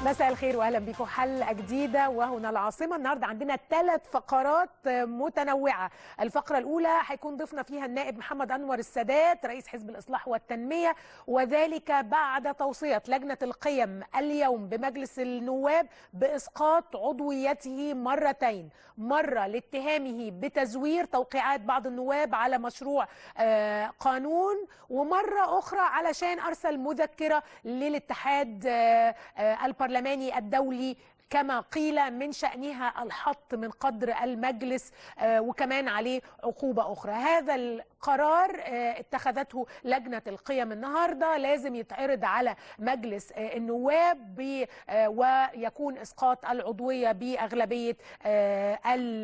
مساء الخير واهلا بكم حلقه جديده وهنا العاصمه النهارده عندنا ثلاث فقرات متنوعه الفقره الاولى هيكون ضيفنا فيها النائب محمد انور السادات رئيس حزب الاصلاح والتنميه وذلك بعد توصيه لجنه القيم اليوم بمجلس النواب باسقاط عضويته مرتين مره لاتهامه بتزوير توقيعات بعض النواب على مشروع آه، قانون ومره اخرى علشان ارسل مذكره للاتحاد آه، آه، البرلماني الدولي كما قيل من شأنها الحط من قدر المجلس آه، وكمان عليه عقوبة أخرى هذا القرار آه، اتخذته لجنة القيم النهاردة لازم يتعرض على مجلس آه، النواب ب- آه، ويكون إسقاط العضوية بأغلبية آه،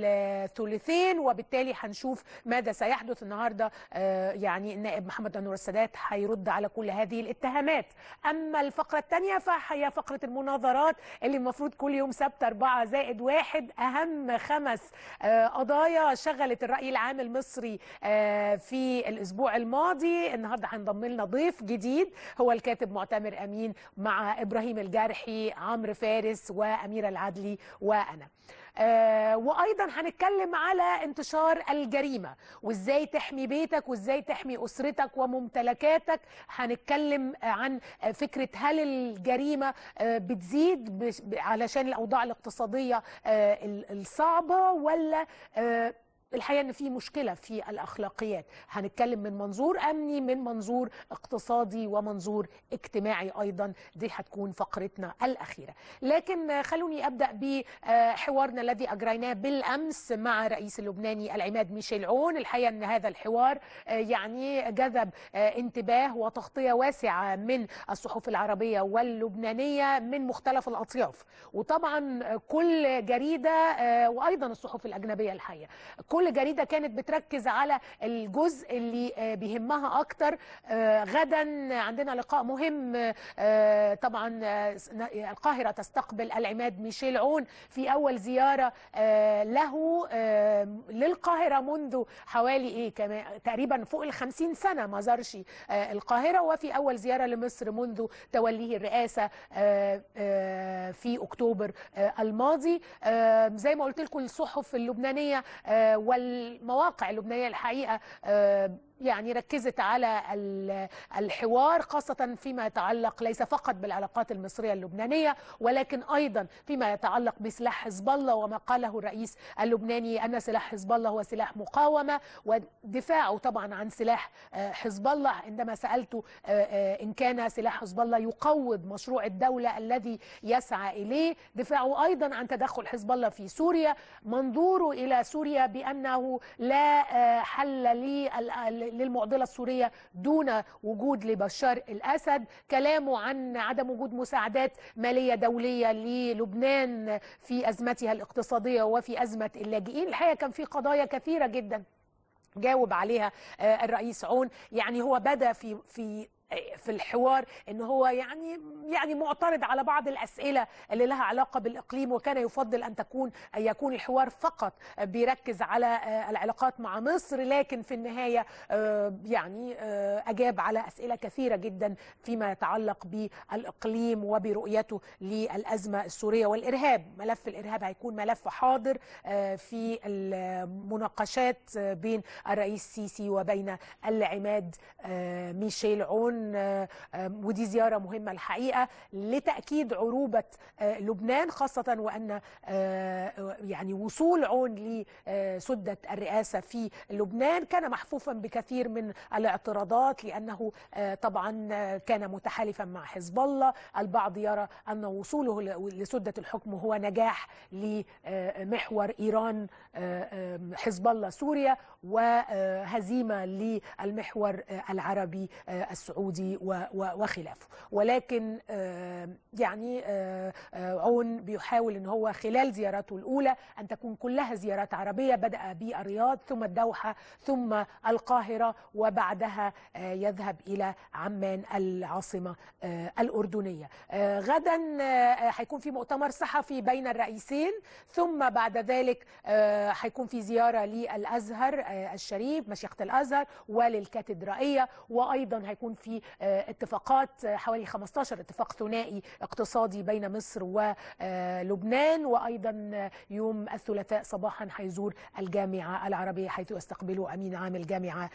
الثلثين وبالتالي هنشوف ماذا سيحدث النهاردة آه، يعني النائب محمد أنور السادات هيرد على كل هذه الاتهامات أما الفقرة الثانية فهي فقرة المناظرات اللي المفروض كل يوم سبت أربعة زائد واحد أهم خمس آه، قضايا شغلت الرأي العام المصري آه، في الأسبوع الماضي النهاردة هنضم لنا ضيف جديد هو الكاتب معتمر أمين مع إبراهيم الجارحي عمرو فارس وأميرة العدلي وأنا آه وايضا هنتكلم على انتشار الجريمه وازاي تحمي بيتك وازاي تحمي اسرتك وممتلكاتك هنتكلم آه، عن آه، فكره هل الجريمه آه، بتزيد بش- ب- علشان الاوضاع الاقتصاديه آه، ال- الصعبه ولا آه، الحقيقه ان في مشكله في الاخلاقيات هنتكلم من منظور امني من منظور اقتصادي ومنظور اجتماعي ايضا دي هتكون فقرتنا الاخيره لكن آه، خلوني ابدا بحوارنا الذي اجريناه بالامس مع الرئيس اللبناني العماد ميشيل عون الحقيقه ان هذا الحوار آه، يعني جذب آه، انتباه وتغطيه واسعه من الصحف العربيه واللبنانيه من مختلف الاطياف وطبعا آه، كل جريده آه، وايضا الصحف الاجنبيه الحقيقه كل جريده كانت بتركز على الجزء اللي آه، بيهمها اكتر آه، غدا عندنا لقاء مهم آه، طبعا آه، القاهره تستقبل العماد ميشيل عون في اول زياره آه، له آه، للقاهره منذ حوالي ايه كمان تقريبا فوق ال 50 سنه ما زارش آه، القاهره وفي اول زياره لمصر منذ توليه الرئاسه آه، آه، في اكتوبر آه، الماضي آه، زي ما قلت لكم الصحف اللبنانيه آه، والمواقع اللبنانيه الحقيقه آه، يعني ركزت على ال- الحوار خاصة فيما يتعلق ليس فقط بالعلاقات المصرية اللبنانية ولكن أيضا فيما يتعلق بسلاح حزب الله وما قاله الرئيس اللبناني أن سلاح حزب الله هو سلاح مقاومة ودفاعه طبعا عن سلاح آه، حزب الله عندما سألته آه، آه، إن كان سلاح حزب الله يقوض مشروع الدولة الذي يسعى إليه دفاعه أيضا عن تدخل حزب الله في سوريا منظوره إلى سوريا بأنه لا آه، حل لل- للمعضلة السورية دون وجود لبشار الأسد كلامه عن عدم وجود مساعدات مالية دولية للبنان في أزمتها الاقتصادية وفي أزمة اللاجئين الحقيقة كان في قضايا كثيرة جدا جاوب عليها آه، الرئيس عون يعني هو بدا في في في الحوار ان هو يعني يعني معترض على بعض الاسئله اللي لها علاقه بالاقليم وكان يفضل ان تكون أن يكون الحوار فقط بيركز على آه، العلاقات مع مصر لكن في النهايه آه، يعني آه، اجاب على اسئله كثيره جدا فيما يتعلق بالاقليم وبرؤيته للازمه السوريه والارهاب ملف الارهاب هيكون ملف حاضر آه، في المناقشات آه، بين الرئيس السيسي وبين العماد آه، ميشيل عون آه، آه، ودي زيارة مهمة الحقيقة لتأكيد عروبة آه، لبنان خاصة وأن آه، يعني وصول عون لسدة الرئاسة في لبنان كان محفوفا بكثير من الاعتراضات لأنه آه، طبعا آه، كان متحالفا مع حزب الله البعض يرى أن وصوله ل- لسدة الحكم هو نجاح لمحور إيران آه، آه، حزب الله سوريا وهزيمة للمحور آه، العربي آه، السعودي و- و- وخلافه ولكن آه، يعني آه، آه، عون بيحاول ان هو خلال زيارته الاولى ان تكون كلها زيارات عربيه بدا بالرياض ثم الدوحه ثم القاهره وبعدها آه، يذهب الى عمان العاصمه آه، الاردنيه آه، غدا آه، هيكون في مؤتمر صحفي بين الرئيسين ثم بعد ذلك آه، هيكون في زياره للازهر آه، الشريف مشيخه الازهر وللكاتدرائيه وايضا هيكون في آه، اتفاقات آه، حوالي 15 اتفاق ثنائي اقتصادي بين مصر ولبنان وايضا يوم الثلاثاء صباحا حيزور الجامعه العربيه حيث يستقبله امين عام الجامعه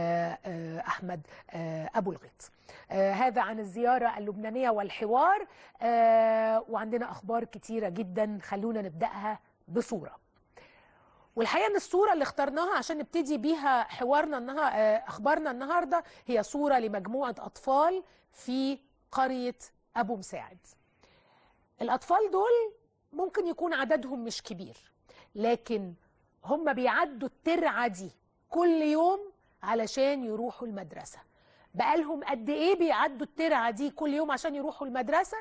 احمد ابو الغيط هذا عن الزياره اللبنانيه والحوار وعندنا اخبار كتيره جدا خلونا نبداها بصوره والحقيقه ان الصوره اللي اخترناها عشان نبتدي بيها حوارنا النهارده اخبارنا النهارده هي صوره لمجموعه اطفال في قريه ابو مساعد. الاطفال دول ممكن يكون عددهم مش كبير لكن هم بيعدوا الترعه دي كل يوم علشان يروحوا المدرسه. بقالهم قد ايه بيعدوا الترعه دي كل يوم عشان يروحوا المدرسه؟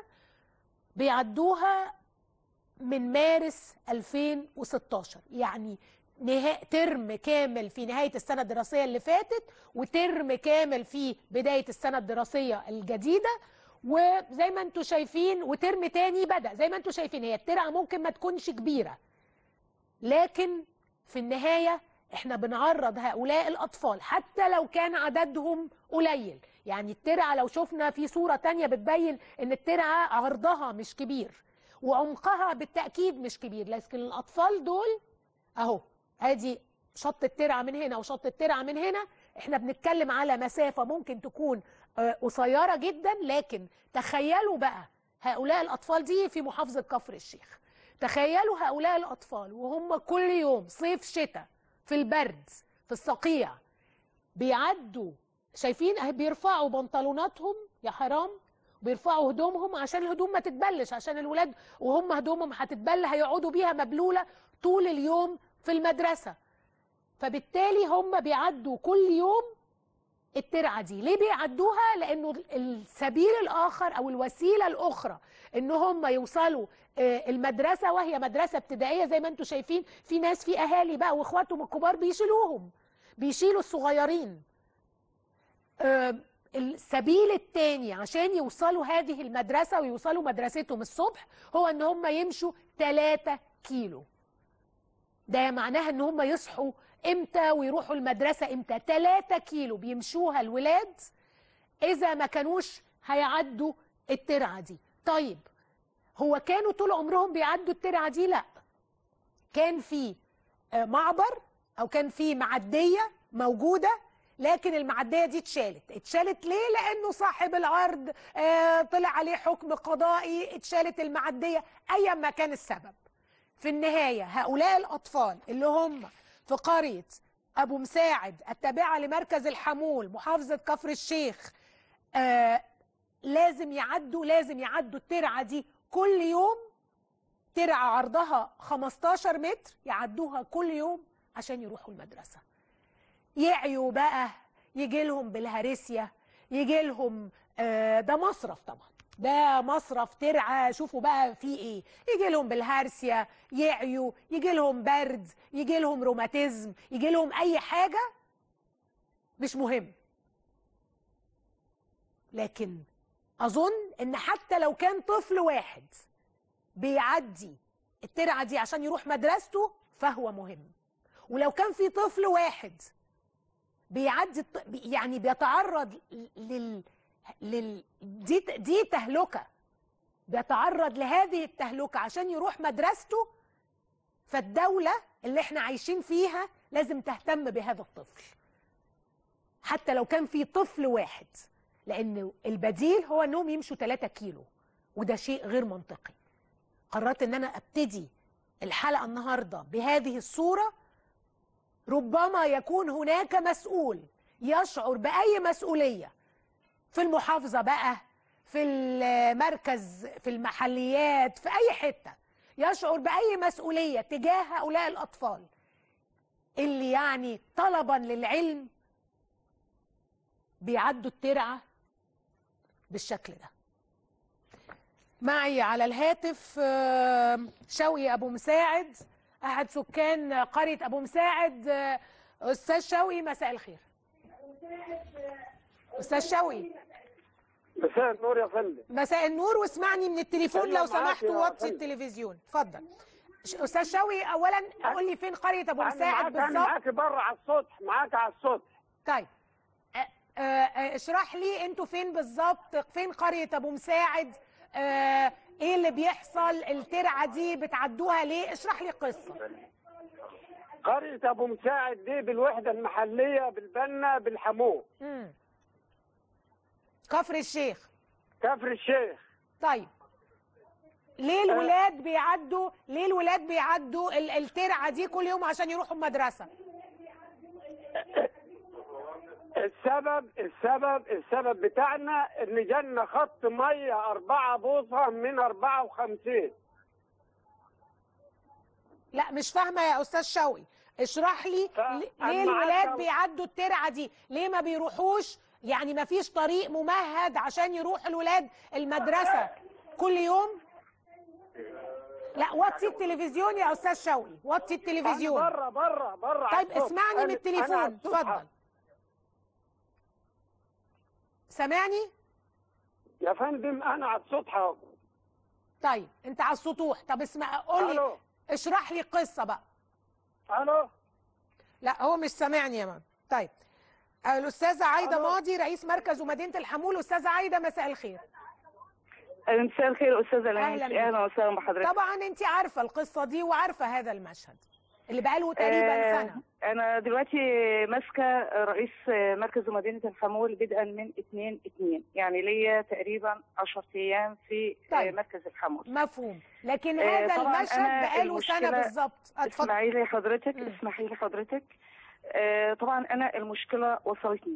بيعدوها من مارس 2016 يعني نهاية ترم كامل في نهاية السنة الدراسية اللي فاتت وترم كامل في بداية السنة الدراسية الجديدة وزي ما انتم شايفين وترم تاني بدأ زي ما انتم شايفين هي الترعة ممكن ما تكونش كبيرة لكن في النهاية احنا بنعرض هؤلاء الأطفال حتى لو كان عددهم قليل يعني الترعة لو شفنا في صورة تانية بتبين ان الترعة عرضها مش كبير وعمقها بالتاكيد مش كبير لكن الاطفال دول اهو ادي شط الترعه من هنا وشط الترعه من هنا احنا بنتكلم على مسافه ممكن تكون قصيره جدا لكن تخيلوا بقى هؤلاء الاطفال دي في محافظه كفر الشيخ تخيلوا هؤلاء الاطفال وهم كل يوم صيف شتاء في البرد في الصقيع بيعدوا شايفين بيرفعوا بنطلوناتهم يا حرام بيرفعوا هدومهم عشان الهدوم ما تتبلش عشان الولاد وهم هدومهم هتتبل هيقعدوا بيها مبلوله طول اليوم في المدرسه فبالتالي هم بيعدوا كل يوم الترعه دي ليه بيعدوها لانه السبيل الاخر او الوسيله الاخرى ان هم يوصلوا المدرسه وهي مدرسه ابتدائيه زي ما انتم شايفين في ناس في اهالي بقى واخواتهم الكبار بيشيلوهم بيشيلوا الصغيرين السبيل الثاني عشان يوصلوا هذه المدرسة ويوصلوا مدرستهم الصبح هو ان هم يمشوا 3 كيلو ده معناها ان هم يصحوا امتى ويروحوا المدرسة امتى 3 كيلو بيمشوها الولاد اذا ما كانوش هيعدوا الترعة دي طيب هو كانوا طول عمرهم بيعدوا الترعة دي لا كان في معبر او كان في معدية موجودة لكن المعديه دي اتشالت اتشالت ليه لانه صاحب العرض آه طلع عليه حكم قضائي اتشالت المعديه ايا ما كان السبب في النهايه هؤلاء الاطفال اللي هم في قريه ابو مساعد التابعه لمركز الحمول محافظه كفر الشيخ آه لازم يعدوا لازم يعدوا الترعه دي كل يوم ترعه عرضها 15 متر يعدوها كل يوم عشان يروحوا المدرسه يعيوا بقى يجي لهم بالهرسيا يجي لهم آه ده مصرف طبعا ده مصرف ترعه شوفوا بقى في ايه يجي لهم بالهرسيا يعيوا يجي لهم برد يجي لهم روماتيزم يجي لهم اي حاجه مش مهم لكن اظن ان حتى لو كان طفل واحد بيعدي الترعه دي عشان يروح مدرسته فهو مهم ولو كان في طفل واحد بيعدي يعني بيتعرض لل لل دي دي تهلكه بيتعرض لهذه التهلكه عشان يروح مدرسته فالدوله اللي احنا عايشين فيها لازم تهتم بهذا الطفل حتى لو كان في طفل واحد لان البديل هو انهم يمشوا 3 كيلو وده شيء غير منطقي قررت ان انا ابتدي الحلقه النهارده بهذه الصوره ربما يكون هناك مسؤول يشعر باي مسؤوليه في المحافظه بقى في المركز في المحليات في اي حته يشعر باي مسؤوليه تجاه هؤلاء الاطفال اللي يعني طلبا للعلم بيعدوا الترعه بالشكل ده معي على الهاتف شوقي ابو مساعد احد سكان قريه ابو مساعد استاذ شوقي مساء الخير استاذ شوقي مساء النور يا فندم مساء النور واسمعني من التليفون أيوة لو معاك سمحت يا ووطي فندم. التلفزيون اتفضل ش- استاذ شوقي اولا قول لي فين قريه ابو انا مساعد معاك انا بالظبط معاك بره على السطح معاك على السطح طيب أ- أ- أ- اشرح لي انتوا فين بالظبط فين قريه ابو مساعد آه ايه اللي بيحصل الترعه دي بتعدوها ليه اشرح لي قصه قرية أبو مساعد دي بالوحدة المحلية بالبنا بالحموم مم. كفر الشيخ كفر الشيخ طيب ليه الولاد بيعدوا ليه الولاد بيعدوا ال- الترعه دي كل يوم عشان يروحوا المدرسه السبب السبب السبب بتاعنا إن جالنا خط مية أربعة بوصة من أربعة وخمسين لا مش فاهمه يا استاذ شوقي اشرح لي ف- ليه أما الولاد عارفة- بيعدوا الترعه دي ليه ما بيروحوش يعني ما فيش طريق ممهد عشان يروح الولاد المدرسه كل يوم لا وطي التلفزيون يا استاذ شوقي وطي التلفزيون بره بره بره طيب اسمعني من التليفون اتفضل اتفضل سامعني يا فندم أنا على السطح أهو. طيب انت على السطوح طب اسمع قول لي ألو اشرح لي القصه بقى ألو لا هو مش سامعني يا مان طيب الاستاذه عايده ألو. ماضي رئيس مركز ومدينه الحمول استاذه عايده مساء الخير مساء الخير استاذه أهلاً لميس بك. اهلا وسهلا بحضرتك طبعا انت عارفه القصه دي وعارفه هذا المشهد اللي بقاله تقريبا آه، سنه انا دلوقتي ماسكه رئيس مركز مدينه الحمول بدءا من 2 2 يعني ليا تقريبا 10 ايام في آه، طيب. مركز الحمول مفهوم لكن آه، هذا طبعاً المشهد أنا بقاله سنه المشكلة- بالظبط اتفضل اسمعي لي حضرتك مم. اسمحي لي حضرتك آه، طبعا انا المشكله وصلتني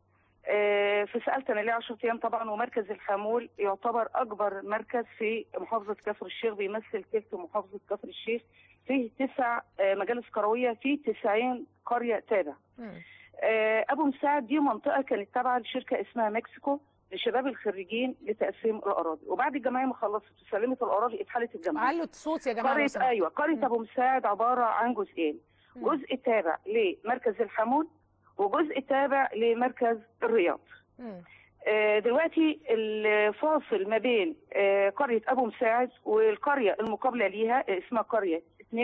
آه، فسالت انا ليه 10 ايام طبعا ومركز الحمول يعتبر اكبر مركز في محافظه كفر الشيخ بيمثل تلت محافظه كفر الشيخ فيه تسع آه، مجالس قرويه فيه 90 قريه تابع مم. آه، ابو مساعد دي منطقه كانت تابعه لشركه اسمها مكسيكو لشباب الخريجين لتقسيم الاراضي وبعد الجمعيه ما خلصت وسلمت الاراضي اتحالت الجمعيه علوا الصوت يا جماعه لو قريه سمحتوا. ايوه قريه مم. ابو مساعد عباره عن جزئين مم. جزء تابع لمركز الحمول وجزء تابع لمركز الرياض مم. آه، دلوقتي الفاصل ما بين آه، قرية أبو مساعد والقرية المقابلة ليها آه، اسمها قرية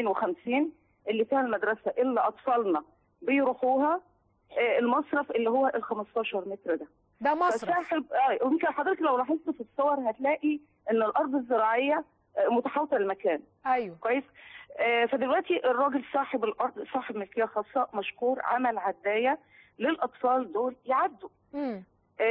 52 اللي فيها المدرسة اللي أطفالنا بيروحوها آه، المصرف اللي هو ال 15 متر ده ده مصرف فصاحب اه يمكن حضرتك لو لاحظت في الصور هتلاقي ان الارض الزراعيه آه، متحوطه المكان ايوه كويس آه، فدلوقتي الراجل صاحب الارض صاحب ملكيه خاصه مشكور عمل عدايه للاطفال دول يعدوا مم.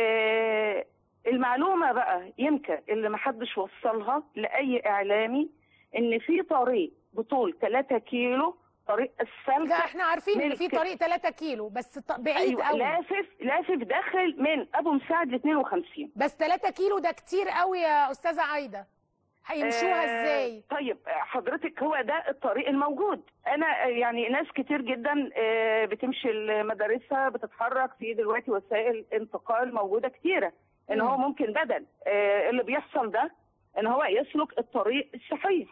آه، المعلومه بقى يمكن اللي ما حدش وصلها لاي اعلامي ان في طريق بطول 3 كيلو طريق ده اسفلت احنا عارفين ان في ملك- طريق 3 كيلو بس ط- بعيد ايوه قوي لافف لافف داخل من ابو مساعد ل 52 بس 3 كيلو ده كتير قوي يا استاذه عايده هيمشوها آه، ازاي طيب آه، حضرتك هو ده الطريق الموجود انا آه، يعني ناس كتير جدا آه، بتمشي مدارسها بتتحرك في دلوقتي وسائل انتقال موجوده كتيره ان مم. هو ممكن بدل آه، اللي بيحصل ده ان هو يسلك الطريق الصحيح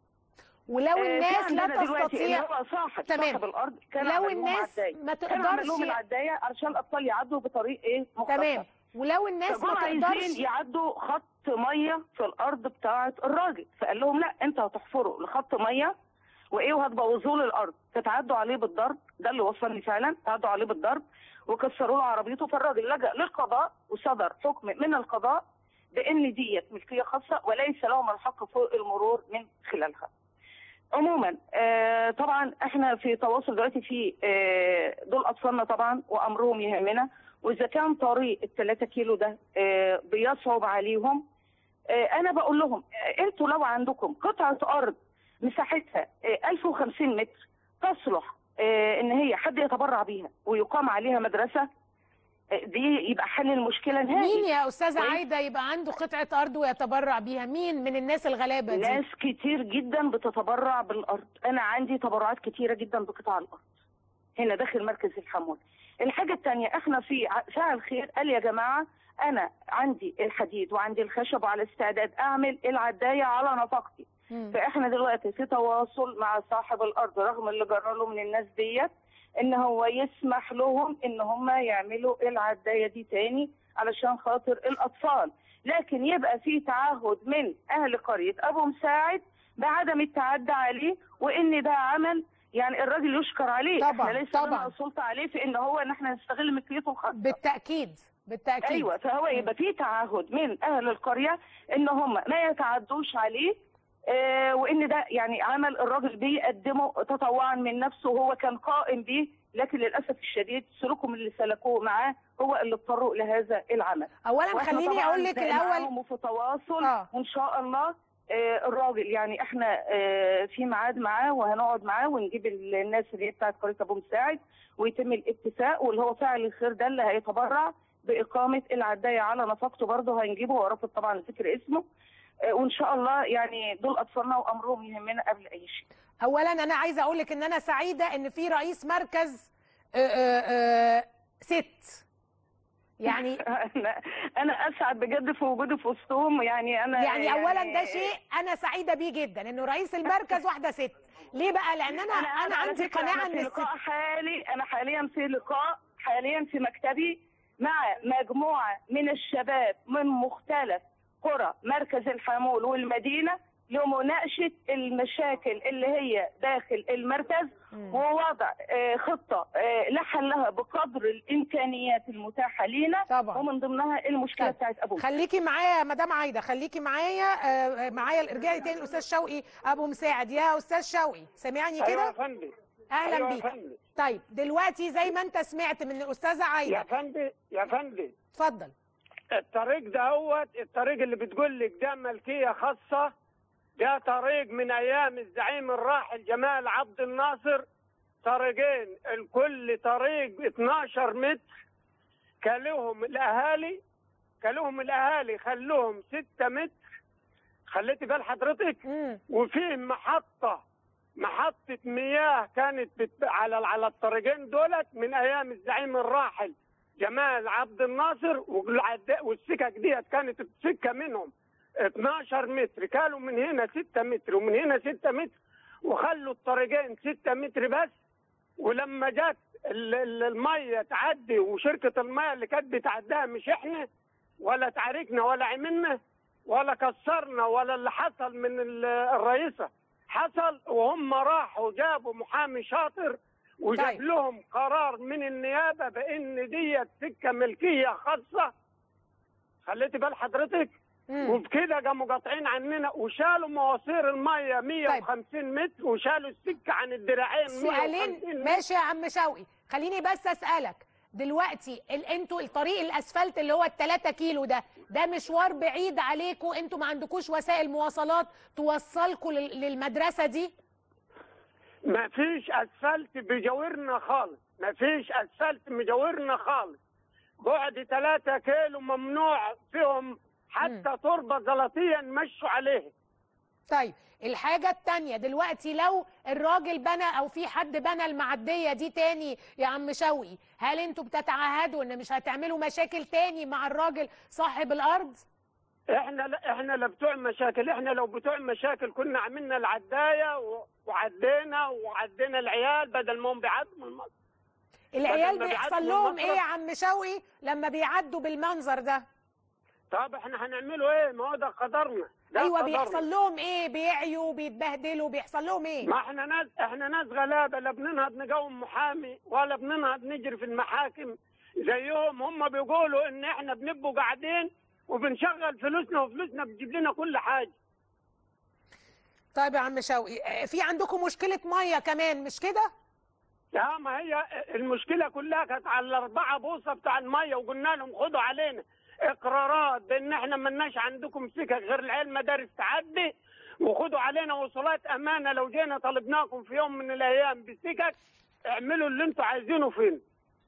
ولو آه، في الناس عندنا لا دلوقتي تستطيع اللي هو صاحب تمام. صاحب الارض كان لو عمل لهم الناس عداية. ما كان عمل لهم تقدرش العدايه علشان الاطفال يعدوا بطريق ايه مختصر تمام ولو الناس فجم ما عايزين تقدرش يعدوا خط ميه في الارض بتاعه الراجل فقال لهم لا انتوا هتحفروا لخط ميه وايه وهتبوظوا لي الارض تتعدوا عليه بالضرب ده اللي وصلني فعلا تعدوا عليه بالضرب وكسروا له عربيته فالراجل لجأ للقضاء وصدر حكم من القضاء بان ديت ملكيه خاصه وليس لهم الحق فوق المرور من خلالها. عموما آه طبعا احنا في تواصل دلوقتي في آه دول اطفالنا طبعا وامرهم يهمنا واذا كان طريق الثلاثة كيلو ده آه بيصعب عليهم آه انا بقول لهم آه انتوا لو عندكم قطعه ارض مساحتها آه 1050 متر تصلح آه ان هي حد يتبرع بيها ويقام عليها مدرسه آه دي يبقى حل المشكله نهائي مين يا استاذه كويس. عايده يبقى عنده قطعه ارض ويتبرع بيها مين من الناس الغلابه دي ناس كتير جدا بتتبرع بالارض انا عندي تبرعات كتيره جدا بقطاع الارض هنا داخل مركز الحمول الحاجه الثانيه احنا في ع- فاعل الخير قال يا جماعه انا عندي الحديد وعندي الخشب وعلى استعداد اعمل العدايه على نفقتي مم. فاحنا دلوقتي في تواصل مع صاحب الارض رغم اللي جرى له من الناس ديت ان هو يسمح لهم ان هم يعملوا العدايه دي تاني علشان خاطر الاطفال لكن يبقى في تعهد من اهل قريه ابو مساعد بعدم التعدي عليه وان ده عمل يعني الراجل يشكر عليه طبعاً، احنا ليس طبعاً. لنا سلطه عليه في ان هو ان احنا نستغل ملكيته الخاصه بالتاكيد بالتاكيد ايوه فهو يبقى في تعهد من اهل القريه ان هم ما يتعدوش عليه آه وان ده يعني عمل الراجل بيقدمه تطوعا من نفسه وهو كان قائم بيه لكن للاسف الشديد سلوكهم اللي سلكوه معاه هو اللي اضطروا لهذا العمل اولا وإحنا خليني طبعاً اقول لك الاول معاهم وفي تواصل آه. وان شاء الله آه، الراجل يعني احنا آه، في ميعاد معاه وهنقعد معاه ونجيب ال- الناس اللي هي بتاعت قريه ابو مساعد ويتم الاتفاق واللي هو فاعل الخير ده اللي هيتبرع باقامه العدايه على نفقته برضه هنجيبه هو رافض طبعا ذكر اسمه آه، وان شاء الله يعني دول اطفالنا وامرهم يهمنا قبل اي شيء اولا انا عايزه اقول لك ان انا سعيده ان في رئيس مركز آه، آه، آه، ست يعني انا انا اسعد بجد في وجودي في وسطهم يعني انا يعني اولا ده شيء انا سعيده بيه جدا انه رئيس المركز واحده ست ليه بقى لان انا انا على عندي فكرة قناعه أنا ان في الست لقاء حالي انا حاليا في لقاء حاليا في مكتبي مع مجموعه من الشباب من مختلف قرى مركز الحمول والمدينه لمناقشه المشاكل اللي هي داخل المركز مم. ووضع آه، خطه آه، لحلها بقدر الامكانيات المتاحه لينا طبعا. ومن ضمنها المشكله طيب. بتاعت ابو خليكي معايا يا مدام عايده خليكي معايا آه، معايا ارجعي تاني الاستاذ شوقي ابو مساعد يا استاذ شوقي سامعني ايوه يا كده فندم اهلا أيوة يا بيك فندم. طيب دلوقتي زي ما انت سمعت من الاستاذه يا عايده فندم يا فندم اتفضل الطريق دهوت الطريق اللي بتقول لك ده ملكيه خاصه ده طريق من ايام الزعيم الراحل جمال عبد الناصر طريقين الكل طريق 12 متر كلهم الاهالي كلهم الاهالي خلوهم 6 متر خليتي بال حضرتك امم وفي محطة محطة مياه كانت بت... على على الطريقين دولت من أيام الزعيم الراحل جمال عبد الناصر والعد- والسكك ديت كانت السكة منهم 12 متر كانوا من هنا 6 متر ومن هنا 6 متر وخلوا الطريقين 6 متر بس ولما جت ال- ال- المية تعدي وشركة المية اللي كانت بتعديها مش احنا ولا تعاركنا ولا عملنا ولا كسرنا ولا اللي حصل من ال- الرئيسة حصل وهم راحوا جابوا محامي شاطر وجاب طيب. لهم قرار من النيابة بأن ديت سكة ملكية خاصة خليتي بال حضرتك امم وبكده قاموا قاطعين عننا وشالوا مواسير المية 150 متر وشالوا السكة عن الدراعين 150 سؤالين متر ماشي يا عم شوقي خليني بس اسالك دلوقتي ال- انتوا الطريق الاسفلت اللي هو التلاتة كيلو ده ده مشوار بعيد عليكم انتوا ما عندكوش وسائل مواصلات توصلكم لل- للمدرسه دي ما فيش اسفلت بيجاورنا خالص ما فيش اسفلت مجاورنا خالص بعد 3 كيلو ممنوع فيهم حتى تربه زلطيه نمشوا عليها طيب الحاجة التانية دلوقتي لو الراجل بنى او في حد بنى المعدية دي تاني يا عم شوقي هل انتوا بتتعهدوا ان مش هتعملوا مشاكل تاني مع الراجل صاحب الارض؟ احنا لا احنا لا بتوع مشاكل احنا لو بتوع مشاكل كنا عملنا العدايه و- وعدينا وعدينا العيال بدل ما هم بيعدوا من المصر العيال بدل ما بيحصل بيعدوا لهم المطرح. ايه يا عم شوقي لما بيعدوا بالمنظر ده؟ طب احنا هنعمله ايه ما هو ده قدرنا ده ايوه قدرنا. بيحصل لهم ايه؟ بيعيوا بيتبهدلوا بيحصل لهم ايه؟ ما احنا ناس احنا ناس غلابه لا بننهض نقوم محامي ولا بننهض نجري في المحاكم زيهم هم بيقولوا ان احنا بنبقوا قاعدين وبنشغل فلوسنا وفلوسنا بتجيب لنا كل حاجه طيب يا عم شوقي آه، في عندكم مشكلة مية كمان مش كده؟ يا ما هي المشكله كلها كانت على الاربعه بوصه بتاع الميه وقلنا لهم خدوا علينا اقرارات بان احنا ملناش عندكم سكك غير العيال مدارس تعدي وخدوا علينا وصولات امانه لو جينا طلبناكم في يوم من الايام بسكك اعملوا اللي انتوا عايزينه فين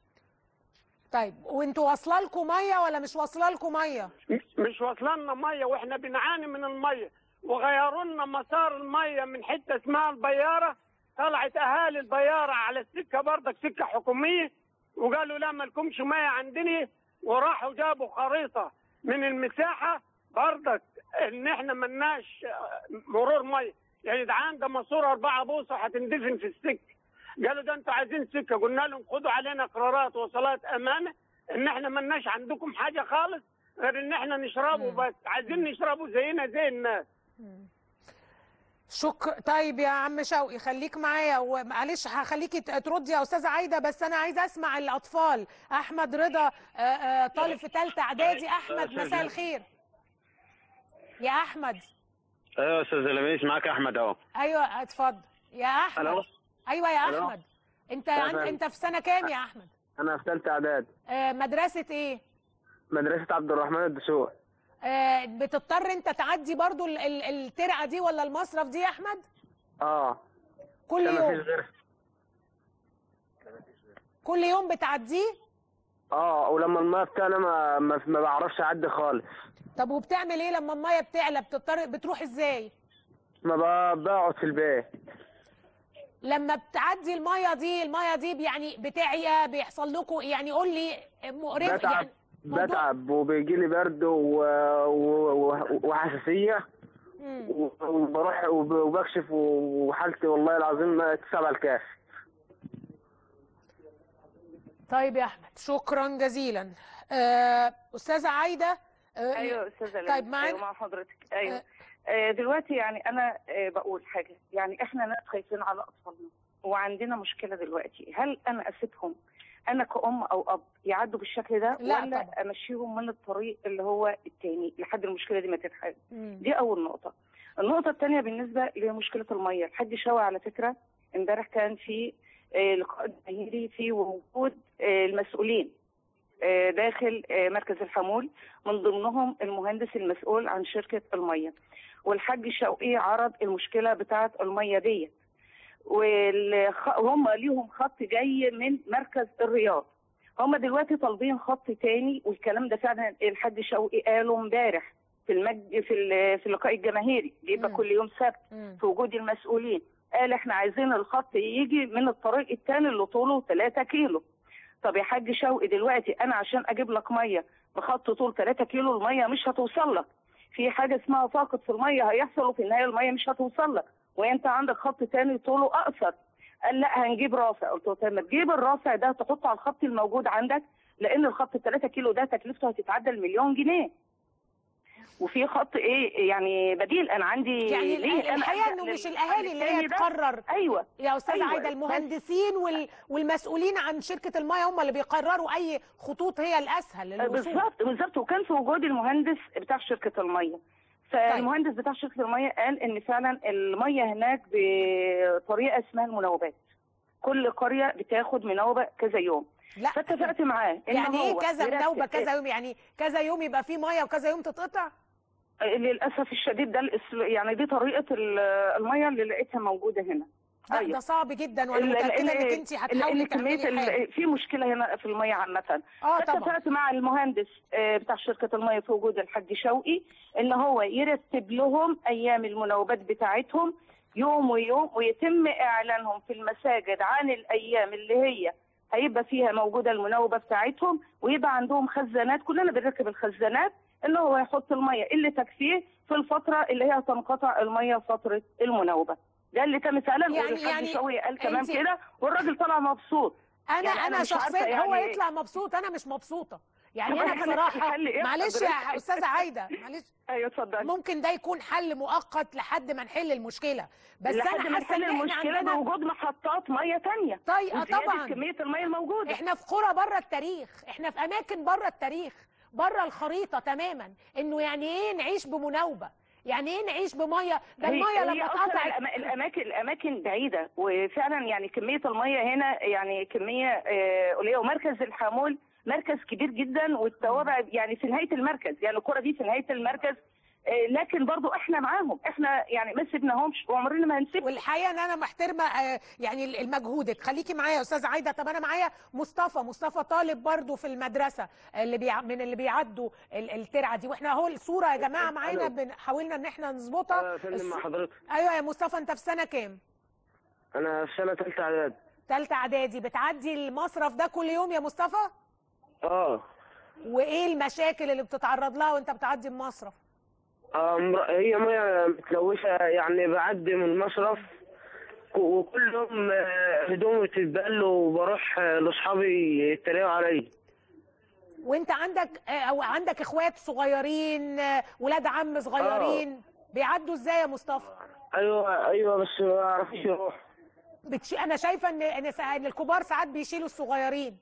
طيب وانتوا واصله لكم ميه ولا مش واصله لكم ميه؟ مش واصلنا ميه واحنا بنعاني من الميه وغيروا لنا مسار الميه من حته اسمها البياره طلعت اهالي البياره على السكه برضك سكه حكوميه وقالوا لا مالكمش ميه عندنا وراحوا جابوا خريطه من المساحه برضك ان احنا ملناش آه، مرور ميه يا جدعان ده ماسوره اربعه بوصه هتندفن في السكه قالوا ده انتوا عايزين سكه قلنا لهم خدوا علينا قرارات وصلات امانه ان احنا ملناش عندكم حاجه خالص غير ان احنا نشربه مم. بس عايزين نشربه زينا زي الناس شكرا طيب يا عم شوقي خليك معايا ومعلش هخليكي ت- تردي يا استاذه عايده بس انا عايزه اسمع الاطفال احمد رضا آه، آه، طالب في ثالثه اعدادي احمد مساء الخير يا احمد ايوه يا استاذ لميس معاك احمد اهو ايوه اتفضل يا احمد الو ايوه يا ألو. احمد انت عن... تمام. انت في سنه كام يا احمد انا في ثالثه اعداد آه، مدرسه ايه مدرسه عبد الرحمن الدسوق آه، بتضطر انت تعدي برضو ال- ال- الترعه دي ولا المصرف دي يا احمد اه كل عشان ما فيش يوم غيرها كل يوم بتعديه اه ولما الميه بتاعنا ما ما, ما بعرفش اعدي خالص طب وبتعمل ايه لما الميه بتعلى بتضطر بتروح ازاي ما ب- بقعد في البيت لما بتعدي الميه دي الميه دي يعني بتعيا بيحصل لكم يعني قول لي مقرف بتعب يعني موضوع- بتعب وبيجي لي برد و... و... و... وحساسيه مم. و- وبروح وب- وبكشف وحالتي والله العظيم تسعة الكاف طيب يا احمد شكرا جزيلا آه، استاذه عايده آه، ايوه استاذه طيب لميس. معانا- ايوه مع حضرتك ايوه آه، دلوقتي يعني انا آه، بقول حاجه يعني احنا ناس خايفين على اطفالنا وعندنا مشكله دلوقتي هل انا اسيبهم انا كأم او اب يعدوا بالشكل ده لا ولا طبعا. امشيهم من الطريق اللي هو التاني لحد المشكله دي ما تتحل مم. دي اول نقطه النقطه الثانيه بالنسبه لمشكله الميه الحاج شوقي على فكره امبارح كان في آه، لقاء جماهيري في وجود آه، المسؤولين آه، داخل آه، مركز الحمول من ضمنهم المهندس المسؤول عن شركه الميه والحاج شوقي عرض المشكله بتاعه الميه دي وهم ليهم خط جاي من مركز الرياض هم دلوقتي طالبين خط تاني والكلام ده فعلا الحاج شوقي قاله امبارح في المج في ال- في اللقاء الجماهيري بيبقى مم. كل يوم سبت مم. في وجود المسؤولين قال احنا عايزين الخط يجي من الطريق التاني اللي طوله 3 كيلو طب يا حاج شوقي دلوقتي انا عشان اجيب لك ميه بخط طول 3 كيلو الميه مش هتوصل لك في حاجه اسمها فاقد في الميه هيحصل وفي النهايه الميه مش هتوصل لك وانت عندك خط تاني طوله اقصر قال لا هنجيب رافع قلت له طب ما تجيب الرافع ده تحطه على الخط الموجود عندك لان الخط 3 كيلو ده تكلفته هتتعدى المليون جنيه وفي خط ايه يعني بديل انا عندي يعني ليه ال- أنا الحقيقه ألجأ انه مش للحل الاهالي اللي هي التاني ده؟ تقرر ايوه يا استاذ أيوة، عايده بس- المهندسين وال... والمسؤولين عن شركه الميه هم اللي بيقرروا اي خطوط هي الاسهل للوصول بالظبط بالظبط وكان في وجود المهندس بتاع شركه الميه فالمهندس بتاع شركه الميه قال ان فعلا الميه هناك بطريقه اسمها المناوبات كل قريه بتاخد مناوبه كذا يوم لا فاتفقت معاه ان يعني ايه هو كذا يرتب- مناوبه كذا يوم يعني كذا يوم يبقى فيه ميه وكذا يوم تتقطع للاسف الشديد ده الأس- يعني دي طريقه ال- الميه اللي لقيتها موجوده هنا لا أيوة. ده صعب جدا وانا ال- متاكده ال- انك انت لان هتحاولي كميه تعملي حاجه ال- في مشكله هنا في الميه عامه اه طبعا اتفقت مع المهندس آه، بتاع شركه الميه في وجود الحاج شوقي ان هو يرتب لهم ايام المناوبات بتاعتهم يوم ويوم ويتم اعلانهم في المساجد عن الايام اللي هي هيبقى فيها موجوده المناوبه بتاعتهم ويبقى عندهم خزانات كلنا بنركب الخزانات ان هو يحط الميه اللي تكفيه في الفتره اللي هي تنقطع الميه فتره المناوبه ده اللي تم فعلا يعني- والحاج يعني شوقي قال كمان أنت- كده والراجل طلع مبسوط انا يعني أنا انا مش عارفة شخصيا هو يعني- يطلع مبسوط انا مش مبسوطه يعني طب انا إحنا بصراحه الحل إيه معلش يا حضرتك؟ استاذه عايده معلش ايوه اتفضل ممكن ده يكون حل مؤقت لحد ما نحل المشكله بس لحد انا ما حاسه نحل ان احنا المشكله عندنا بوجود محطات ميه تانية طيب آه وزيادة طبعا كميه الميه الموجوده احنا في قرى بره التاريخ احنا في اماكن بره التاريخ بره الخريطه تماما انه يعني ايه نعيش بمناوبه يعني ايه نعيش بميه ده هي- الميه هي لما أصلاً اتقطعت الأما- الاماكن الاماكن بعيده وفعلا يعني كميه الميه هنا يعني كميه آه، قليله ومركز الحمول مركز كبير جدا والتوابع يعني في نهايه المركز يعني الكره دي في نهايه المركز آه، لكن برضو احنا معاهم احنا يعني ما سيبناهمش وعمرنا ما هنسيبهم والحقيقه ان انا محترمه آه، يعني المجهودك خليكي معايا يا استاذه عايده طب انا معايا مصطفى مصطفى طالب برضو في المدرسه اللي بيع... من اللي بيعدوا ال- الترعه دي واحنا اهو الصوره يا جماعه معانا ألو. بن... حاولنا ان احنا نظبطها يا فندم الص- مع حضرتك ايوه يا مصطفى انت في سنه كام انا في سنه ثالثه اعداد ثالثه اعدادي بتعدي المصرف ده كل يوم يا مصطفى اه وايه المشاكل اللي بتتعرض لها وانت بتعدي المصرف آه، مر- هي ميه متلوثه يعني بعدي من المصرف ك- وكل يوم آه، هدومي بتتبل وبروح آه، لاصحابي يتريقوا عليا وانت عندك آه، او عندك اخوات صغيرين آه، ولاد عم صغيرين بيعدوا ازاي يا مصطفى ايوه ايوه بس ما يعرفش يروح بتش... انا شايفه ان ان سا- إن الكبار ساعات بيشيلوا الصغيرين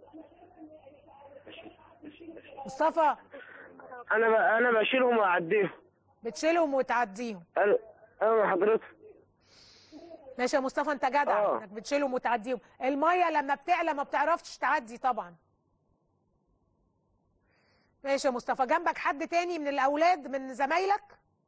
مصطفى انا ب... انا بشيلهم واعديهم بتشيلهم وتعديهم انا انا حضرتك ماشي يا مصطفى انت جدع آه. انك بتشيلهم وتعديهم الميه لما بتعلى ما بتعرفش تعدي طبعا ماشي يا مصطفى جنبك حد تاني من الاولاد من زمايلك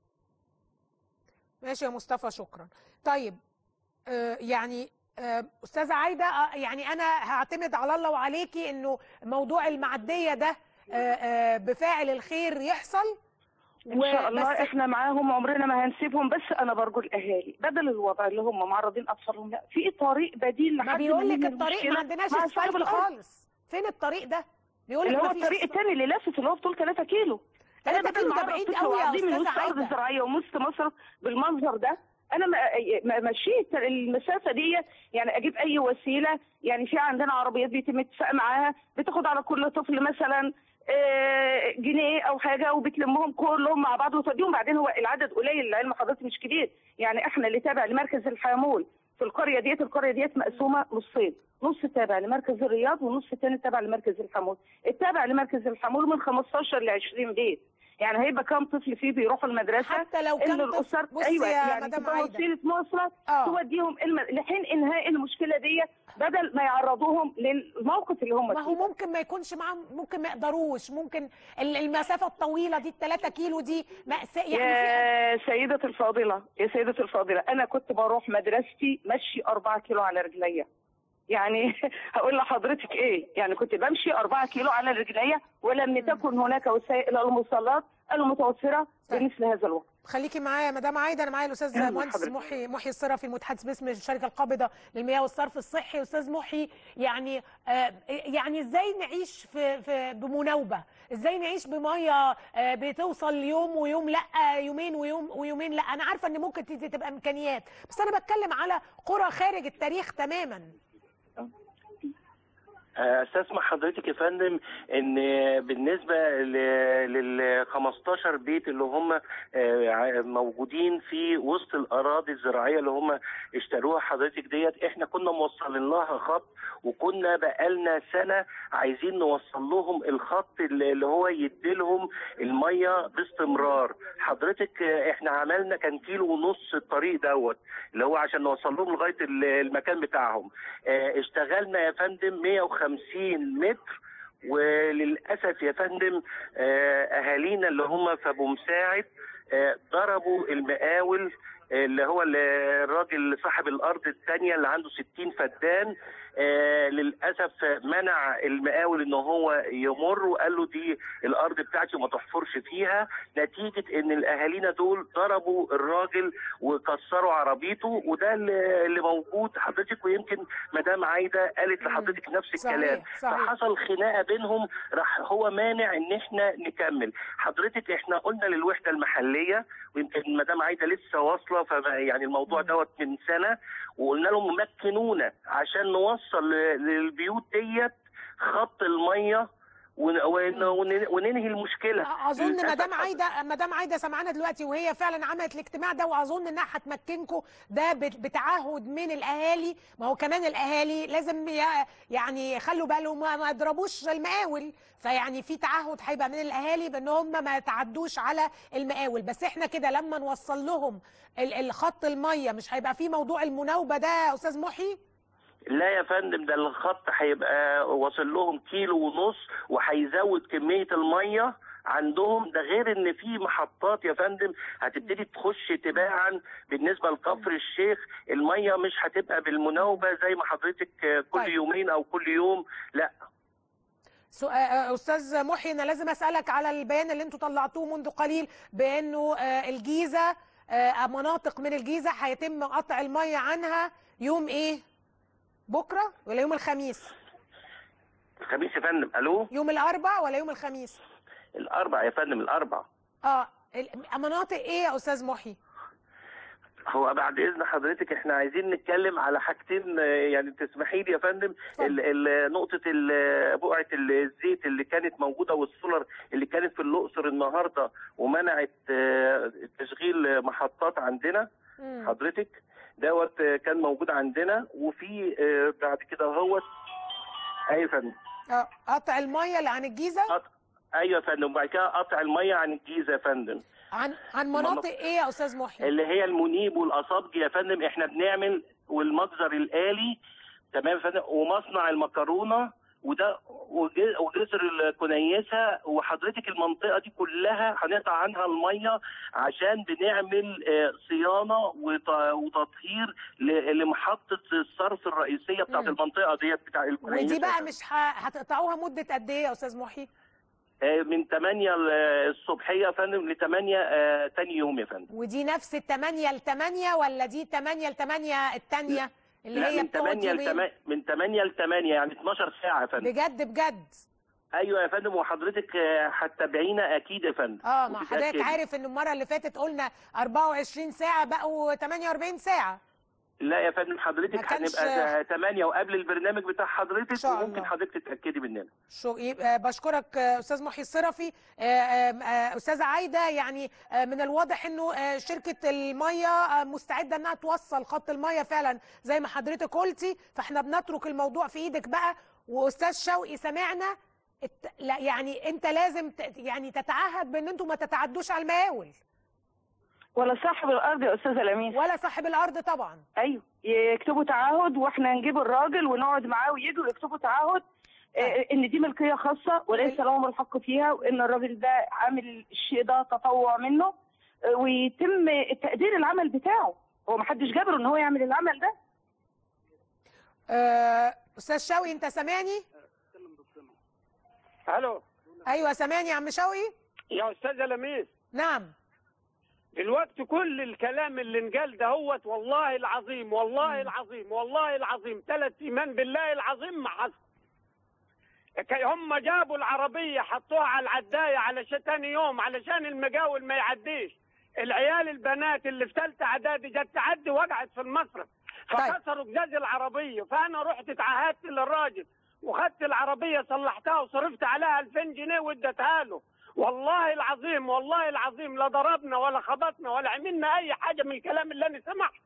ماشي يا مصطفى شكرا طيب آه يعني آه استاذه عايده آه يعني انا هعتمد على الله وعليكي انه موضوع المعديه ده آه آه بفاعل الخير يحصل ان شاء الله وبس- احنا معاهم عمرنا ما هنسيبهم بس انا برجو الاهالي بدل الوضع اللي هم معرضين اطفالهم لا في طريق بديل لحد ما بيقول لك ننهي الطريق ما المشكلة عندناش مع صاحب اسفلت الأرض. خالص فين الطريق ده بيقول لك اللي هو ما فيش الطريق الثاني اللي لافف اللي هو بطول 3 كيلو 3 بدل كيلو ما ده أعرف بعيد طفل قوي يا وأعديه من استاذه وسط ارض عايده زراعيه ووسط مصر بالمنظر ده انا ما ما- مشيت المسافه دي يعني اجيب اي وسيله يعني في عندنا عربيات بيتم اتفاق معاها بتاخد على كل طفل مثلا آه، جنيه او حاجه وبتلمهم كلهم مع بعض وتوديهم بعدين هو العدد قليل لعلم حضرتك مش كبير يعني احنا اللي تابع لمركز الحيمول في القريه ديت القريه ديت مقسومه نصين نص تابع لمركز الرياض والنص الثاني تابع لمركز الحمول التابع لمركز الحمول من 15 ل 20 بيت يعني هيبقى كام طفل فيه بيروحوا المدرسه حتى لو ان كان طفل الاسر بصي ايوه يا يعني مدام تبقى عايدة. وسيله مواصلات آه. توديهم الم... لحين انهاء المشكله دي بدل ما يعرضوهم للموقف اللي هم ما هو فيه ممكن ما يكونش معاهم ممكن ما يقدروش ممكن ال- المسافه الطويله دي الثلاثة كيلو دي مأساة يعني في يا سيدة الفاضلة يا سيدة الفاضلة أنا كنت بروح مدرستي مشي أربعة كيلو على رجليا يعني هقول لحضرتك إيه يعني كنت بمشي أربعة كيلو على رجليا ولم تكن هناك وسائل المواصلات المتوفرة طيب. بمثل هذا الوقت خليكي معايا يا مدام عايده انا معايا الاستاذ أهلا مهندس بحضرتك. محي محي الصرفي المتحدث باسم الشركه القابضه للمياه والصرف الصحي استاذ محي يعني آه يعني ازاي نعيش في, في بمناوبه ازاي نعيش بميه آه بتوصل يوم ويوم لا يومين ويوم ويومين لا انا عارفه ان ممكن تدي تبقى امكانيات بس انا بتكلم على قرى خارج التاريخ تماما استسمح حضرتك يا فندم ان بالنسبه لل 15 بيت اللي هم آه، ع- موجودين في وسط الاراضي الزراعيه اللي هم اشتروها حضرتك ديت احنا كنا موصلين لها خط وكنا بقالنا سنه عايزين نوصل لهم الخط اللي اللي هو يديلهم الميه باستمرار حضرتك آه، احنا عملنا كان كيلو ونص الطريق دوت اللي هو عشان نوصل لهم لغايه ال- المكان بتاعهم آه، اشتغلنا يا فندم 150 متر وللاسف يا فندم آه، اهالينا اللي هم في ابو مساعد آه، ضربوا المقاول آه، اللي هو ال- الراجل صاحب الارض الثانيه اللي عنده 60 فدان آه، للاسف منع المقاول ان هو يمر وقال له دي الارض بتاعتي وما تحفرش فيها نتيجه ان الاهالينا دول ضربوا الراجل وكسروا عربيته وده اللي اللي موجود حضرتك ويمكن مدام عايده قالت لحضرتك نفس صحيح، الكلام صحيح. فحصل خناقه بينهم راح هو مانع ان احنا نكمل حضرتك احنا قلنا للوحده المحليه ويمكن مدام عايده لسه واصله فما يعني الموضوع دوت من سنه وقلنا لهم مكنونا عشان نوصل ل- للبيوت ديت خط الميه ون- ون- ون- وننهي المشكله اظن للأسف مدام حضرتك- عايده مدام عايده سمعانا دلوقتي وهي فعلا عملت الاجتماع ده واظن انها هتمكنكم ده بت- بتعهد من الاهالي ما هو كمان الاهالي لازم ي- يعني يخلوا بالهم ما ما يضربوش المقاول فيعني في تعهد هيبقى من الاهالي بان هم ما يتعدوش على المقاول بس احنا كده لما نوصل لهم ال- الخط الميه مش هيبقى في موضوع المناوبه ده يا استاذ محي لا يا فندم ده الخط هيبقى واصل لهم كيلو ونص وهيزود كمية المية عندهم ده غير ان في محطات يا فندم هتبتدي تخش تباعا بالنسبه لكفر الشيخ الميه مش هتبقى بالمناوبه زي ما حضرتك آه، كل طيب. يومين او كل يوم لا سو- آه، آه، استاذ محي انا لازم اسالك على البيان اللي انتوا طلعتوه منذ قليل بانه آه، الجيزه آه، مناطق من الجيزه هيتم قطع الميه عنها يوم ايه بكره ولا يوم الخميس الخميس يا فندم الو يوم الاربع ولا يوم الخميس الاربع يا فندم الاربع اه ال- مناطق ايه يا استاذ محي هو بعد اذن حضرتك احنا عايزين نتكلم على حاجتين آه، يعني تسمحي لي يا فندم ال- ال- نقطه ال- بقعه الزيت اللي كانت موجوده والسولر اللي كانت في الاقصر النهارده ومنعت آه، تشغيل محطات عندنا مم. حضرتك دوت آه، كان موجود عندنا وفي آه، بعد كده هوت ايوه يا فندم اه قطع الميه اللي عن الجيزه قطع ايوه يا فندم وبعد كده قطع الميه عن الجيزه يا فندم عن عن مناطق ايه يا استاذ محي اللي هي المنيب والاصابجي يا فندم احنا بنعمل والمجزر الالي تمام يا فندم ومصنع المكرونه وده وج- وجسر الكنيسه وحضرتك المنطقه دي كلها هنقطع عنها الميه عشان بنعمل آه، صيانه وت- وتطهير ل- لمحطه الصرف الرئيسيه بتاعت مم. المنطقه ديت بتاع الكنيسه ودي يا بقى فندم. مش ه- هتقطعوها مده قد ايه يا استاذ محي آه، من 8 الصبحيه يا فندم ل 8 آه، تاني يوم يا فندم ودي نفس ال 8 ل 8 ولا دي 8 ل 8 الثانيه اللي لا هي من بتقعد 8 ل يومين 8 من 8 ل 8 يعني 12 ساعه يا فندم بجد بجد ايوه يا فندم وحضرتك آه، هتتابعينا اكيد يا فندم اه ما وتتأكدي. حضرتك عارف ان المره اللي فاتت قلنا 24 ساعه بقوا 48 ساعه لا يا فندم ما حضرتك كانش- هنبقى 8 وقبل البرنامج بتاع حضرتك إن شاء وممكن الله. حضرتك تتاكدي مننا شو يبقى بشكرك آه، استاذ محي الصرفي آه، آه، آه، استاذه عايده يعني آه، من الواضح انه آه، شركه الميه آه، مستعده انها توصل خط الميه فعلا زي ما حضرتك قلتي فاحنا بنترك الموضوع في ايدك بقى واستاذ شوقي سمعنا الت- لا يعني انت لازم ت- يعني تتعهد بان انتوا ما تتعدوش على المقاول ولا صاحب الارض يا استاذه لميس ولا صاحب الارض طبعا ايوه يكتبوا تعهد واحنا نجيب الراجل ونقعد معاه ويجوا يكتبوا تعهد آه، ان دي ملكيه خاصه وليس لهم الحق فيها وان الراجل ده عامل الشيء ده تطوع منه آه، ويتم تقدير العمل بتاعه هو محدش جبره ان هو يعمل العمل ده آه، استاذ شوقي انت سامعني الو ايوه سامعني يا عم شوقي يا استاذه لميس نعم دلوقتي كل الكلام اللي انقال دهوت والله العظيم والله العظيم والله العظيم ثلاث ايمان بالله العظيم ما حصل كي هم جابوا العربيه حطوها على العدايه علشان تاني يوم علشان المجاول ما يعديش العيال البنات اللي في ثالثه اعدادي جت تعدي وقعت في المصرف طيب. فكسروا جزاز العربيه فانا رحت اتعهدت للراجل وخدت العربيه صلحتها وصرفت عليها 2000 جنيه واديتها له والله العظيم والله العظيم لا ضربنا ولا خبطنا ولا عملنا اي حاجه من الكلام اللي انا سمعته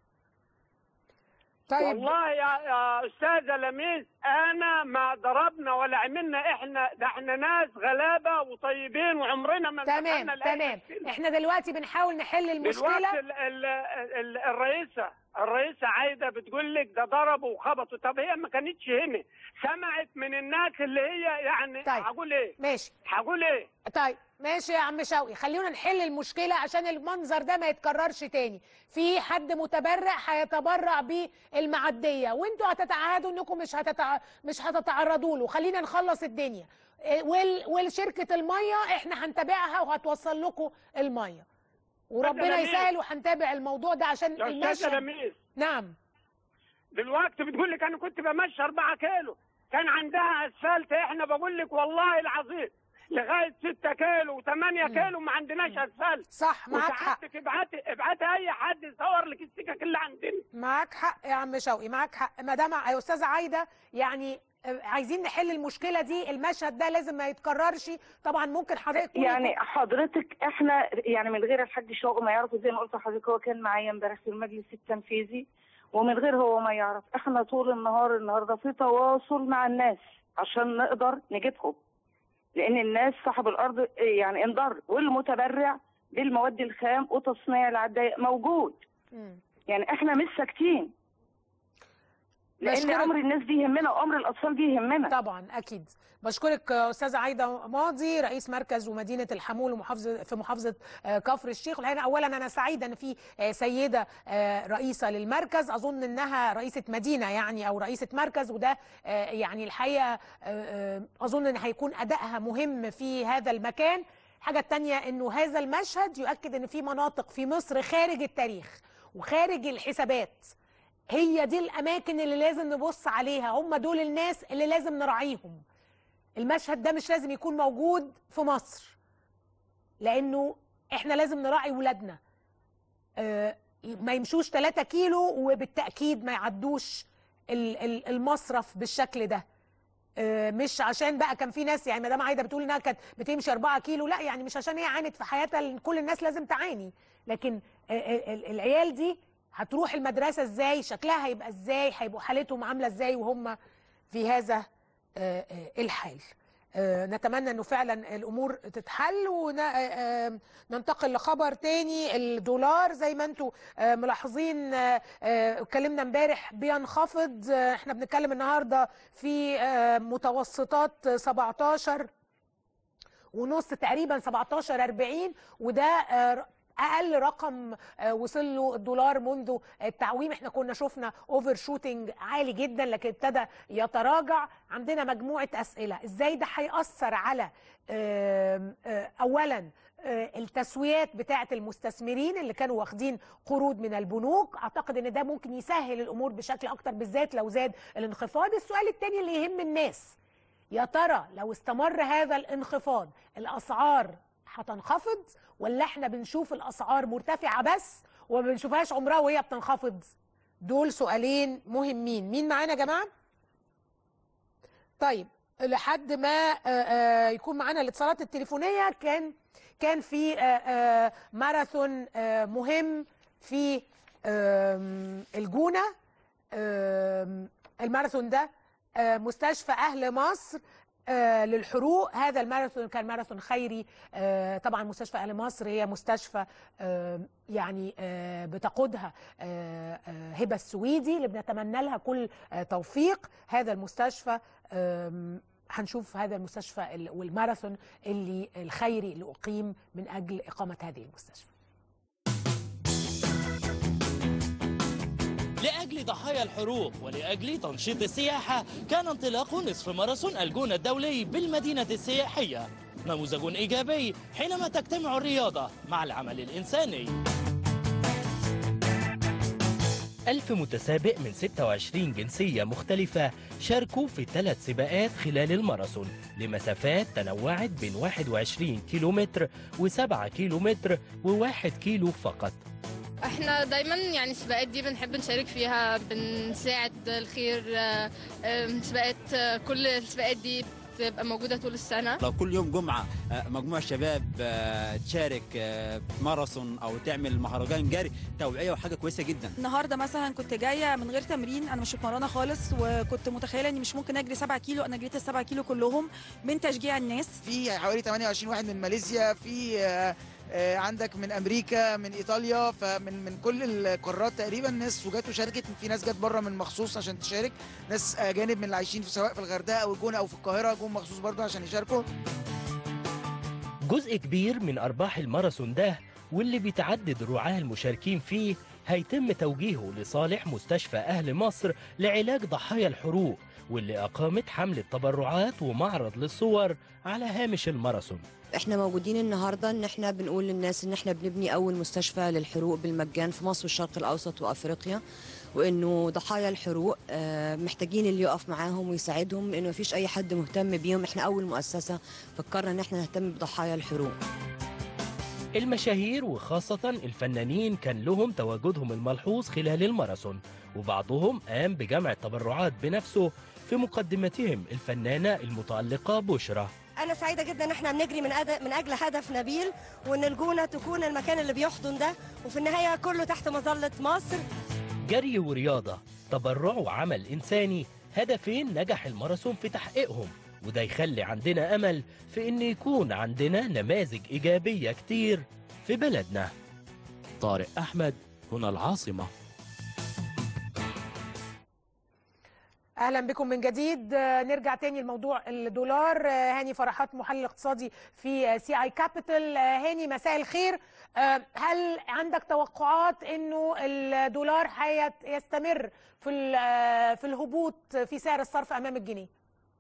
طيب والله يا, يا استاذه لميس انا ما ضربنا ولا عملنا احنا ده احنا ناس غلابه وطيبين وعمرنا ما تمام انتحلنا لأي تمام مشكلة. احنا دلوقتي بنحاول نحل المشكله دلوقتي ال ال ال الرئيسه الرئيسه عايده بتقول لك ده ضربوا وخبطوا طب هي ما كانتش هنا سمعت من الناس اللي هي يعني طيب. هقول ايه ماشي هقول ايه طيب ماشي يا عم شوقي خلينا نحل المشكله عشان المنظر ده ما يتكررش تاني في حد متبرع هيتبرع بالمعديه وانتوا هتتعهدوا انكم مش هتتع... مش هتتعرضوا له خلينا نخلص الدنيا إيه، وال... والشركه الميه احنا هنتابعها وهتوصل لكم الميه وربنا جميل. يسهل وهنتابع الموضوع ده عشان يا استاذه المشهد لميس نعم دلوقتي بتقول لك انا كنت بمشي 4 كيلو كان عندها اسفلت احنا بقول لك والله العظيم لغايه 6 كيلو و8 كيلو ما عندناش اسفلت صح معاك حق وسعادتك ابعتي ابعتي اي حد يصور لك السكك اللي عندنا معاك حق يا عم شوقي معاك حق مدام يا استاذه عايده يعني آه، عايزين نحل المشكله دي المشهد ده لازم ما يتكررش طبعا ممكن حضرتك تقولي يعني حضرتك احنا يعني من غير الحاج شوقي ما يعرف زي ما قلت لحضرتك هو كان معايا امبارح في المجلس التنفيذي ومن غير هو ما يعرف احنا طول النهار النهارده في تواصل مع الناس عشان نقدر نجيبهم لان الناس صاحب الارض يعني انضر والمتبرع بالمواد الخام وتصنيع العداية موجود مم. يعني احنا مش ساكتين لان بشكرك. امر الناس دي يهمنا وامر الاطفال دي يهمنا طبعا اكيد بشكرك آه، استاذه عايده ماضي رئيس مركز ومدينه الحمول ومحافظه في محافظه آه، كفر الشيخ والحقيقه اولا انا سعيده ان في آه، سيده آه، رئيسه للمركز اظن انها رئيسه مدينه يعني او رئيسه مركز وده آه، يعني الحقيقه آه، آه، اظن ان هيكون ادائها مهم في هذا المكان الحاجه الثانيه انه هذا المشهد يؤكد ان في مناطق في مصر خارج التاريخ وخارج الحسابات هي دي الاماكن اللي لازم نبص عليها هم دول الناس اللي لازم نراعيهم المشهد ده مش لازم يكون موجود في مصر لانه احنا لازم نراعي ولادنا آه، ما يمشوش 3 كيلو وبالتاكيد ما يعدوش ال- ال- المصرف بالشكل ده آه، مش عشان بقى كان في ناس يعني مدام عايده بتقول انها كانت بتمشي 4 كيلو لا يعني مش عشان هي عانت في حياتها كل الناس لازم تعاني لكن ال- ال- العيال دي هتروح المدرسه ازاي شكلها هيبقى ازاي هيبقوا حالتهم عامله ازاي وهم في هذا آه، آه، الحال آه، نتمنى انه فعلا الامور تتحل وننتقل لخبر تاني الدولار زي ما انتم آه، ملاحظين آه، آه، اتكلمنا امبارح بينخفض آه، احنا بنتكلم النهارده في آه، متوسطات 17 ونص تقريبا 17 40 وده آه، اقل رقم آه، وصل له الدولار منذ التعويم احنا كنا شفنا اوفر شوتنج عالي جدا لكن ابتدى يتراجع عندنا مجموعه اسئله ازاي ده هياثر على آم، آه، اولا آه، التسويات بتاعه المستثمرين اللي كانوا واخدين قروض من البنوك اعتقد ان ده ممكن يسهل الامور بشكل اكتر بالذات لو زاد الانخفاض السؤال الثاني اللي يهم الناس يا ترى لو استمر هذا الانخفاض الاسعار هتنخفض ولا احنا بنشوف الاسعار مرتفعه بس وما بنشوفهاش عمرها وهي بتنخفض دول سؤالين مهمين مين معانا يا جماعه طيب لحد ما آه، آه، يكون معانا الاتصالات التليفونيه كان كان في آه، آه، ماراثون آه، مهم في آم، الجونه آم، الماراثون ده آه، مستشفى اهل مصر آه، للحروق هذا الماراثون كان ماراثون خيري آه، طبعا مستشفى اهل مصر هي مستشفى آه، يعني آه، بتقودها آه، آه، هبه السويدي اللي بنتمنى لها كل آه، توفيق هذا المستشفى آم، هنشوف هذا المستشفى ال- والماراثون اللي الخيري اللي اقيم من اجل اقامه هذه المستشفى لأجل ضحايا الحروق ولأجل تنشيط السياحة كان انطلاق نصف ماراثون الجونة الدولي بالمدينة السياحية نموذج إيجابي حينما تجتمع الرياضة مع العمل الإنساني ألف متسابق من 26 جنسية مختلفة شاركوا في ثلاث سباقات خلال الماراثون لمسافات تنوعت بين 21 كيلومتر و7 كيلومتر و1 كيلو فقط احنا دايما يعني السباقات دي بنحب نشارك فيها بنساعد الخير آه، آه، سباقات آه، كل السباقات دي بتبقى موجودة طول السنة لو كل يوم جمعة آه، مجموعة شباب آه، تشارك آه، في ماراثون أو تعمل مهرجان جري توعية وحاجة كويسة جدا النهارده مثلا كنت جايه من غير تمرين انا مش متمرنه خالص وكنت متخيله اني مش ممكن اجري 7 كيلو انا جريت ال 7 كيلو كلهم من تشجيع الناس في حوالي 28 واحد من ماليزيا في آه، آه، عندك من امريكا من ايطاليا فمن من كل القارات تقريبا ناس وجات وشاركت في ناس جت بره من مخصوص عشان تشارك ناس اجانب من اللي عايشين في سواء في الغردقه او الجونه او في القاهره جم مخصوص برضه عشان يشاركوا جزء كبير من أرباح الماراثون ده واللي بيتعدد الرعاة المشاركين فيه هيتم توجيهه لصالح مستشفى أهل مصر لعلاج ضحايا الحروق واللي أقامت حملة تبرعات ومعرض للصور على هامش الماراثون احنا موجودين النهارده ان احنا بنقول للناس ان احنا بنبني اول مستشفى للحروق بالمجان في مصر والشرق الاوسط وافريقيا وانه ضحايا الحروق آه، محتاجين اللي يقف معاهم ويساعدهم لانه مفيش اي حد مهتم بيهم احنا اول مؤسسه فكرنا ان احنا نهتم بضحايا الحروق المشاهير وخاصة الفنانين كان لهم تواجدهم الملحوظ خلال الماراثون وبعضهم قام بجمع التبرعات بنفسه في مقدمتهم الفنانة المتألقة بشرى انا سعيده جدا ان احنا بنجري من أد... من اجل هدف نبيل وان الجونه تكون المكان اللي بيحضن ده وفي النهايه كله تحت مظله مصر جري ورياضة تبرع وعمل إنساني هدفين نجح الماراثون في تحقيقهم وده يخلي عندنا أمل في إن يكون عندنا نماذج إيجابية كتير في بلدنا طارق أحمد هنا العاصمة اهلا بكم من جديد آه، نرجع تاني لموضوع الدولار آه، هاني فرحات محلل اقتصادي في سي اي كابيتال هاني مساء الخير آه، هل عندك توقعات انه الدولار هيستمر في ال- آه، في الهبوط في سعر الصرف امام الجنيه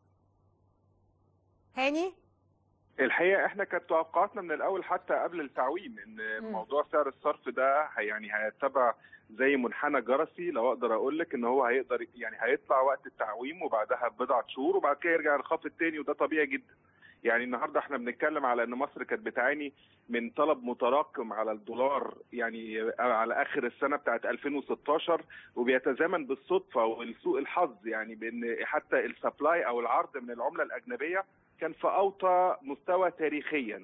هاني الحقيقه احنا كانت توقعاتنا من الاول حتى قبل التعويم ان مم. موضوع سعر الصرف ده هي- يعني هيتبع زي منحنى جرسي لو اقدر اقول لك ان هو هيقدر يعني هيطلع وقت التعويم وبعدها بضعه شهور وبعد كده يرجع ينخفض تاني وده طبيعي جدا. يعني النهارده احنا بنتكلم على ان مصر كانت بتعاني من طلب متراكم على الدولار يعني على اخر السنه بتاعت 2016 وبيتزامن بالصدفه والسوء الحظ يعني بان حتى السبلاي او العرض من العمله الاجنبيه كان في اوطى مستوى تاريخيا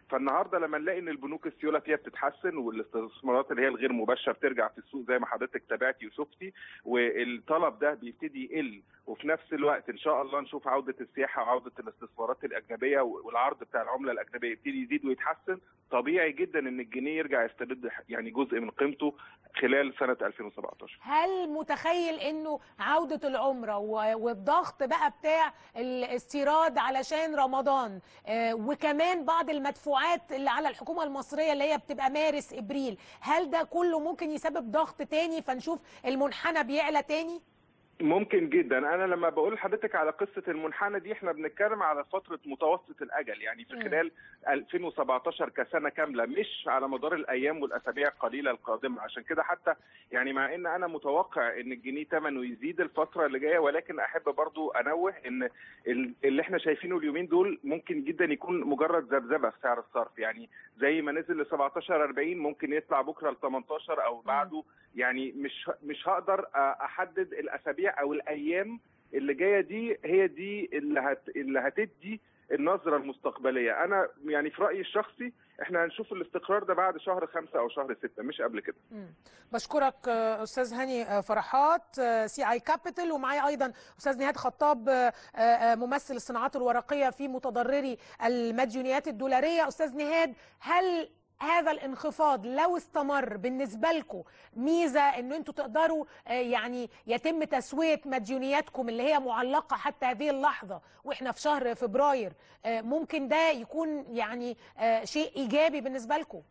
فالنهارده لما نلاقي ان البنوك السيوله فيها بتتحسن والاستثمارات اللي هي الغير مباشره بترجع في السوق زي ما حضرتك تابعتي وشفتي والطلب ده بيبتدي يقل وفي نفس الوقت ان شاء الله نشوف عوده السياحه وعوده الاستثمارات الاجنبيه والعرض بتاع العمله الاجنبيه يبتدي يزيد ويتحسن طبيعي جدا ان الجنيه يرجع يسترد يعني جزء من قيمته خلال سنه 2017 هل متخيل انه عودة العمرة و- والضغط بقى بتاع الاستيراد علشان رمضان آه، وكمان بعض المدفوعات اللي على الحكومة المصرية اللي هي بتبقى مارس ابريل هل ده كله ممكن يسبب ضغط تاني فنشوف المنحنى بيعلى تاني؟ ممكن جدا انا لما بقول لحضرتك على قصه المنحنى دي احنا بنتكلم على فتره متوسط الاجل يعني في مم. خلال 2017 كسنه كامله مش على مدار الايام والاسابيع القليله القادمه عشان كده حتى يعني مع ان انا متوقع ان الجنيه ثمنه يزيد الفتره اللي جايه ولكن احب برضو انوه ان ال- اللي احنا شايفينه اليومين دول ممكن جدا يكون مجرد ذبذبه في سعر الصرف يعني زي ما نزل ل 17 40 ممكن يطلع بكره ل 18 او بعده يعني مش مش هقدر احدد الاسابيع او الايام اللي جايه دي هي دي اللي هت اللي هتدي النظره المستقبليه انا يعني في رايي الشخصي احنا هنشوف الاستقرار ده بعد شهر خمسة او شهر ستة مش قبل كده بشكرك آه، استاذ هاني آه، فرحات آه، سي اي كابيتال ومعايا ايضا استاذ نهاد خطاب آه، آه، ممثل الصناعات الورقيه في متضرري المديونيات الدولاريه استاذ نهاد هل هذا الانخفاض لو استمر بالنسبه لكم ميزه ان انتوا تقدروا آه، يعني يتم تسويه مديونياتكم اللي هي معلقه حتى هذه اللحظه واحنا في شهر فبراير آه، ممكن ده يكون يعني آه، شيء ايجابي بالنسبه لكم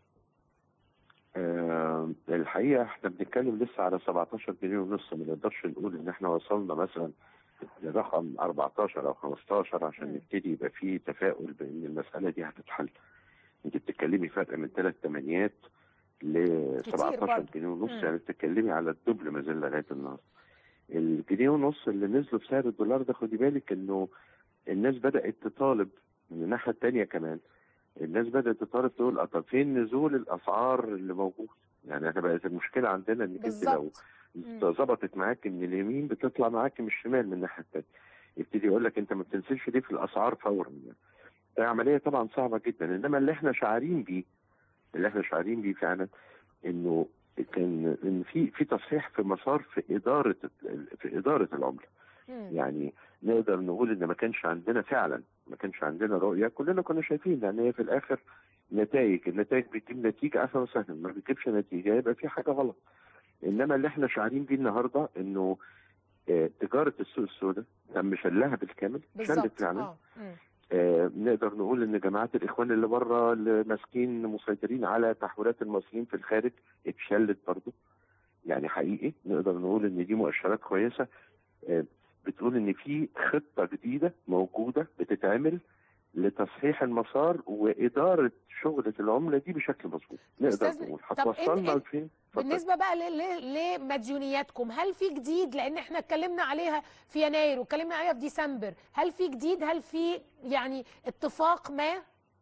آه، الحقيقه احنا بنتكلم لسه على 17 جنيه ونص ما نقدرش نقول ان احنا وصلنا مثلا لرقم 14 او 15 عشان نبتدي يبقى فيه تفاؤل بان المساله دي هتتحل انت بتتكلمي فرق من ثلاث ثمانيات ل كتير 17 برضه. جنيه ونص مم. يعني بتتكلمي على الدبل ما زال لغايه النهارده الجنيه ونص اللي نزلوا بسعر الدولار ده خدي بالك انه الناس بدات تطالب من الناحيه الثانيه كمان الناس بدات تطالب تقول "آه، طب فين نزول الاسعار اللي موجود يعني احنا بقت المشكله عندنا انك انت لو بالظبط. مم. ظبطت معاك من اليمين بتطلع معاك من الشمال من الناحيه الثانيه يبتدي يقول لك انت ما بتنزلش ليه في الاسعار فورا يعني ده عمليه طبعا صعبه جدا انما اللي احنا شعارين بيه اللي احنا شعارين بيه فعلا انه كان ان في في تصحيح في مسار في اداره في اداره العمله يعني نقدر نقول ان ما كانش عندنا فعلا ما كانش عندنا رؤيه كلنا كنا شايفين لان هي في الاخر نتائج النتائج بتجيب نتيجه اهلا وسهلا ما بتجيبش نتيجه يبقى في حاجه غلط انما اللي احنا شعارين بيه النهارده انه آه، تجاره السوق السوداء تم شلها بالكامل شلت بالظبط فعلا اه مم. آه، نقدر نقول ان جماعات الاخوان اللي بره اللي ماسكين مسيطرين على تحويلات المصريين في الخارج اتشلت برضه يعني حقيقي نقدر نقول ان دي مؤشرات كويسه آه، بتقول ان في خطه جديده موجوده بتتعمل لتصحيح المسار واداره شغله العمله دي بشكل مظبوط نقدر أستاذ- نقول طب إن- هتوصلنا إن- لفين اتفضل. بالنسبه بقى ل- ل- لمديونياتكم هل في جديد لان احنا اتكلمنا عليها في يناير واتكلمنا عليها في ديسمبر هل في جديد هل في يعني اتفاق ما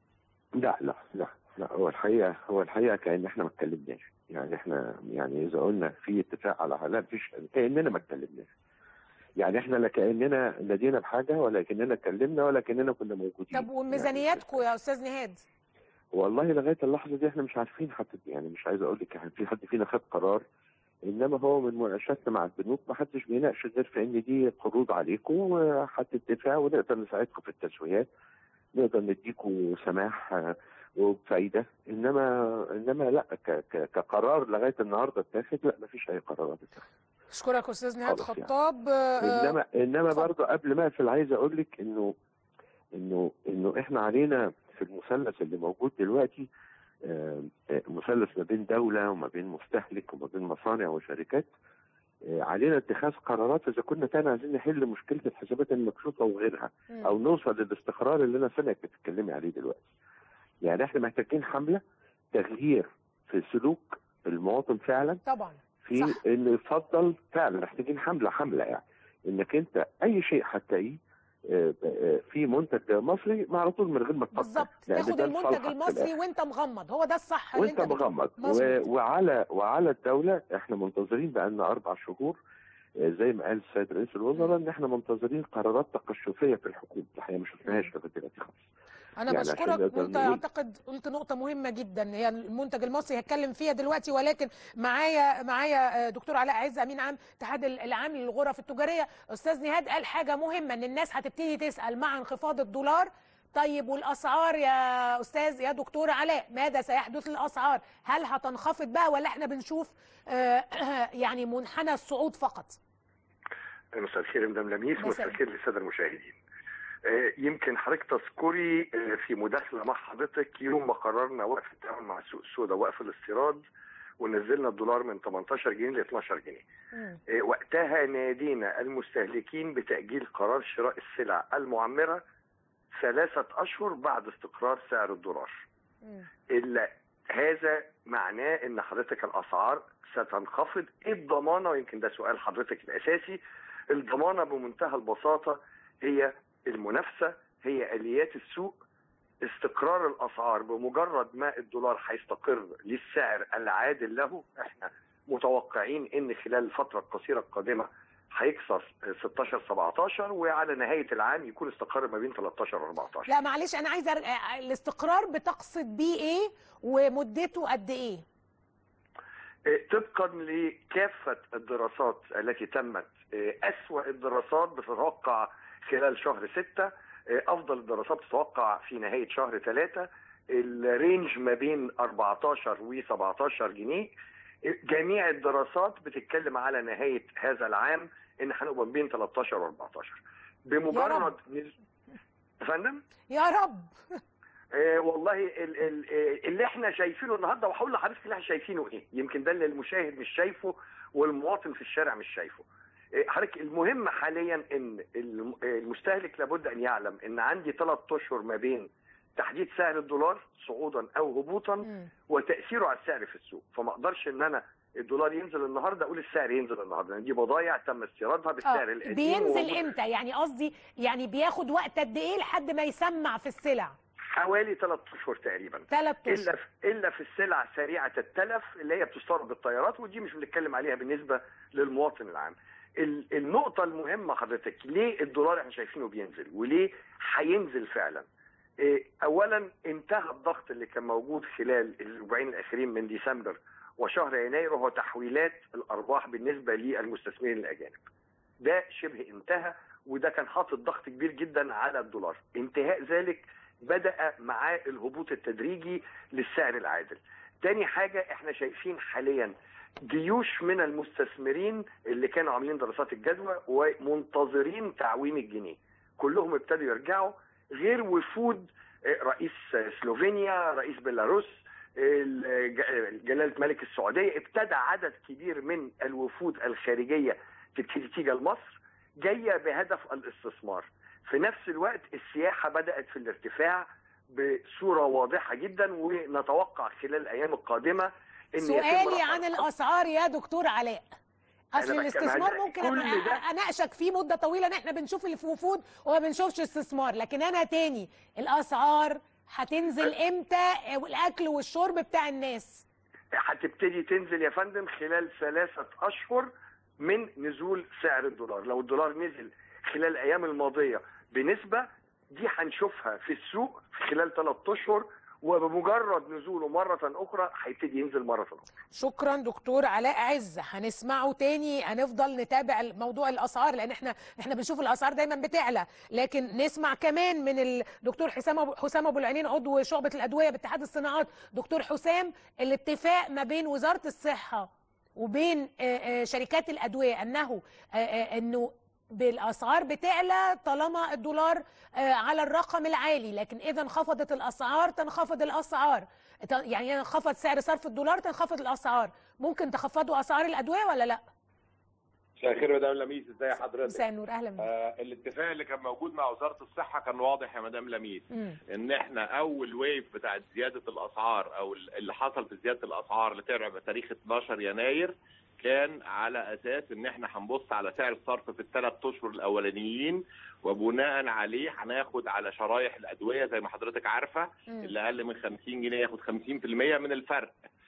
لا لا لا لا هو الحقيقه هو الحقيقه كان احنا ما اتكلمناش يعني احنا يعني اذا قلنا في اتفاق على حاجه مفيش كاننا ما اتكلمناش يعني احنا لا كاننا نادينا بحاجه ولا كاننا اتكلمنا ولا كاننا كنا موجودين طب وميزانياتكم يا استاذ نهاد والله لغايه اللحظه دي احنا مش عارفين حتى يعني مش عايز اقول لك يعني في حد فينا خد قرار انما هو من مناقشاتنا مع البنوك ما حدش بيناقش غير في ان دي قروض عليكم وهتدفع ونقدر نساعدكم في التسويات نقدر نديكم سماح آه، وبفايده انما انما لا ك- ك- كقرار لغايه النهارده اتاخد لا ما فيش اي قرارات اتاخدت اشكرك استاذ نهاد خالص يعني. خطاب آه، انما انما برضه قبل ما اقفل عايز اقول لك انه انه انه احنا علينا في المثلث اللي موجود دلوقتي آه، آه، مثلث ما بين دوله وما بين مستهلك وما بين مصانع وشركات آه، علينا اتخاذ قرارات اذا كنا تاني عايزين نحل مشكله الحسابات المكشوفه وغيرها مم. او نوصل للاستقرار اللي انا سامعك بتتكلمي عليه دلوقتي. يعني احنا محتاجين حمله تغيير في سلوك المواطن فعلا طبعا في انه يفضل فعلا محتاجين حمله حمله يعني انك انت اي شيء هتلاقيه آه، آه، في منتج مصري ما على طول من غير ما تفكر بالظبط لأن تاخد ده المنتج لصالحك في المصري الآخر. وانت مغمض هو ده الصح اللي وانت انت بت- مغمض مظبوط. و... وعلى وعلى الدوله احنا منتظرين بقالنا اربع شهور آه، زي ما قال السيد رئيس الوزراء ان احنا منتظرين قرارات تقشفيه في الحكومه الحقيقه ما شفناهاش لغايه دلوقتي خالص انا يعني عشان بشكرك نقدر وانت نقول- اعتقد قلت نقطه مهمه جدا هي المنتج المصري هتكلم فيها دلوقتي ولكن معايا معايا آه، دكتور علاء عز امين عام اتحاد العام للغرف التجاريه استاذ نهاد قال حاجه مهمه ان الناس هتبتدي تسال مع انخفاض الدولار طيب والاسعار يا استاذ يا دكتور علاء ماذا سيحدث للاسعار هل هتنخفض بقى ولا احنا بنشوف آه، يعني منحنى الصعود فقط مساء الخير يا مدام لميس مساء ومساء الخير للساده المشاهدين. آه، يمكن حضرتك تذكري آه، في مداخله مع حضرتك يوم ما قررنا وقف التعامل مع السوق السوداء وقف الاستيراد ونزلنا الدولار من 18 جنيه ل 12 جنيه. آه، وقتها نادينا المستهلكين بتأجيل قرار شراء السلع المعمرة ثلاثة أشهر بعد استقرار سعر الدولار إلا هذا معناه إن حضرتك الأسعار ستنخفض إيه الضمانة ويمكن ده سؤال حضرتك الأساسي الضمانة بمنتهى البساطة هي المنافسة هي آليات السوق استقرار الأسعار بمجرد ما الدولار هيستقر للسعر العادل له احنا متوقعين ان خلال الفترة القصيرة القادمة هيكسر 16 17 وعلى نهاية العام يكون استقر ما بين 13 و 14 لا معلش انا عايزه أر- الاستقرار بتقصد بيه ايه ومدته قد ايه إيه، طبقا لكافة الدراسات التي تمت إيه، أسوأ الدراسات بتتوقع خلال شهر ستة إيه، أفضل الدراسات بتتوقع في نهاية شهر ثلاثة الرينج ما بين 14 و 17 جنيه إيه، جميع الدراسات بتتكلم على نهاية هذا العام إن هنبقى ما بين 13 و 14 بمجرد نز- يا فندم يا رب آه والله ال ال آه، اللي احنا شايفينه النهارده وهقول لحضرتك اللي احنا شايفينه ايه يمكن ده اللي المشاهد مش شايفه والمواطن في الشارع مش شايفه آه، حضرتك المهم حاليا ان الم- آه، المستهلك لابد ان يعلم ان عندي ثلاث اشهر ما بين تحديد سعر الدولار صعودا او هبوطا وتاثيره على السعر في السوق فما اقدرش ان انا الدولار ينزل النهارده اقول السعر ينزل النهارده لان دي بضايع تم استيرادها بالسعر آه، القديم بينزل وهو- امتى يعني قصدي يعني بياخد وقت قد ايه لحد ما يسمع في السلع حوالي ثلاث اشهر تقريبا ثلاث الا اشهر في الا في السلع سريعه التلف اللي هي بتستورد بالطيارات ودي مش بنتكلم عليها بالنسبه للمواطن العام. ال- النقطه المهمه حضرتك ليه الدولار احنا شايفينه بينزل وليه هينزل فعلا؟ إيه، اولا انتهى الضغط اللي كان موجود خلال الاسبوعين الاخيرين من ديسمبر وشهر يناير وهو تحويلات الارباح بالنسبه للمستثمرين الاجانب. ده شبه انتهى وده كان حاطط ضغط كبير جدا على الدولار انتهاء ذلك بدأ معاه الهبوط التدريجي للسعر العادل تاني حاجة احنا شايفين حاليا جيوش من المستثمرين اللي كانوا عاملين دراسات الجدوى ومنتظرين تعويم الجنيه كلهم ابتدوا يرجعوا غير وفود آه، رئيس سلوفينيا رئيس بيلاروس الج- جلالة ملك السعودية ابتدى عدد كبير من الوفود الخارجية تبتدي تيجي لمصر جاية بهدف الاستثمار في نفس الوقت السياحة بدأت في الارتفاع بصورة واضحة جدا ونتوقع خلال الأيام القادمة إن يتم سؤالي رفع عن الاسعار يا دكتور علاء أنا اصل بتكلم الاستثمار عن- ممكن كل أبقى ده- اناقشك فيه مده طويله ان احنا بنشوف اللي في وفود وما بنشوفش استثمار لكن انا تاني الاسعار هتنزل امتى والاكل والشرب بتاع الناس هتبتدي تنزل يا فندم خلال ثلاثة أشهر من نزول سعر الدولار لو الدولار نزل خلال الأيام الماضية بنسبة دي هنشوفها في السوق خلال ثلاثة أشهر وبمجرد نزوله مرة أخرى هيبتدي ينزل مرة أخرى شكرا دكتور علاء عز هنسمعه تاني هنفضل نتابع موضوع الاسعار لان احنا احنا بنشوف الاسعار دايما بتعلى لكن نسمع كمان من الدكتور حسام أبو- حسام ابو العينين عضو شعبه الادويه باتحاد الصناعات دكتور حسام الاتفاق ما بين وزاره الصحه وبين آه، آه، شركات الادويه انه آه، آه، انه بالاسعار بتعلى طالما الدولار آه، على الرقم العالي لكن اذا انخفضت الاسعار تنخفض الاسعار ت- يعني انخفض سعر صرف الدولار تنخفض الاسعار ممكن تخفضوا اسعار الادويه ولا لا مساء الخير مدام لميس ازي حضرتك مساء النور اهلا بيك آه الاتفاق اللي كان موجود مع وزاره الصحه كان واضح يا مدام لميس مم. ان احنا اول ويف بتاعت زياده الاسعار او اللي حصل في زياده الاسعار اللي طلع بتاريخ 12 يناير كان على اساس ان احنا هنبص على سعر الصرف في الثلاث اشهر الاولانيين وبناء عليه هناخد على شرايح الادويه زي ما حضرتك عارفه مم. اللي اقل من 50 جنيه ياخد 50% من الفرق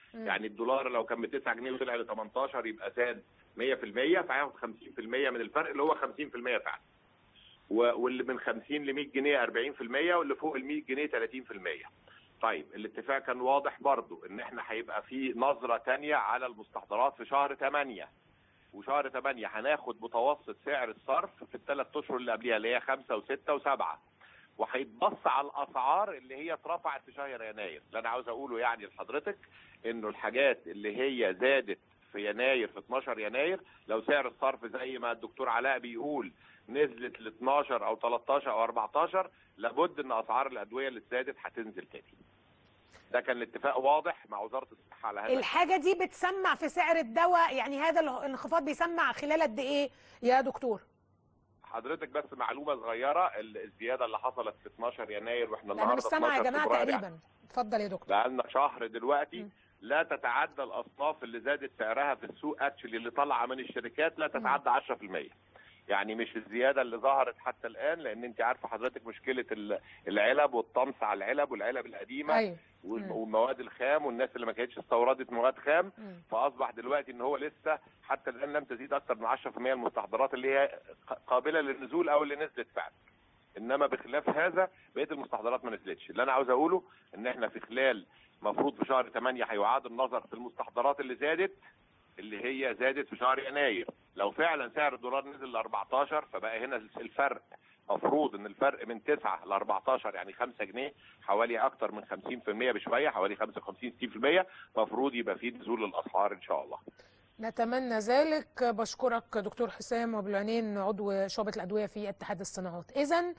مم. يعني الدولار لو كان ب 9 جنيه وطلع ل 18 يبقى زاد 100% فهياخد 50% من الفرق اللي هو 50% فعلا و- واللي من 50 ل 100 جنيه 40% واللي فوق ال 100 جنيه 30% طيب الاتفاق كان واضح برضو ان احنا هيبقى في نظرة تانية على المستحضرات في شهر 8 وشهر 8 هناخد متوسط سعر الصرف في الثلاث اشهر اللي قبلها اللي هي 5 و6 و7 وهيتبص على الاسعار اللي هي اترفعت في شهر يناير اللي انا عاوز اقوله يعني لحضرتك انه الحاجات اللي هي زادت في يناير في 12 يناير لو سعر الصرف زي ما الدكتور علاء بيقول نزلت ل 12 او 13 او 14 لابد ان اسعار الادويه اللي زادت هتنزل تاني ده كان الاتفاق واضح مع وزاره الصحه على هذا الحاجه دي بتسمع في سعر الدواء يعني هذا الانخفاض بيسمع خلال قد ايه يا دكتور حضرتك بس معلومه صغيره ال- الزياده اللي حصلت في 12 يناير واحنا انا النهارده مش سامعه يا 12 جماعه فبراير تقريبا اتفضل يا دكتور بقالنا شهر دلوقتي لا تتعدى الاصناف اللي زادت سعرها في السوق اكشلي اللي طالعه من الشركات لا تتعدى 10% يعني مش الزياده اللي ظهرت حتى الان لان انت عارفه حضرتك مشكله ال- العلب والطمس على العلب والعلب القديمه أيوة. والم- مم. والمواد الخام والناس اللي ما كانتش استوردت مواد خام مم. فاصبح دلوقتي ان هو لسه حتى الان لم تزيد اكثر من 10% المستحضرات اللي هي ق- قابله للنزول او اللي نزلت فعلا انما بخلاف هذا بقيه المستحضرات ما نزلتش اللي انا عاوز اقوله ان احنا في خلال مفروض في شهر 8 هيعاد النظر في المستحضرات اللي زادت اللي هي زادت في شهر يناير لو فعلا سعر الدولار نزل ل 14 فبقى هنا الفرق مفروض ان الفرق من 9 ل 14 يعني 5 جنيه حوالي اكتر من 50% بشويه حوالي 55 60% مفروض يبقى في نزول للاسعار ان شاء الله نتمنى ذلك بشكرك دكتور حسام ابو العينين عضو شعبة الأدوية في اتحاد الصناعات إذا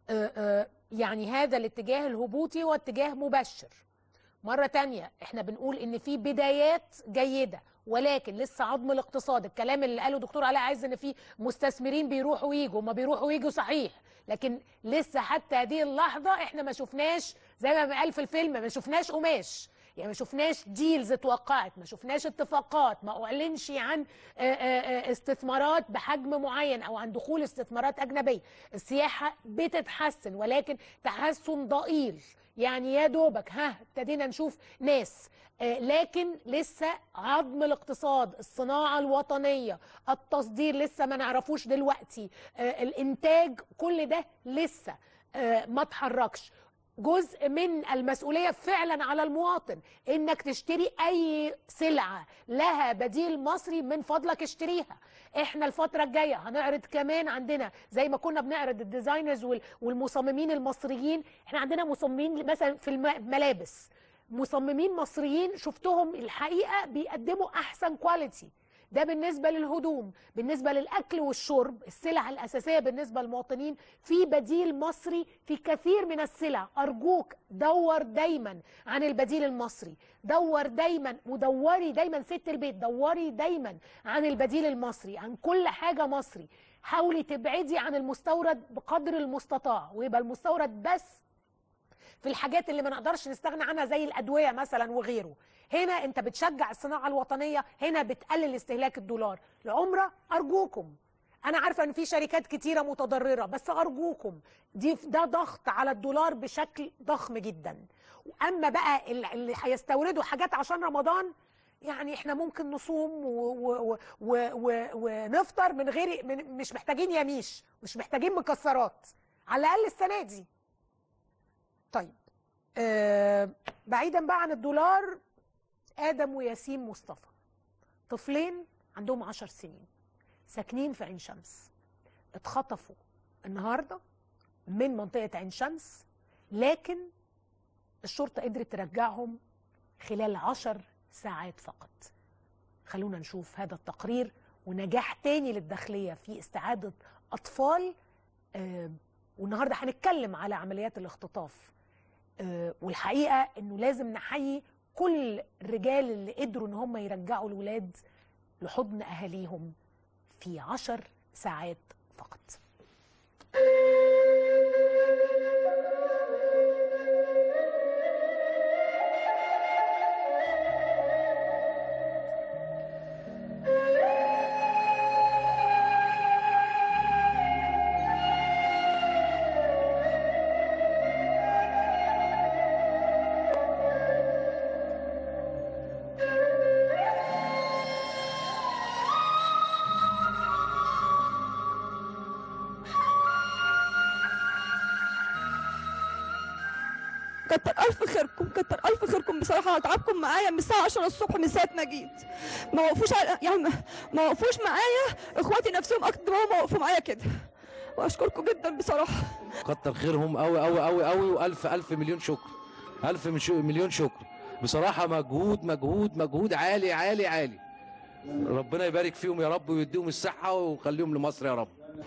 يعني هذا الاتجاه الهبوطي واتجاه مبشر مرة تانية احنا بنقول ان في بدايات جيدة ولكن لسه عظم الاقتصاد الكلام اللي قاله دكتور علاء عايز ان في مستثمرين بيروحوا ويجوا ما بيروحوا ويجوا صحيح لكن لسه حتى هذه اللحظة احنا ما شفناش زي ما قال في الفيلم ما شفناش قماش يعني ما شفناش ديلز اتوقعت ما شفناش اتفاقات ما اعلنش عن آه، آه، آه، استثمارات بحجم معين او عن دخول استثمارات اجنبيه السياحه بتتحسن ولكن تحسن ضئيل يعني يا دوبك ها ابتدينا نشوف ناس آه، لكن لسه عظم الاقتصاد الصناعه الوطنيه التصدير لسه ما نعرفوش دلوقتي آه، الانتاج كل ده لسه آه، ما اتحركش جزء من المسؤولية فعلا على المواطن انك تشتري اي سلعة لها بديل مصري من فضلك اشتريها احنا الفترة الجاية هنعرض كمان عندنا زي ما كنا بنعرض الديزاينرز وال- والمصممين المصريين احنا عندنا مصممين مثلا في الم- الملابس مصممين مصريين شفتهم الحقيقة بيقدموا احسن كواليتي ده بالنسبة للهدوم بالنسبة للأكل والشرب السلع الأساسية بالنسبة للمواطنين في بديل مصري في كثير من السلع أرجوك دور دايما عن البديل المصري دور دايما ودوري دايما ست البيت دوري دايما عن البديل المصري عن كل حاجة مصري حاولي تبعدي عن المستورد بقدر المستطاع ويبقى المستورد بس في الحاجات اللي ما نقدرش نستغنى عنها زي الادويه مثلا وغيره هنا انت بتشجع الصناعه الوطنيه هنا بتقلل استهلاك الدولار العمره ارجوكم انا عارفه ان في شركات كتيره متضرره بس ارجوكم دي ده ضغط على الدولار بشكل ضخم جدا اما بقى ال- اللي هيستوردوا حاجات عشان رمضان يعني احنا ممكن نصوم و- و- و- و- ونفطر من غير من مش محتاجين يميش مش محتاجين مكسرات على الاقل السنه دي طيب آه بعيدا بقى عن الدولار ادم وياسين مصطفى طفلين عندهم عشر سنين ساكنين في عين شمس اتخطفوا النهارده من منطقه عين شمس لكن الشرطه قدرت ترجعهم خلال عشر ساعات فقط خلونا نشوف هذا التقرير ونجاح تاني للداخليه في استعاده اطفال آه والنهارده هنتكلم على عمليات الاختطاف آه، والحقيقه انه لازم نحيي كل الرجال اللي قدروا ان هم يرجعوا الولاد لحضن اهاليهم في عشر ساعات فقط كتر الف خيركم كتر الف خيركم بصراحه على تعبكم معايا من الساعه 10 الصبح من ساعه ما جيت ما وقفوش على يعني ما- ما وقفوش معايا اخواتي نفسهم اكتر ما هم وقفوا معايا كده واشكركم جدا بصراحه كتر خيرهم قوي قوي قوي قوي والف الف مليون شكر الف من شو- مليون شكر بصراحه مجهود مجهود مجهود عالي عالي عالي ربنا يبارك فيهم يا رب ويديهم الصحه ويخليهم لمصر يا رب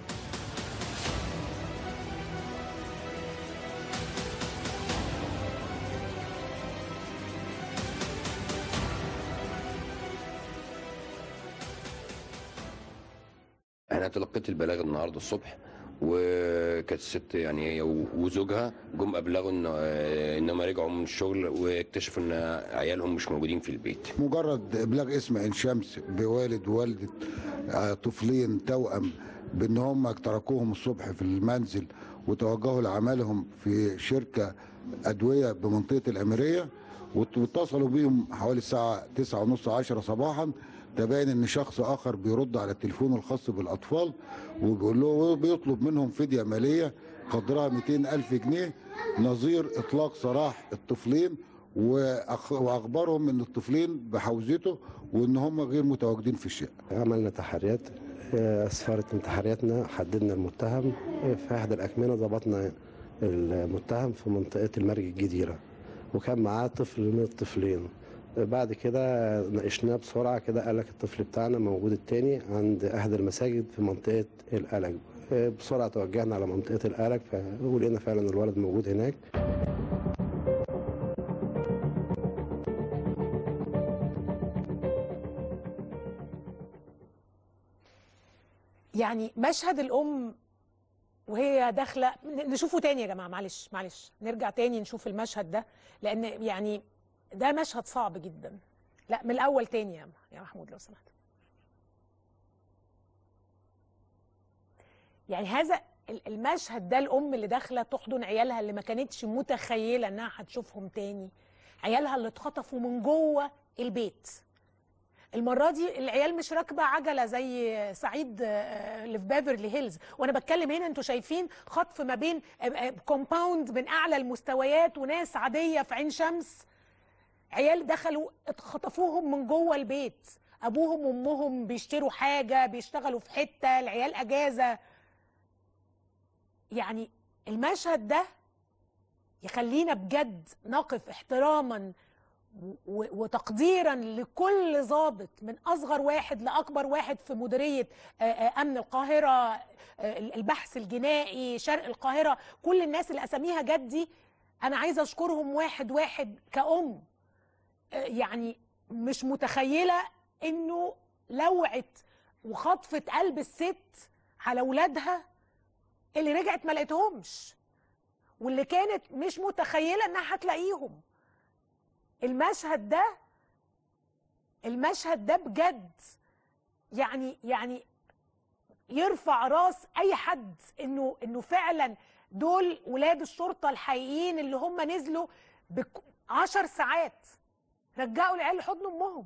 انا تلقيت البلاغ النهارده الصبح وكانت الست يعني هي وزوجها جم ابلغوا ان آه، انهم رجعوا من الشغل واكتشفوا ان عيالهم مش موجودين في البيت مجرد ابلاغ اسم عين شمس بوالد ووالده آه، طفلين توأم بان هم تركوهم الصبح في المنزل وتوجهوا لعملهم في شركه ادويه بمنطقه الاميريه وات- واتصلوا بيهم حوالي الساعه 9 ونص 10 صباحا تبين ان شخص اخر بيرد على التليفون الخاص بالاطفال وبيقول له بيطلب منهم فديه ماليه قدرها 200 الف جنيه نظير اطلاق سراح الطفلين وأخ- واخبرهم ان الطفلين بحوزته وان هم غير متواجدين في الشقه عملنا تحريات آه، أسفرت من تحرياتنا حددنا المتهم آه، في أحد الأكمنة ضبطنا المتهم في منطقة المرج الجديرة وكان معاه طفل من الطفلين آه، بعد كده ناقشناه بسرعة كده قال لك الطفل بتاعنا موجود التاني عند أحد المساجد في منطقة القلق آه، بسرعة توجهنا على منطقة القلق ف- ولقينا فعلا الولد موجود هناك يعني مشهد الام وهي داخله ن- نشوفه تاني يا جماعه معلش معلش نرجع تاني نشوف المشهد ده لان يعني ده مشهد صعب جدا لا من الاول تاني يا يا محمود لو سمحت يعني هذا ال- المشهد ده الام اللي داخله تحضن عيالها اللي ما كانتش متخيله انها هتشوفهم تاني عيالها اللي اتخطفوا من جوه البيت المره دي العيال مش راكبه عجله زي سعيد آه، اللي في بافرلي هيلز وانا بتكلم هنا انتوا شايفين خطف ما بين كومباوند من اعلى المستويات وناس عاديه في عين شمس عيال دخلوا اتخطفوهم من جوه البيت ابوهم وامهم بيشتروا حاجه بيشتغلوا في حته العيال اجازه يعني المشهد ده يخلينا بجد نقف احتراما و- وتقديرا لكل ضابط من اصغر واحد لاكبر واحد في مديريه آه، آه، امن القاهره آه، البحث الجنائي شرق القاهره كل الناس اللي اساميها جدي انا عايزه اشكرهم واحد واحد كأم آه، يعني مش متخيله انه لوعت وخطفت قلب الست على اولادها اللي رجعت ما لقيتهمش واللي كانت مش متخيله انها هتلاقيهم المشهد ده المشهد ده بجد يعني يعني يرفع راس اي حد انه انه فعلا دول ولاد الشرطه الحقيقيين اللي هم نزلوا بعشر ساعات رجعوا العيال لحضن امهم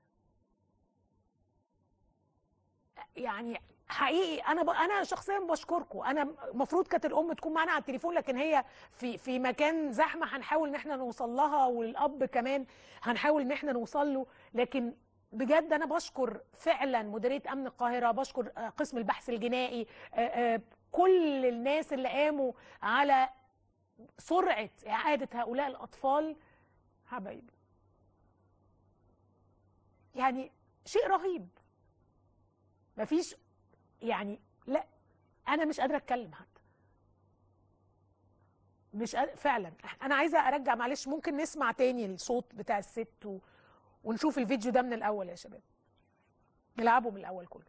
يعني حقيقي انا ب... انا شخصيا بشكركم انا المفروض كانت الام تكون معانا على التليفون لكن هي في في مكان زحمه هنحاول ان احنا نوصل لها والاب كمان هنحاول ان احنا نوصل له لكن بجد انا بشكر فعلا مديريه امن القاهره بشكر آه، قسم البحث الجنائي آه، آه، كل الناس اللي قاموا على سرعه اعاده هؤلاء الاطفال حبايبي يعني شيء رهيب مفيش يعني لا انا مش قادره اتكلم حتى مش قادرة فعلا انا عايزه ارجع معلش ممكن نسمع تاني الصوت بتاع الست و... ونشوف الفيديو ده من الاول يا شباب نلعبه من الاول كله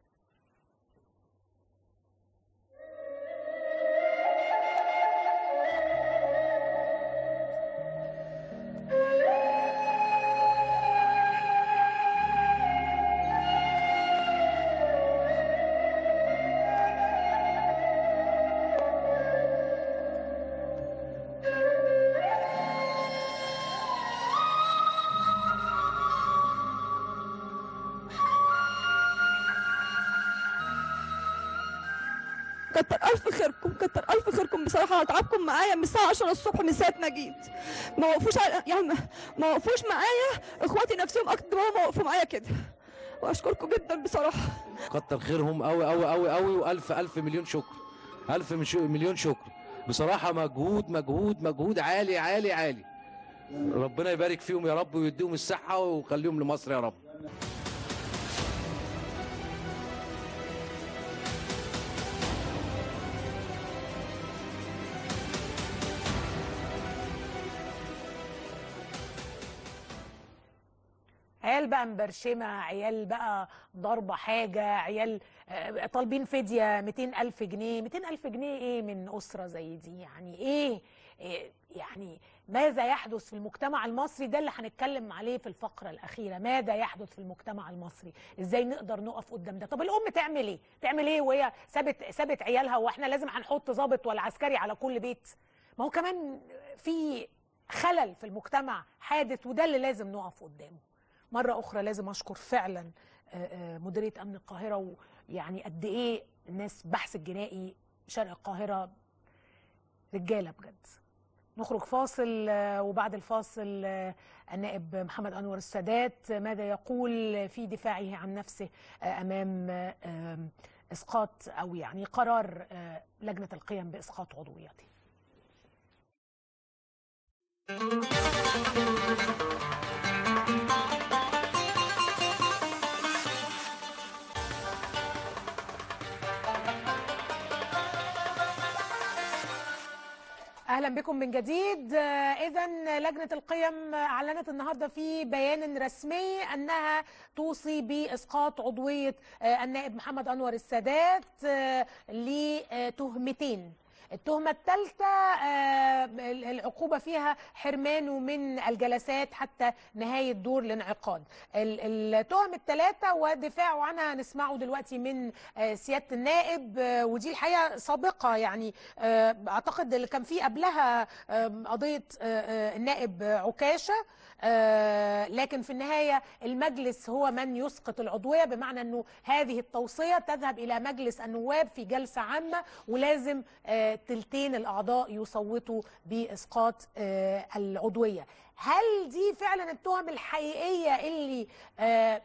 كتر الف خيركم كتر الف خيركم بصراحه على تعبكم معايا من الساعه 10 الصبح من ساعه ما جيت ما وقفوش على يعني ما- ما وقفوش معايا اخواتي نفسهم اكتر ما هم وقفوا معايا كده واشكركم جدا بصراحه كتر خيرهم قوي قوي قوي قوي والف الف مليون شكر الف مش- مليون شكر بصراحه مجهود مجهود مجهود عالي عالي عالي ربنا يبارك فيهم يا رب ويديهم الصحه ويخليهم لمصر يا رب عيال بقى مبرشمة عيال بقى ضربة حاجة عيال آه، طالبين فدية 200 ألف جنيه 200 ألف جنيه إيه من أسرة زي دي يعني إيه إيه يعني ماذا يحدث في المجتمع المصري ده اللي هنتكلم عليه في الفقرة الأخيرة ماذا يحدث في المجتمع المصري إزاي نقدر نقف قدام ده طب الأم تعمل إيه تعمل إيه وهي سابت سابت عيالها وإحنا لازم هنحط ضابط ولا عسكري على كل بيت ما هو كمان في خلل في المجتمع حادث وده اللي لازم نقف قدامه مرة أخرى لازم أشكر فعلا آه، آه، مديرية أمن القاهرة ويعني قد إيه الناس بحث الجنائي شرق القاهرة رجالة بجد نخرج فاصل آه، وبعد الفاصل آه، النائب محمد أنور السادات ماذا يقول في دفاعه عن نفسه آه، أمام آه، آه، إسقاط أو يعني قرار آه، لجنة القيم بإسقاط عضويته اهلا بكم من جديد اذا لجنه القيم اعلنت النهارده في بيان رسمي انها توصي باسقاط عضويه آه، النائب محمد انور السادات آه، لتهمتين التهمة الثالثة آه، العقوبة فيها حرمانه من الجلسات حتى نهاية دور الانعقاد ال- التهم الثلاثة ودفاعه عنها نسمعه دلوقتي من آه، سيادة النائب آه، ودي الحقيقة سابقة يعني آه، أعتقد اللي كان في قبلها آه، قضية آه، آه، النائب عكاشة آه، لكن في النهاية المجلس هو من يسقط العضوية بمعنى أنه هذه التوصية تذهب إلى مجلس النواب في جلسة عامة ولازم آه، تلتين الأعضاء يصوتوا بإسقاط آه، العضوية هل دي فعلا التهم الحقيقية اللي آه،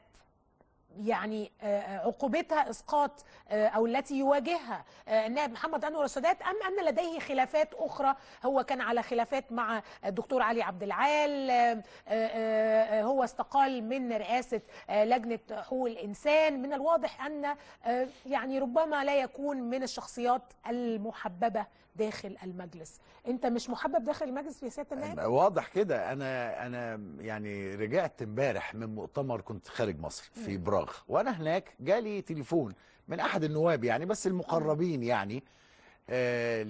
يعني آه، عقوبتها اسقاط آه، او التي يواجهها آه، النائب محمد انور السادات ام ان لديه خلافات اخرى هو كان على خلافات مع الدكتور علي عبد العال آه، آه، آه، هو استقال من رئاسه آه، لجنه حقوق الانسان من الواضح ان آه، يعني ربما لا يكون من الشخصيات المحببه داخل المجلس انت مش محبب داخل المجلس يا سياده النائب واضح كده انا انا يعني رجعت امبارح من مؤتمر كنت خارج مصر في مم. براغ وانا هناك جالي تليفون من احد النواب يعني بس المقربين يعني آه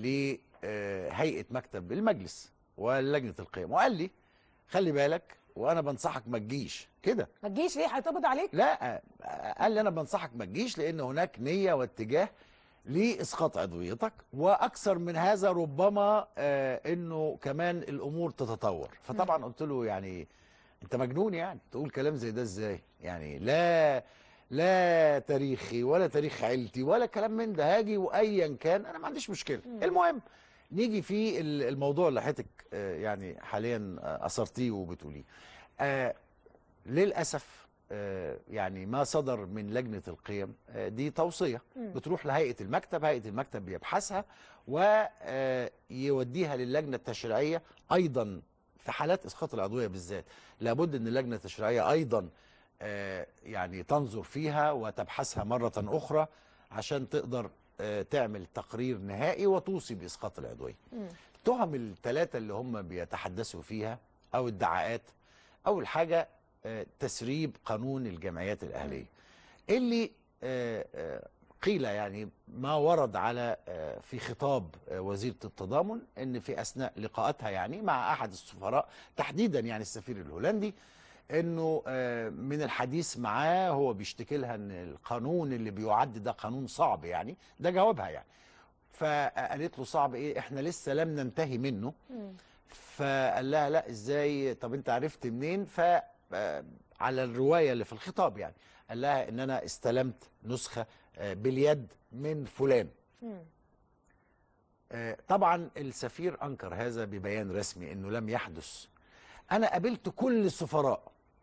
لهيئه مكتب المجلس ولجنه القيم وقال لي خلي بالك وانا بنصحك ما تجيش كده ما تجيش ليه هيتقبض عليك لا آه، قال لي انا بنصحك ما تجيش لان هناك نيه واتجاه لاسقاط عضويتك واكثر من هذا ربما آه انه كمان الامور تتطور فطبعا قلت له يعني انت مجنون يعني تقول كلام زي ده ازاي يعني لا لا تاريخي ولا تاريخ عيلتي ولا كلام من ده هاجي وايا كان انا ما عنديش مشكله مم. المهم نيجي في ال- الموضوع اللي حضرتك آه، يعني حاليا آه، اثرتيه وبتقوليه آه للاسف آه، يعني ما صدر من لجنه القيم آه، دي توصيه مم. بتروح لهيئه المكتب هيئه المكتب بيبحثها ويوديها للجنه التشريعيه ايضا في حالات اسقاط العضويه بالذات لابد ان اللجنه التشريعيه ايضا آه، يعني تنظر فيها وتبحثها مره اخرى عشان تقدر آه، تعمل تقرير نهائي وتوصي باسقاط العضويه التهم الثلاثة اللي هم بيتحدثوا فيها أو الدعاءات أول حاجة آه، تسريب قانون الجمعيات الأهلية اللي آه، آه، قيل يعني ما ورد على آه، في خطاب آه، وزيرة التضامن ان في اثناء لقاءاتها يعني مع احد السفراء تحديدا يعني السفير الهولندي انه آه، من الحديث معاه هو بيشتكي لها ان القانون اللي بيعد ده قانون صعب يعني ده جوابها يعني فقالت له صعب ايه احنا لسه لم ننتهي منه فقال لها لا ازاي طب انت عرفت منين ف آه، على الروايه اللي في الخطاب يعني قال لها ان انا استلمت نسخه آه، باليد من فلان آه، طبعا السفير انكر هذا ببيان رسمي انه لم يحدث انا قابلت كل السفراء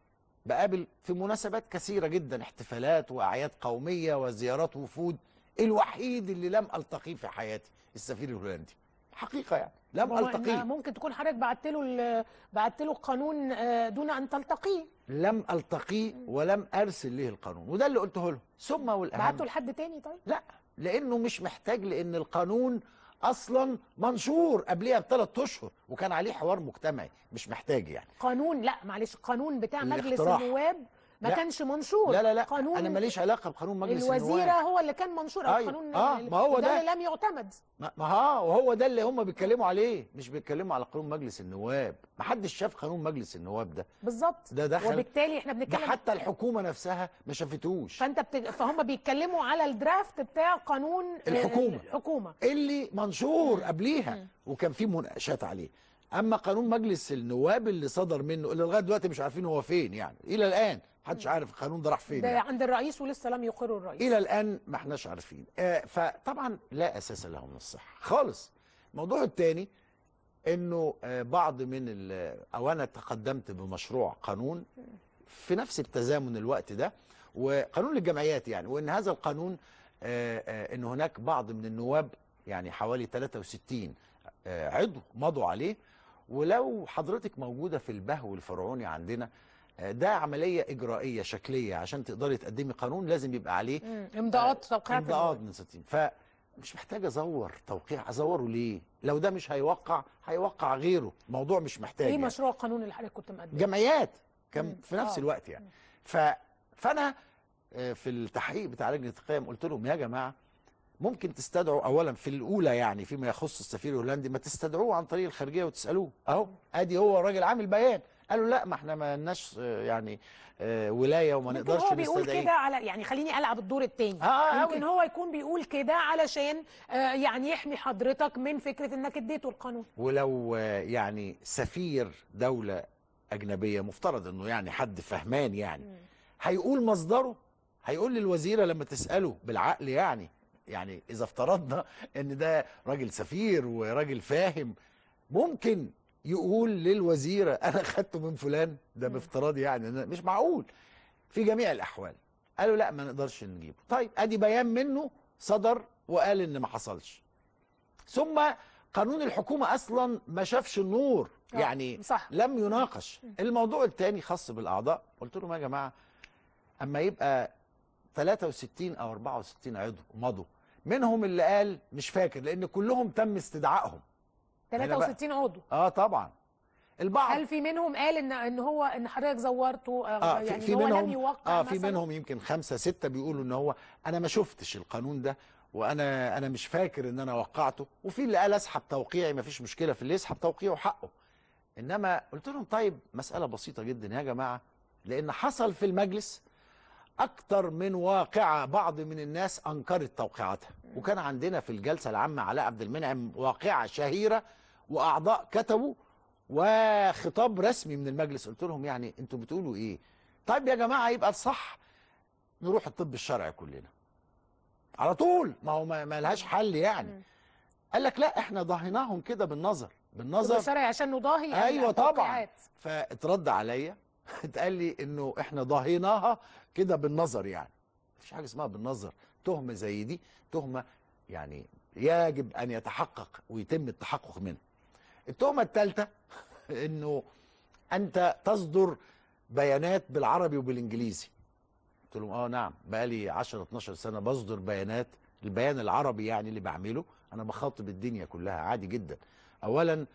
بقابل في مناسبات كثيره جدا احتفالات واعياد قوميه وزيارات وفود الوحيد اللي لم التقيه في حياتي السفير الهولندي حقيقه يعني لم هو إن التقيه ممكن تكون حضرتك بعت له ال- بعت له القانون آه، دون ان تلتقيه لم التقيه ولم ارسل له القانون وده اللي قلته له ثم والاهم بعته لحد تاني طيب لا لانه مش محتاج لان القانون اصلا منشور قبلها بثلاث اشهر وكان عليه حوار مجتمعي مش محتاج يعني قانون لا معلش القانون بتاع مجلس الاقتراح. النواب ما لا. كانش منشور لا لا لا قانون انا ماليش علاقه بقانون مجلس الوزيره النواب هو اللي كان منشور او أيوة. قانون آه، ما هو ده. اللي لم يعتمد ما ما ها وهو ده اللي هم بيتكلموا عليه مش بيتكلموا على قانون مجلس النواب ما حدش شاف قانون مجلس النواب ده بالظبط ده دخل وبالتالي احنا ده بنتكلم حتى الحكومه نفسها ما شافتوش فانت بت... فهم بيتكلموا على الدرافت بتاع قانون آه، الحكومة. الحكومه اللي منشور قبليها وكان في مناقشات عليه اما قانون مجلس النواب اللي صدر منه اللي لغايه دلوقتي مش عارفين هو فين يعني الى الان محدش عارف القانون ده راح فين ده يعني. عند الرئيس ولسه لم يقره الرئيس الى الان ما احناش عارفين آه فطبعا لا اساس له من الصحه خالص الموضوع الثاني انه آه بعض من ال- او انا تقدمت بمشروع قانون في نفس التزامن الوقت ده وقانون للجمعيات يعني وان هذا القانون آه آه ان هناك بعض من النواب يعني حوالي 63 آه عضو مضوا عليه ولو حضرتك موجوده في البهو الفرعوني عندنا آه، ده عمليه اجرائيه شكليه عشان تقدري تقدمي قانون لازم يبقى عليه مم. امضاءات توقيعات امضاءات من 60 فمش محتاج ازور توقيع ازوره ليه لو ده مش هيوقع هيوقع غيره الموضوع مش محتاج ايه يعني. مشروع القانون اللي حضرتك كنت مقدمه جمعيات كان مم. في نفس آه. الوقت يعني ف فانا آه، في التحقيق بتاع لجنه القيم قلت لهم يا جماعه ممكن تستدعوا اولا في الاولى يعني فيما يخص السفير الهولندي ما تستدعوه عن طريق الخارجيه وتسالوه اهو ادي هو راجل عامل بيان قالوا لا ما احنا ما لناش آه، يعني آه، ولايه وما ممكن نقدرش هو بيقول نستدعيه كده على يعني خليني العب الدور التاني آه، ممكن أوي. هو يكون بيقول كده علشان آه، يعني يحمي حضرتك من فكره انك اديته القانون ولو آه، يعني سفير دولة أجنبية مفترض إنه يعني حد فهمان يعني هيقول مصدره هيقول للوزيرة لما تسأله بالعقل يعني يعني إذا افترضنا إن ده راجل سفير وراجل فاهم ممكن يقول للوزيرة أنا خدته من فلان ده بافتراض يعني أنا مش معقول في جميع الأحوال قالوا لا ما نقدرش نجيبه طيب أدي بيان منه صدر وقال إن ما حصلش ثم قانون الحكومة أصلا ما شافش النور آه، يعني صح. لم يناقش الموضوع الثاني خاص بالأعضاء قلت لهم يا جماعة أما يبقى 63 أو 64 عضو مضوا منهم اللي قال مش فاكر لأن كلهم تم استدعائهم هنا بقى. 63 عضو اه طبعا البعض هل في منهم قال ان ان هو ان حضرتك زورته آه اه يعني في, في إن هو منهم لم يوقع اه في مثلاً؟ منهم يمكن خمسة ستة بيقولوا ان هو انا ما شفتش القانون ده وانا انا مش فاكر ان انا وقعته وفي اللي قال اسحب توقيعي ما فيش مشكله في اللي يسحب توقيعه حقه انما قلت لهم طيب مساله بسيطه جدا يا جماعه لان حصل في المجلس اكتر من واقعه بعض من الناس انكرت توقيعاتها وكان عندنا في الجلسه العامه علاء عبد المنعم واقعه شهيره واعضاء كتبوا وخطاب رسمي من المجلس قلت لهم يعني انتوا بتقولوا ايه طيب يا جماعه يبقى الصح نروح الطب الشرعي كلنا على طول ما هو ما ما لهاش حل يعني قال لك لا احنا ضاهيناهم كده بالنظر بالنظر طب شرعي عشان نضاهي يعني ايوه طبعا التوقيعات. فاترد عليا اتقال لي انه احنا ضاهيناها كده بالنظر يعني مفيش حاجه اسمها بالنظر تهمه زي دي تهمه يعني يجب ان يتحقق ويتم التحقق منها التهمه الثالثه انه انت تصدر بيانات بالعربي وبالانجليزي قلت لهم اه نعم بقالي 10 12 سنه بصدر بيانات البيان العربي يعني اللي بعمله انا بخاطب الدنيا كلها عادي جدا اولا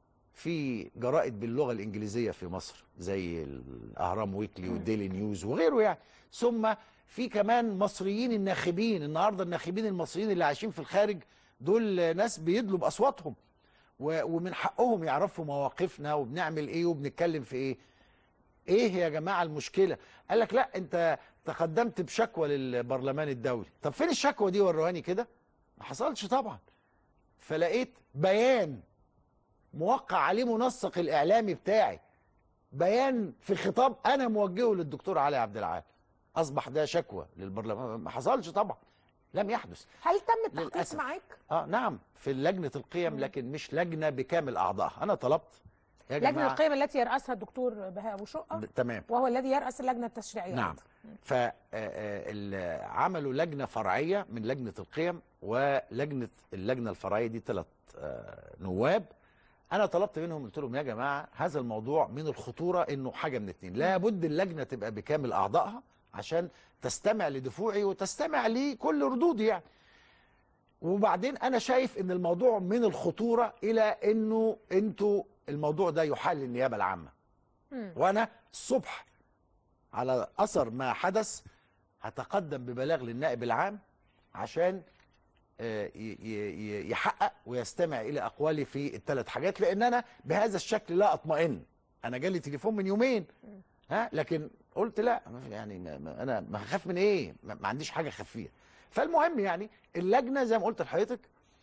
في جرائد باللغه الانجليزيه في مصر زي الاهرام ويكلي والديلي نيوز وغيره يعني ثم في كمان مصريين الناخبين النهارده الناخبين المصريين اللي عايشين في الخارج دول ناس بيدلوا باصواتهم و- ومن حقهم يعرفوا مواقفنا وبنعمل ايه وبنتكلم في ايه ايه يا جماعه المشكله قال لك لا انت تقدمت بشكوى للبرلمان الدولي طب فين الشكوى دي ورواني كده ما حصلش طبعا فلقيت بيان موقع عليه منسق الاعلامي بتاعي بيان في خطاب انا موجهه للدكتور علي عبد العال اصبح ده شكوى للبرلمان ما حصلش طبعا لم يحدث هل تم التحقيق للأسف. معاك؟ اه نعم في لجنه القيم لكن مش لجنه بكامل اعضائها انا طلبت يا لجنه جماعه القيم التي يرأسها الدكتور بهاء ابو شقه ب- تمام وهو الذي يرأس اللجنه التشريعيه نعم فعملوا لجنه فرعيه من لجنه القيم ولجنه اللجنه الفرعيه دي ثلاث نواب انا طلبت منهم قلت لهم يا جماعه هذا الموضوع من الخطوره انه حاجه من اتنين لابد اللجنه تبقى بكامل اعضائها عشان تستمع لدفوعي وتستمع لكل ردودي يعني وبعدين انا شايف ان الموضوع من الخطوره الى انه انتوا الموضوع ده يحال للنيابه العامه وانا الصبح على اثر ما حدث هتقدم ببلاغ للنائب العام عشان آه، ي- ي- يحقق ويستمع الى اقوالي في الثلاث حاجات لان انا بهذا الشكل لا اطمئن انا جالي تليفون من يومين ها لكن قلت لا يعني ما- ما- انا ما هخاف من ايه ما ما عنديش حاجه اخاف فيها فالمهم يعني اللجنه زي ما قلت لحضرتك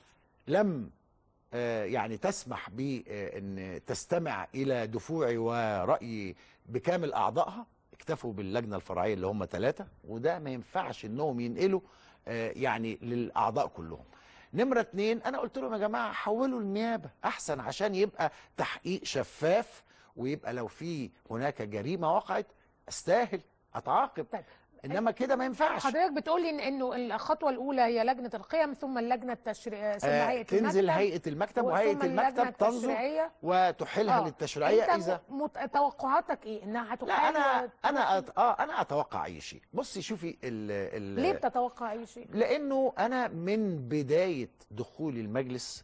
لم آه، يعني تسمح بان تستمع الى دفوعي ورايي بكامل اعضائها اكتفوا باللجنه الفرعيه اللي هم ثلاثه وده ما ينفعش انهم ينقلوا آه، يعني للاعضاء كلهم نمره اتنين انا قلت لهم يا جماعه حولوا النيابه احسن عشان يبقى تحقيق شفاف ويبقى لو في هناك جريمه وقعت استاهل اتعاقب انما كده ما ينفعش حضرتك بتقولي إن انه الخطوه الاولى هي لجنه القيم ثم اللجنه التشريعيه ثم آه، هيئه تنزل المكتب هيئه المكتب ثم وهيئه اللجنة المكتب تنظر التشريعية. وتحيلها آه. للتشريعيه انت اذا مت... توقعاتك ايه انها لا هتحال انا وت- انا أت... اه انا اتوقع اي شيء بصي شوفي ال... ال... ليه بتتوقع اي شيء لانه انا من بدايه دخولي المجلس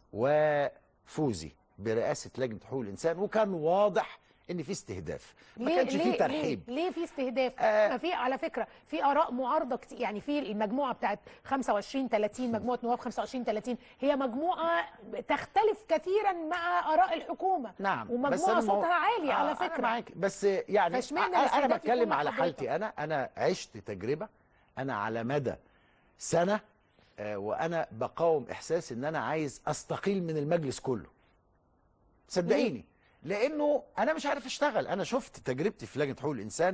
وفوزي برئاسه لجنه حقوق الانسان وكان واضح ان في استهداف ما كانش في ترحيب ليه, ليه في استهداف آه ما في على فكره في اراء معارضه كتير يعني في المجموعه بتاعت 25 30 مجموعه نواب 25 30 هي مجموعه تختلف كثيرا مع اراء الحكومه نعم ومجموعه أنا مو- صوتها عالي آه، على أنا فكره معاك بس يعني فاشمعنى انا, أنا الاستهداف بتكلم يكون على لحضرتك؟ حالتي انا انا عشت تجربه انا على مدى سنه آه، وانا بقاوم احساس ان انا عايز استقيل من المجلس كله صدقيني لانه انا مش عارف اشتغل انا شفت تجربتي في لجنه حقوق الانسان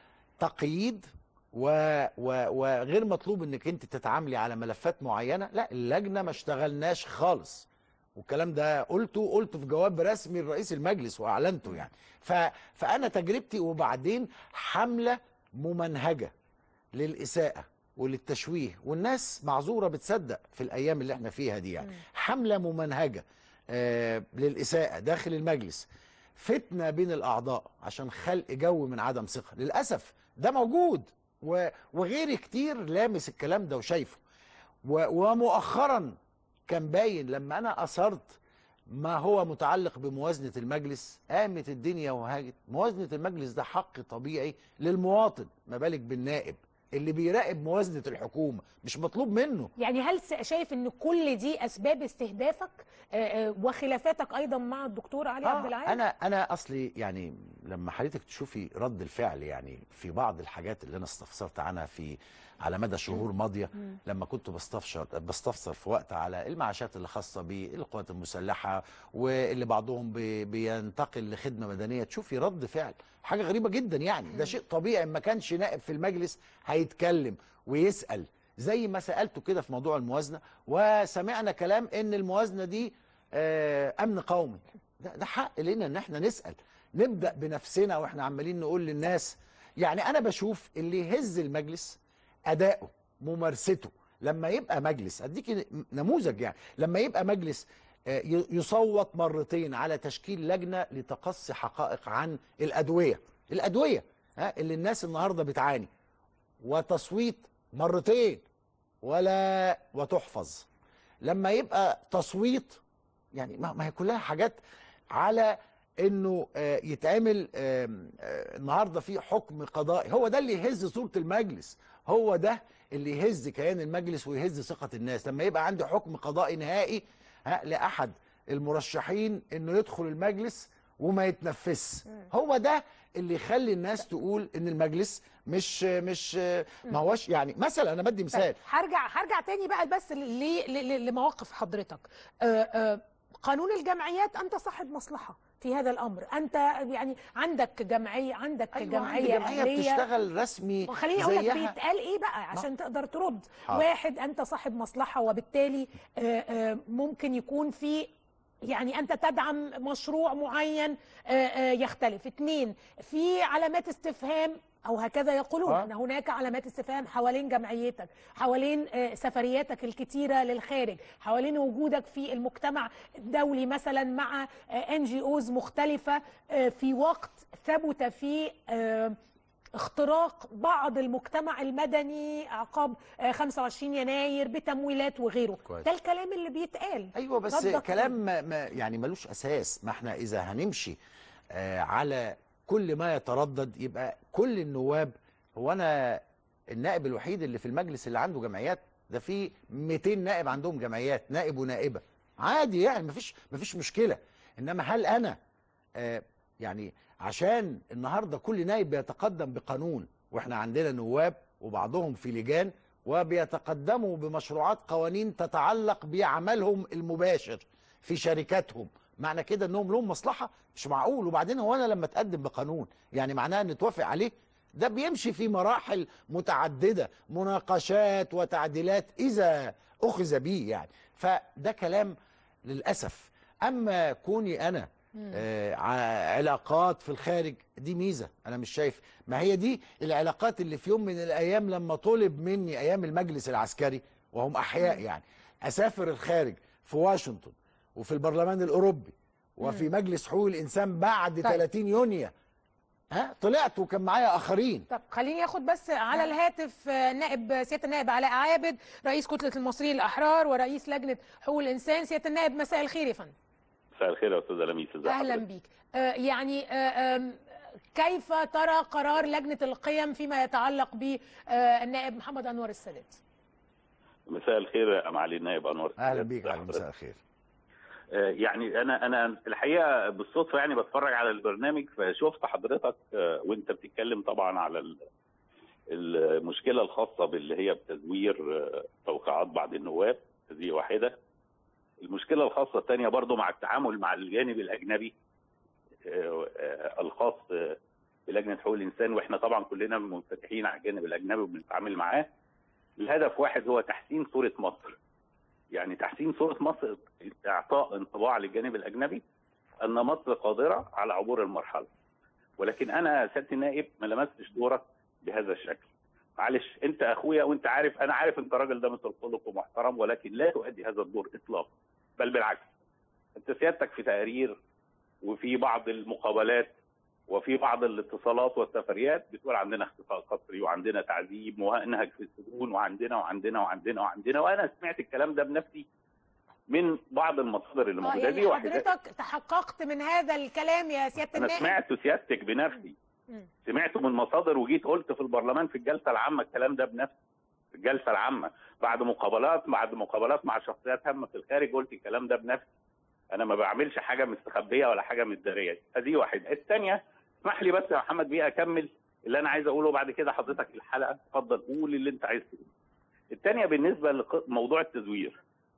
تقييد و... و... وغير مطلوب انك انت تتعاملي على ملفات معينه لا اللجنه ما اشتغلناش خالص والكلام ده قلته قلته في جواب رسمي لرئيس المجلس واعلنته يعني ف... فانا تجربتي وبعدين حمله ممنهجه للاساءه وللتشويه والناس معذوره بتصدق في الايام اللي احنا فيها دي يعني حمله ممنهجه آه للاساءه داخل المجلس فتنه بين الاعضاء عشان خلق جو من عدم ثقه للاسف ده موجود و- وغيري كتير لامس الكلام ده وشايفه و- ومؤخرا كان باين لما انا اثرت ما هو متعلق بموازنه المجلس قامت الدنيا وهاجت موازنه المجلس ده حق طبيعي للمواطن ما بالك بالنائب اللي بيراقب موازنه الحكومه مش مطلوب منه يعني هل س- شايف ان كل دي اسباب استهدافك آه، آه، وخلافاتك ايضا مع الدكتور علي عبد العال انا انا اصلي يعني لما حضرتك تشوفي رد الفعل يعني في بعض الحاجات اللي انا استفسرت عنها في على مدى شهور ماضيه مم. لما كنت بستفسر بستفسر في وقت على المعاشات اللي خاصه بالقوات المسلحه واللي بعضهم بي بينتقل لخدمه مدنيه تشوفي رد فعل حاجه غريبه جدا يعني ده شيء طبيعي ما كانش نائب في المجلس هيتكلم ويسال زي ما سالته كده في موضوع الموازنه وسمعنا كلام ان الموازنه دي آه، امن قومي ده, ده حق لنا ان احنا نسال نبدا بنفسنا واحنا عمالين نقول للناس يعني انا بشوف اللي يهز المجلس اداؤه ممارسته لما يبقى مجلس اديكي نموذج يعني لما يبقى مجلس آه، ي- يصوت مرتين على تشكيل لجنه لتقصي حقائق عن الادويه الادويه ها اللي الناس النهارده بتعاني وتصويت مرتين ولا وتحفظ لما يبقى تصويت يعني ما ما هي كلها حاجات على انه آه، يتعمل آم، آه، النهارده في حكم قضائي هو ده اللي يهز صوره المجلس هو ده اللي يهز كيان المجلس ويهز ثقه الناس لما يبقى عندي حكم قضائي نهائي ها لاحد المرشحين انه يدخل المجلس وما يتنفس هو ده اللي يخلي الناس تقول ان المجلس مش مش ما هوش يعني مثلا انا بدي مثال طيب، هرجع هرجع تاني بقى بس ل- ل- ل- لمواقف حضرتك آه، آه، قانون الجمعيات انت صاحب مصلحه في هذا الامر انت يعني عندك جمعيه عندك أيوة، جمعيه عندي جمعية أهلية. بتشتغل رسمي خليني اقول لك زيها. بيتقال ايه بقى عشان تقدر ترد حاضر. واحد انت صاحب مصلحه وبالتالي آه، آه، ممكن يكون في يعني انت تدعم مشروع معين آه، آه، يختلف اثنين في علامات استفهام او هكذا يقولون آه. ان هناك علامات استفهام حوالين جمعيتك حوالين آه، سفرياتك الكتيره للخارج حوالين وجودك في المجتمع الدولي مثلا مع ان جي اوز مختلفه آه، في وقت ثبت فيه آه، اختراق بعض المجتمع المدني عقاب آه، 25 يناير بتمويلات وغيره كويس. ده الكلام اللي بيتقال ايوه بس ردك كلام ما ما يعني ملوش اساس ما احنا اذا هنمشي آه على كل ما يتردد يبقى كل النواب هو انا النائب الوحيد اللي في المجلس اللي عنده جمعيات ده في 200 نائب عندهم جمعيات نائب ونائبه عادي يعني مفيش مفيش مشكله انما هل انا آه يعني عشان النهارده كل نائب بيتقدم بقانون واحنا عندنا نواب وبعضهم في لجان وبيتقدموا بمشروعات قوانين تتعلق بعملهم المباشر في شركاتهم معنى كده انهم لهم مصلحه مش معقول وبعدين هو انا لما اتقدم بقانون يعني معناها ان توافق عليه ده بيمشي في مراحل متعدده مناقشات وتعديلات اذا اخذ به يعني فده كلام للاسف اما كوني انا آه ع- علاقات في الخارج دي ميزه انا مش شايف ما هي دي العلاقات اللي في يوم من الايام لما طلب مني ايام المجلس العسكري وهم احياء يعني اسافر الخارج في واشنطن وفي البرلمان الاوروبي وفي مجلس حقوق الانسان بعد طيب. 30 يونيو ها طلعت وكان معايا اخرين طب خليني اخد بس على الهاتف آه، نائب سياده النائب علاء عابد رئيس كتله المصريين الاحرار ورئيس لجنه حقوق الانسان سياده النائب مساء الخير يا فندم مساء الخير يا استاذه لميس ازي اهلا حضرتك؟ بيك آه، يعني آه، آم، كيف ترى قرار لجنه القيم فيما يتعلق بالنائب محمد انور السادات مساء الخير يا معالي النائب انور اهلا بيك اهلا مساء الخير آه، يعني انا انا الحقيقه بالصدفه يعني بتفرج على البرنامج فشفت حضرتك آه، وانت بتتكلم طبعا على ال- المشكله الخاصه باللي هي بتزوير آه، توقيعات بعض النواب دي واحده المشكله الخاصه الثانيه برضو مع التعامل مع الجانب الاجنبي آه، آه، الخاص آه، بلجنه حقوق الانسان واحنا طبعا كلنا منفتحين على الجانب الاجنبي وبنتعامل معاه الهدف واحد هو تحسين صوره مصر يعني تحسين صوره مصر اعطاء انطباع للجانب الاجنبي ان مصر قادره على عبور المرحله ولكن انا سياده النائب ما لمستش دورك بهذا الشكل معلش انت اخويا وانت عارف انا عارف انت راجل ده مثل خلق ومحترم ولكن لا تؤدي هذا الدور اطلاقا بل بالعكس انت سيادتك في تقارير وفي بعض المقابلات وفي بعض الاتصالات والسفريات بتقول عندنا اختفاء قسري وعندنا تعذيب وانهك في السجون وعندنا وعندنا وعندنا وعندنا وانا سمعت الكلام ده بنفسي من بعض المصادر اللي اه موجوده دي يعني واحده حضرتك تحققت من هذا الكلام يا سياده انا النائب سمعت سيادتك بنفسي مم. سمعته من مصادر وجيت قلت في البرلمان في الجلسه العامه الكلام ده بنفسي في الجلسه العامه بعد مقابلات بعد مقابلات مع شخصيات هامه في الخارج قلت الكلام ده بنفسي انا ما بعملش حاجه مستخبيه ولا حاجه متداريه ادي واحد الثانيه اسمح لي بس يا محمد بيه اكمل اللي انا عايز اقوله بعد كده حضرتك الحلقه اتفضل قول اللي انت عايز تقوله الثانيه بالنسبه لموضوع التزوير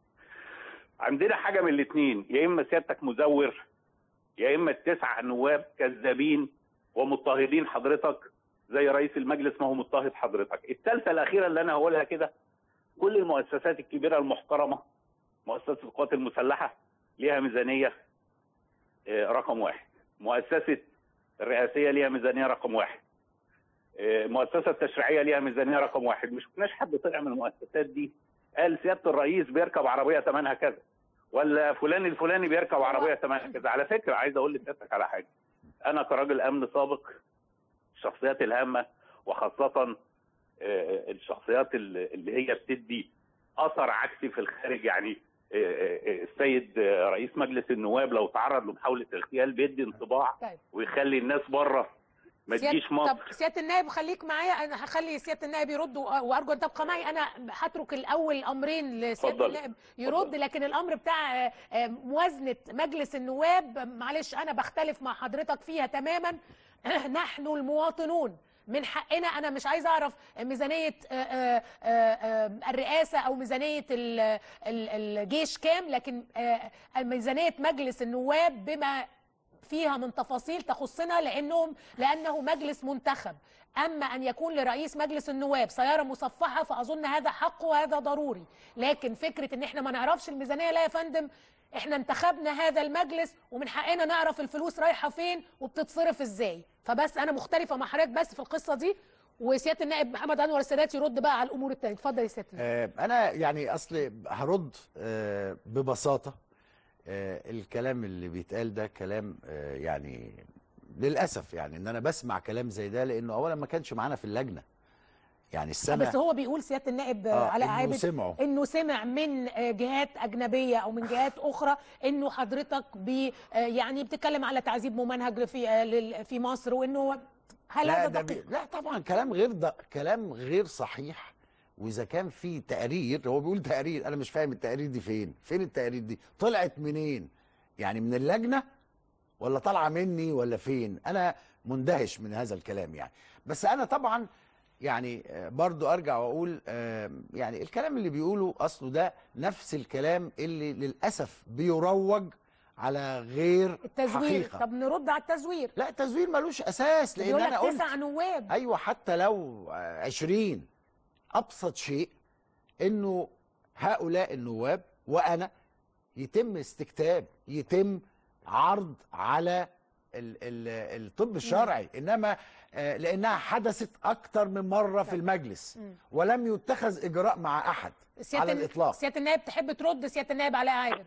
عندنا حاجه من الاثنين يا اما سيادتك مزور يا اما التسع نواب كذابين ومضطهدين حضرتك زي رئيس المجلس ما هو مضطهد حضرتك الثالثه الاخيره اللي انا هقولها كده كل المؤسسات الكبيره المحترمه مؤسسه القوات المسلحه ليها ميزانيه آه، رقم واحد مؤسسه الرئاسيه ليها ميزانيه رقم واحد آه، المؤسسه التشريعيه ليها ميزانيه رقم واحد مش شفناش حد طلع من المؤسسات دي قال سياده الرئيس بيركب عربيه ثمنها كذا ولا فلان الفلاني بيركب عربيه ثمنها كذا على فكره عايز اقول لسيادتك على حاجه انا كراجل امن سابق الشخصيات الهامه وخاصه آه، الشخصيات اللي اللي هي بتدي اثر عكسي في الخارج يعني آه، آه، السيد آه، رئيس مجلس النواب لو تعرض لمحاوله اغتيال بيدي انطباع طيب. ويخلي الناس بره ما سيادة- تجيش طب مصر سياده النائب خليك معايا انا هخلي سياده النائب يرد و- وارجو ان تبقى معي انا هترك الاول الامرين لسياده اتفضل. النائب يرد لكن الامر بتاع آه، آه، موازنه مجلس النواب معلش انا بختلف مع حضرتك فيها تماما نحن المواطنون من حقنا انا مش عايزه اعرف ميزانيه آه، آه، آه، آه، الرئاسه او ميزانيه ال- ال- الجيش كام لكن آه، ميزانيه مجلس النواب بما فيها من تفاصيل تخصنا لانهم لانه مجلس منتخب اما ان يكون لرئيس مجلس النواب سياره مصفحه فاظن هذا حق وهذا ضروري لكن فكره ان احنا ما نعرفش الميزانيه لا يا فندم احنا انتخبنا هذا المجلس ومن حقنا نعرف الفلوس رايحه فين وبتتصرف ازاي فبس انا مختلفه مع حضرتك بس في القصه دي وسياده النائب محمد انور السادات يرد بقى على الامور التانية اتفضل يا سياده النائب. آه، انا يعني اصل هرد آه، ببساطه آه، الكلام اللي بيتقال ده كلام آه، يعني للاسف يعني ان انا بسمع كلام زي ده لانه اولا ما كانش معانا في اللجنه يعني السنه بس هو بيقول سياده النائب آه، علاء إنه عابد سمعوا. انه سمع من آه، جهات اجنبيه او من جهات اخرى انه حضرتك بي آه، يعني بتتكلم على تعذيب ممنهج في آه، لل- في مصر وانه هل لا هذا ده دقيق؟ بي... لا طبعا كلام غير ده كلام غير صحيح واذا كان في تقرير هو بيقول تقرير انا مش فاهم التقارير دي فين فين التقارير دي طلعت منين يعني من اللجنه ولا طالعه مني ولا فين انا مندهش من هذا الكلام يعني بس انا طبعا يعني آه، برضو ارجع واقول آه، يعني الكلام اللي بيقوله اصله ده نفس الكلام اللي للاسف بيروج على غير التزوير حقيقه طب نرد على التزوير لا التزوير ملوش اساس لان بيقول انا لك قلت تسع نواب ايوه حتى لو عشرين ابسط شيء انه هؤلاء النواب وانا يتم استكتاب يتم عرض على ال ال الطب الشرعي انما آه، لانها حدثت اكتر من مره في المجلس مم. ولم يتخذ اجراء مع احد على الن- الاطلاق سياده النائب تحب ترد سياده النائب علاء عابد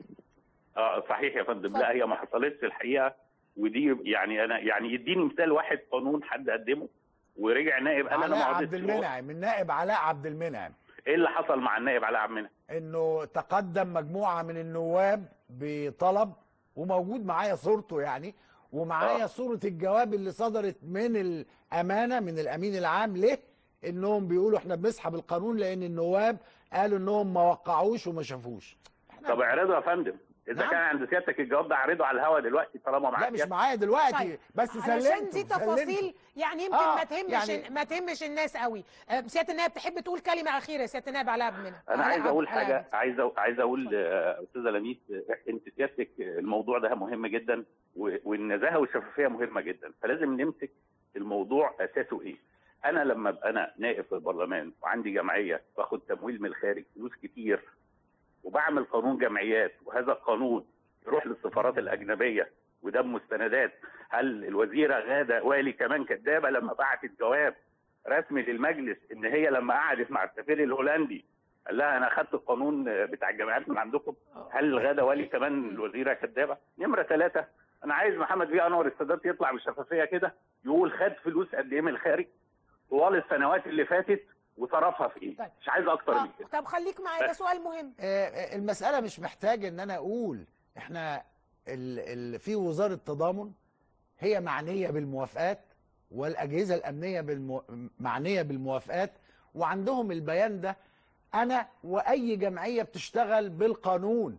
اه صحيح يا فندم لا هي ما حصلتش الحقيقه ودي يعني انا يعني يديني مثال واحد قانون حد قدمه ورجع نائب انا علاء ما عبد قضيتش المنعم النائب علاء عبد المنعم ايه اللي حصل مع النائب علاء عبد المنعم؟ انه تقدم مجموعه من النواب بطلب وموجود معايا صورته يعني ومعايا آه. صوره الجواب اللي صدرت من الامانه من الامين العام له انهم بيقولوا احنا بنسحب القانون لان النواب قالوا انهم ما وقعوش وما شافوش طب اعرضه يا فندم اذا نعم. كان عند سيادتك الجواب ده اعرضه على الهواء دلوقتي طالما معاك لا مش معايا دلوقتي طيب، بس علشان سلمته دي تفاصيل يعني يمكن آه، ما تهمش يعني- ما تهمش الناس قوي آه، سياده النائب تحب تقول كلمه اخيره يا سياده النائب علاء عبد المنعم انا علاء عايز عبد- اقول علاء حاجه عبد. عايز أ- عايز اقول آه، استاذه لميس آه، انت سيادتك آه، الموضوع ده مهم جدا و- والنزاهه والشفافيه مهمه جدا فلازم نمسك الموضوع اساسه ايه انا لما ابقى انا نائب في البرلمان وعندي جمعيه باخد تمويل من الخارج فلوس كتير وبعمل قانون جمعيات وهذا القانون يروح للسفارات الاجنبيه وده بمستندات هل الوزيره غاده والي كمان كدابه لما بعتت جواب رسمي للمجلس ان هي لما قعدت مع السفير الهولندي قال لها انا اخدت القانون بتاع الجامعات من عندكم هل غاده والي كمان الوزيره كدابه نمره ثلاثه انا عايز محمد بيه انور السادات يطلع بشفافيه كده يقول خد فلوس قد ايه من الخارج طوال السنوات اللي فاتت وصرفها في ايه مش عايز اكتر من كده طب خليك معايا ده سؤال مهم آه، آه، المسألة مش محتاجة ان انا اقول احنا ال ال في وزارة تضامن هي معنية بالموافقات والاجهزة الامنية بالمو معنية بالموافقات وعندهم البيان ده انا واي جمعية بتشتغل بالقانون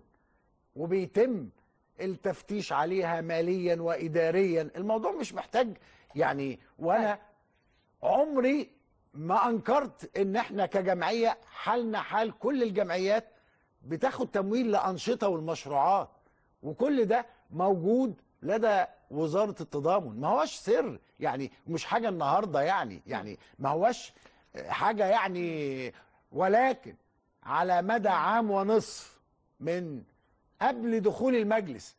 وبيتم التفتيش عليها ماليا واداريا الموضوع مش محتاج يعني وانا عمري ما انكرت ان احنا كجمعيه حالنا حال كل الجمعيات بتاخد تمويل لانشطه والمشروعات وكل ده موجود لدى وزاره التضامن ما هوش سر يعني مش حاجه النهارده يعني يعني ما هوش حاجه يعني ولكن على مدى عام ونصف من قبل دخول المجلس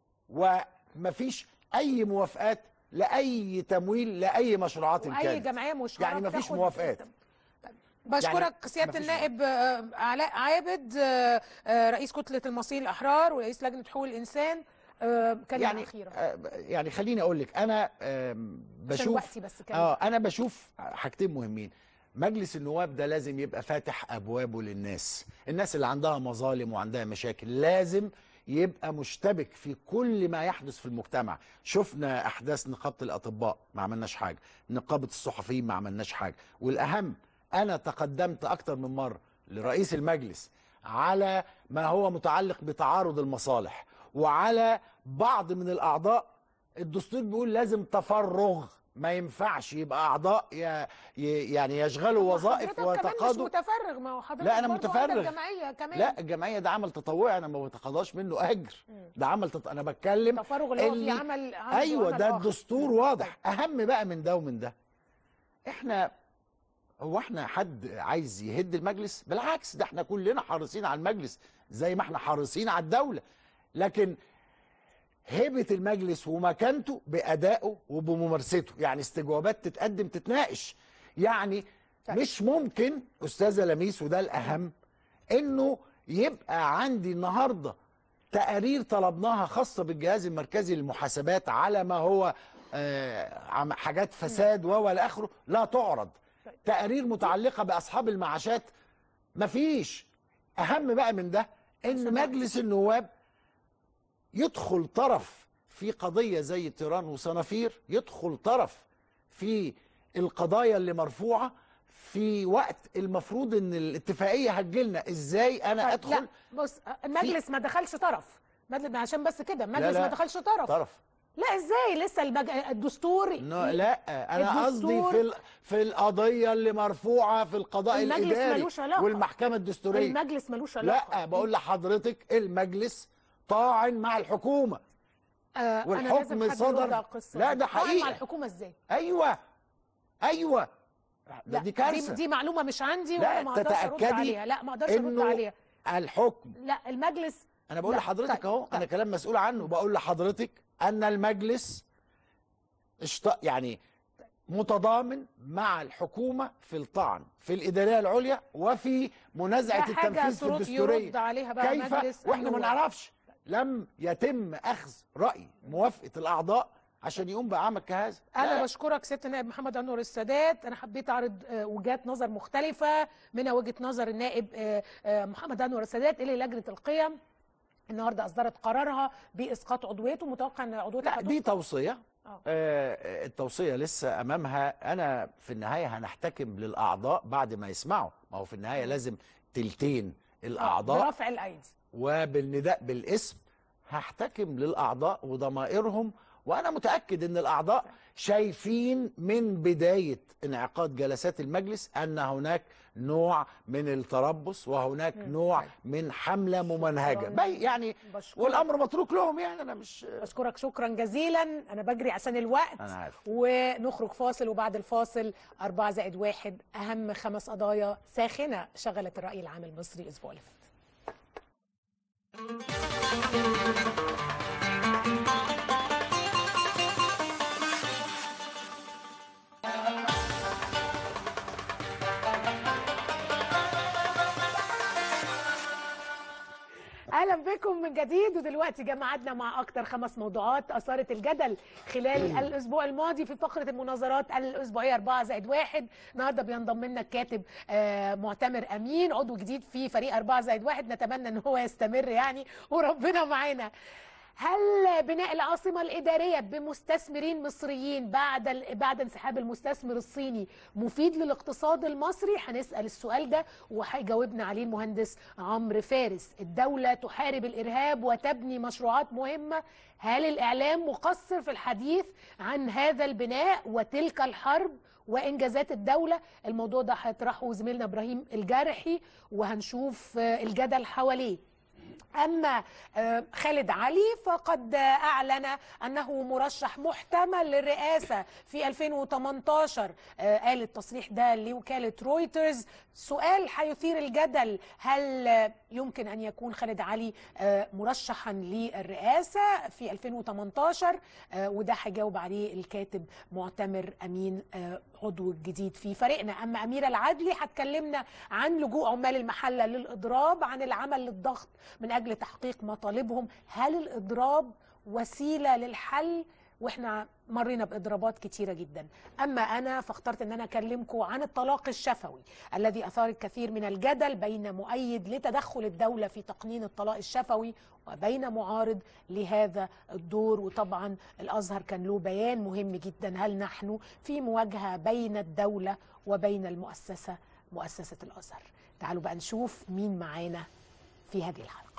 ومفيش اي موافقات لاي تمويل لاي مشروعات واي كانت جمعيه مشهوره يعني مفيش بتاخد- موافقات بشكرك يعني سياده مفيش النائب آه، علاء عابد آه، آه، رئيس كتله المصريين الاحرار ورئيس لجنه حقوق الانسان آه، كلمه يعني اخيره آه، يعني خليني اقول لك انا آم، بشوف وقتي بس كمان. اه انا بشوف حاجتين مهمين مجلس النواب ده لازم يبقى فاتح ابوابه للناس الناس اللي عندها مظالم وعندها مشاكل لازم يبقى مشتبك في كل ما يحدث في المجتمع شفنا احداث نقابه الاطباء ما عملناش حاجه نقابه الصحفيين ما عملناش حاجه والاهم انا تقدمت اكتر من مره لرئيس المجلس على ما هو متعلق بتعارض المصالح وعلى بعض من الاعضاء الدستور بيقول لازم تفرغ ما ينفعش يبقى اعضاء ي... ي... يعني يشغلوا وظائف حضرتك كمان مش ويتقاضوا متفرغ ما هو حضرتك لا انا برضه متفرغ عندك جمعيه كمان لا الجمعيه ده عمل تطوعي انا ما بتقاضاش منه اجر ده عمل تط... انا بتكلم التفرغ اللي هو في عمل عنده ايوه عمل ده آخر. الدستور واضح اهم بقى من ده ومن ده احنا هو احنا حد عايز يهد المجلس بالعكس ده احنا كلنا حريصين على المجلس زي ما احنا حريصين على الدوله لكن هيبه المجلس ومكانته بادائه وبممارسته يعني استجوابات تتقدم تتناقش يعني مش ممكن استاذه لميس وده الاهم انه يبقى عندي النهارده تقارير طلبناها خاصه بالجهاز المركزي للمحاسبات على ما هو آه، عم- حاجات فساد و الى اخره لا تعرض تقارير متعلقه باصحاب المعاشات مفيش اهم بقى من ده ان مجلس النواب يدخل طرف في قضيه زي تيران وصنافير يدخل طرف في القضايا اللي مرفوعه في وقت المفروض ان الاتفاقيه هتجيلنا ازاي انا ادخل لا بص المجلس ما دخلش طرف مجلس عشان بس كده المجلس لا. ما دخلش طرف طرف لا ازاي لسه المج... الدستور نو لا انا قصدي الدستور- في ال- في القضيه اللي مرفوعه في القضاء المجلس الاداري ملوش علاقة. والمحكمه الدستوريه المجلس ملوش علاقه لا بقول لحضرتك المجلس طاعن مع الحكومه آه أنا والحكم لازم حد صدر. يرد على القصة لا، دي. ده طبعاً حقيقة. مع الحكومه ازاي ايوه ايوه ده لا دي كارثه دي, دي معلومه مش عندي لا، وانا ما اقدرش ارد تتأكدي عليها لا ما اقدرش ارد إنه عليها الحكم لا المجلس انا بقول لا، لحضرتك طيب، اهو انا كلام مسؤول عنه بقول لحضرتك ان المجلس اشت... يعني متضامن مع الحكومه في الطعن في الاداريه العليا وفي منازعه ده حاجة التنفيذ في ترد- الدستوريه يرد عليها بقى كيف مجلس واحنا ما النواب. نعرفش لم يتم اخذ راي موافقه الاعضاء عشان يقوم بعمل كهذا انا لا، بشكرك سياده النائب محمد انور السادات انا حبيت اعرض آه، وجهات نظر مختلفه منها وجهه نظر النائب آه، آه، محمد انور السادات اللي لجنه القيم النهارده اصدرت قرارها باسقاط عضويته متوقع ان عضويته لا دي هتسقط. توصيه آه. آه التوصيه لسه امامها انا في النهايه هنحتكم للاعضاء بعد ما يسمعوا ما هو في النهايه لازم تلتين الاعضاء برفع الايدي وبالنداء بالاسم هحتكم للاعضاء وضمائرهم وانا متاكد ان الاعضاء شايفين من بدايه انعقاد جلسات المجلس ان هناك نوع من التربص وهناك نوع من حمله ممنهجه بي- يعني بشكرك. والامر متروك لهم يعني انا مش بشكرك شكرا جزيلا انا بجري عشان الوقت انا عارف ونخرج فاصل وبعد الفاصل أربعة زائد واحد أهم خمس قضايا ساخنة شغلت الرأي العام المصري الأسبوع اللي فات اهلا بكم من جديد ودلوقتي جمعتنا مع اكتر خمس موضوعات اثارت الجدل خلال الاسبوع الماضي في فقره المناظرات الاسبوعيه 4 زائد واحد النهارده بينضم لنا الكاتب آه، معتمر امين عضو جديد في فريق 4 زائد واحد نتمنى ان هو يستمر يعني وربنا معانا هل بناء العاصمة الإدارية بمستثمرين مصريين بعد ال- بعد انسحاب المستثمر الصيني مفيد للاقتصاد المصري؟ هنسأل السؤال ده وهيجاوبنا عليه المهندس عمرو فارس. الدولة تحارب الإرهاب وتبني مشروعات مهمة. هل الإعلام مقصر في الحديث عن هذا البناء وتلك الحرب؟ وانجازات الدوله الموضوع ده هيطرحه زميلنا ابراهيم الجارحي وهنشوف آه، الجدل حواليه أما آه، خالد علي فقد آه، أعلن أنه مرشح محتمل للرئاسة في 2018 آه، قال التصريح ده لوكالة رويترز سؤال هيثير الجدل هل آه، يمكن أن يكون خالد علي آه، مرشحا للرئاسة في 2018 آه، وده هيجاوب عليه الكاتب معتمر أمين آه، عضو الجديد في فريقنا أما أميرة العدلي هتكلمنا عن لجوء عمال المحلة للإضراب عن العمل للضغط من أجل تحقيق مطالبهم هل الإضراب وسيلة للحل واحنا مرينا باضرابات كتيره جدا اما انا فاخترت ان انا اكلمكم عن الطلاق الشفوي الذي اثار الكثير من الجدل بين مؤيد لتدخل الدوله في تقنين الطلاق الشفوي وبين معارض لهذا الدور وطبعا الازهر كان له بيان مهم جدا هل نحن في مواجهه بين الدوله وبين المؤسسه مؤسسه الازهر تعالوا بقى نشوف مين معانا في هذه الحلقه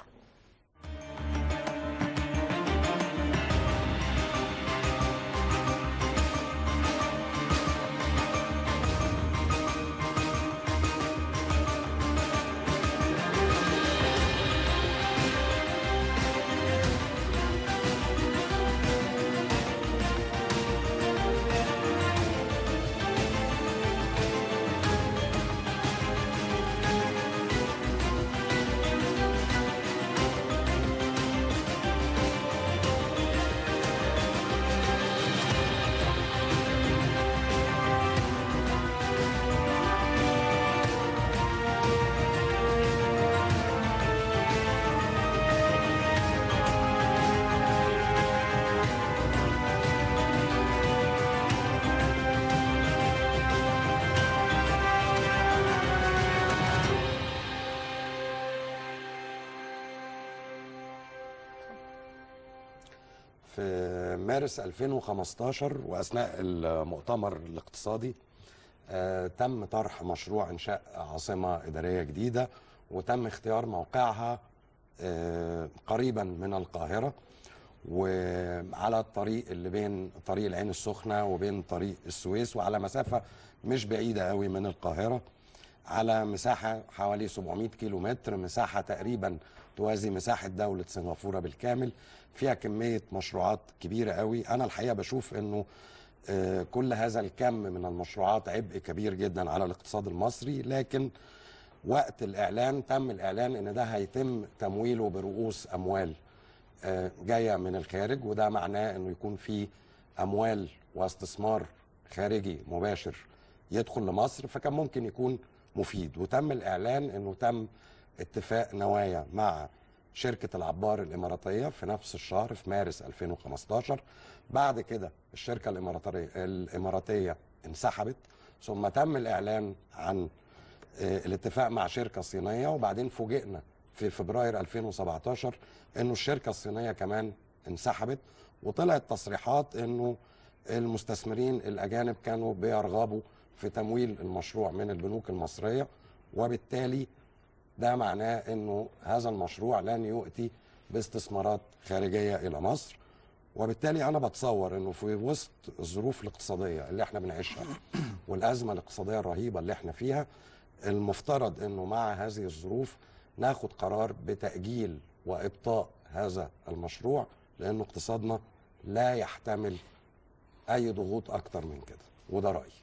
في مارس 2015 واثناء المؤتمر الاقتصادي آه، تم طرح مشروع انشاء عاصمه اداريه جديده وتم اختيار موقعها آه، قريبا من القاهره وعلى الطريق اللي بين طريق العين السخنه وبين طريق السويس وعلى مسافه مش بعيده قوي من القاهره على مساحه حوالي 700 كيلو متر مساحه تقريبا توازي مساحه دوله سنغافوره بالكامل فيها كميه مشروعات كبيره قوي انا الحقيقه بشوف انه آه، كل هذا الكم من المشروعات عبء كبير جدا على الاقتصاد المصري لكن وقت الاعلان تم الاعلان ان ده هيتم تمويله برؤوس اموال آه، جايه من الخارج وده معناه انه يكون في اموال واستثمار خارجي مباشر يدخل لمصر فكان ممكن يكون مفيد وتم الاعلان انه تم اتفاق نوايا مع شركه العبار الاماراتيه في نفس الشهر في مارس 2015 بعد كده الشركه الاماراتيه الاماراتيه انسحبت ثم تم الاعلان عن آه، الاتفاق مع شركه صينيه وبعدين فوجئنا في فبراير 2017 انه الشركه الصينيه كمان انسحبت وطلعت تصريحات انه المستثمرين الاجانب كانوا بيرغبوا في تمويل المشروع من البنوك المصريه وبالتالي ده معناه انه هذا المشروع لن يؤتي باستثمارات خارجيه الى مصر وبالتالي انا بتصور انه في وسط الظروف الاقتصاديه اللي احنا بنعيشها والازمه الاقتصاديه الرهيبه اللي احنا فيها المفترض انه مع هذه الظروف ناخد قرار بتاجيل وابطاء هذا المشروع لانه اقتصادنا لا يحتمل اي ضغوط اكتر من كده وده رايي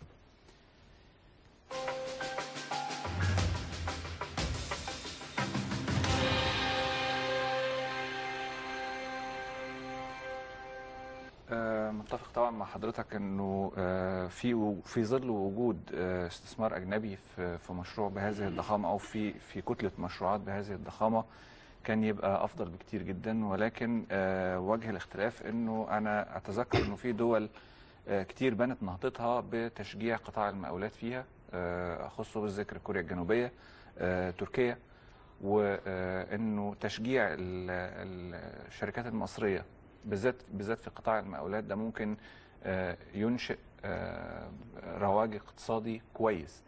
آه، متفق طبعا مع حضرتك انه آه، في و- في ظل وجود آه، استثمار اجنبي في في مشروع بهذه الضخامه او في في كتله مشروعات بهذه الضخامه كان يبقى افضل بكتير جدا ولكن آه، وجه الاختلاف انه انا اتذكر انه في دول آه، كتير بنت نهضتها بتشجيع قطاع المقاولات فيها آه، اخصه بالذكر كوريا الجنوبيه آه، تركيا وانه تشجيع ال- ال- الشركات المصريه بالذات بالذات في قطاع المقاولات ده ممكن آه، ينشئ آه، رواج اقتصادي كويس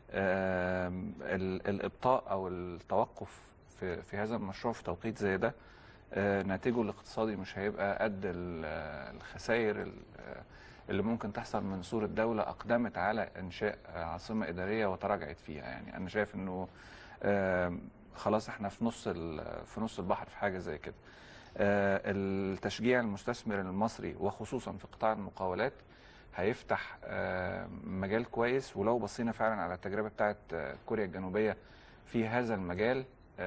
آم، ال- الابطاء او التوقف في في هذا المشروع في توقيت زي ده آه، ناتجه الاقتصادي مش هيبقى قد ال- الخسائر ال- اللي ممكن تحصل من صورة دولة أقدمت على إنشاء عاصمة إدارية وتراجعت فيها يعني أنا شايف إنه آم، خلاص إحنا في نص ال- في نص البحر في حاجة زي كده آه، التشجيع المستثمر المصري وخصوصا في قطاع المقاولات هيفتح آه، مجال كويس ولو بصينا فعلا على التجربة بتاعت آه، كوريا الجنوبية في هذا المجال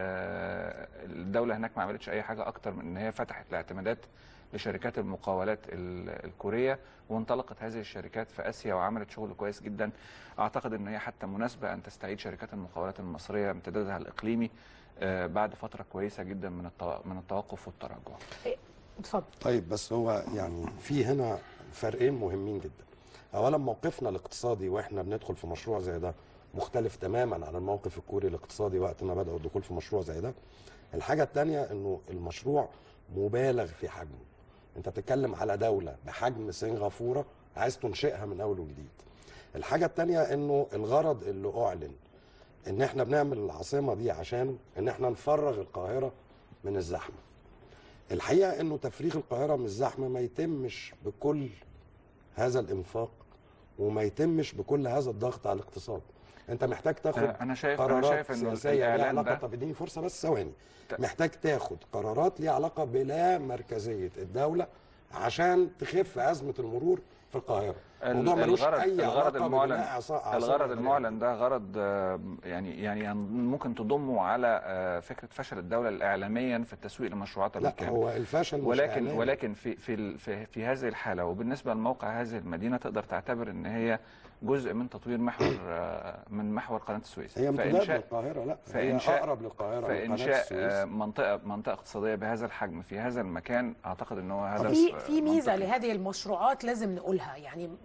آه، الدولة هناك ما عملتش أي حاجة أكتر من إن هي فتحت الاعتمادات لشركات المقاولات ال- الكورية وانطلقت هذه الشركات في آسيا وعملت شغل كويس جدا أعتقد إن هي حتى مناسبة أن تستعيد شركات المقاولات المصرية امتدادها الإقليمي آه، بعد فترة كويسة جدا من التو- من التوقف والتراجع اتفضل طيب بس هو يعني في هنا فرقين مهمين جدا اولا موقفنا الاقتصادي واحنا بندخل في مشروع زي ده مختلف تماما عن الموقف الكوري الاقتصادي وقت ما بداوا الدخول في مشروع زي ده الحاجه الثانيه انه المشروع مبالغ في حجمه انت بتتكلم على دوله بحجم سنغافوره عايز تنشئها من اول وجديد الحاجه الثانيه انه الغرض اللي اعلن ان احنا بنعمل العاصمه دي عشان ان احنا نفرغ القاهره من الزحمه الحقيقه انه تفريغ القاهره من الزحمه ما يتمش بكل هذا الانفاق وما يتمش بكل هذا الضغط على الاقتصاد انت محتاج تاخد آه، أنا شايف- أنا قرارات شايف إنه سياسيه ليها الإعلان علاقه ده- طب اديني فرصه بس ثواني محتاج تاخد قرارات ليها علاقه بلا مركزيه الدوله عشان تخف ازمه المرور في القاهره الموضوع ملوش الغرض اي الغرض علاقه المعلن ببناء عصا- عاصمة الغرض إدارية. المعلن ده غرض آه، يعني يعني ممكن تضمه على آه، فكره فشل الدوله اعلاميا في التسويق لمشروعاتها لا بالكامل. هو الفشل مش ولكن إعلامي. ولكن في في ال- في, في هذه الحاله وبالنسبه لموقع هذه المدينه تقدر تعتبر ان هي جزء من تطوير محور آه، من محور قناه السويس هي امتداد للقاهره لا هي فإنشاء اقرب للقاهره من قناة فانشاء السويس. آه، منطقه منطقه اقتصاديه بهذا الحم في هذا المكان اعتقد ان هو هدف في آه، في ميزه لهذه المشروعات لازم نقولها يعني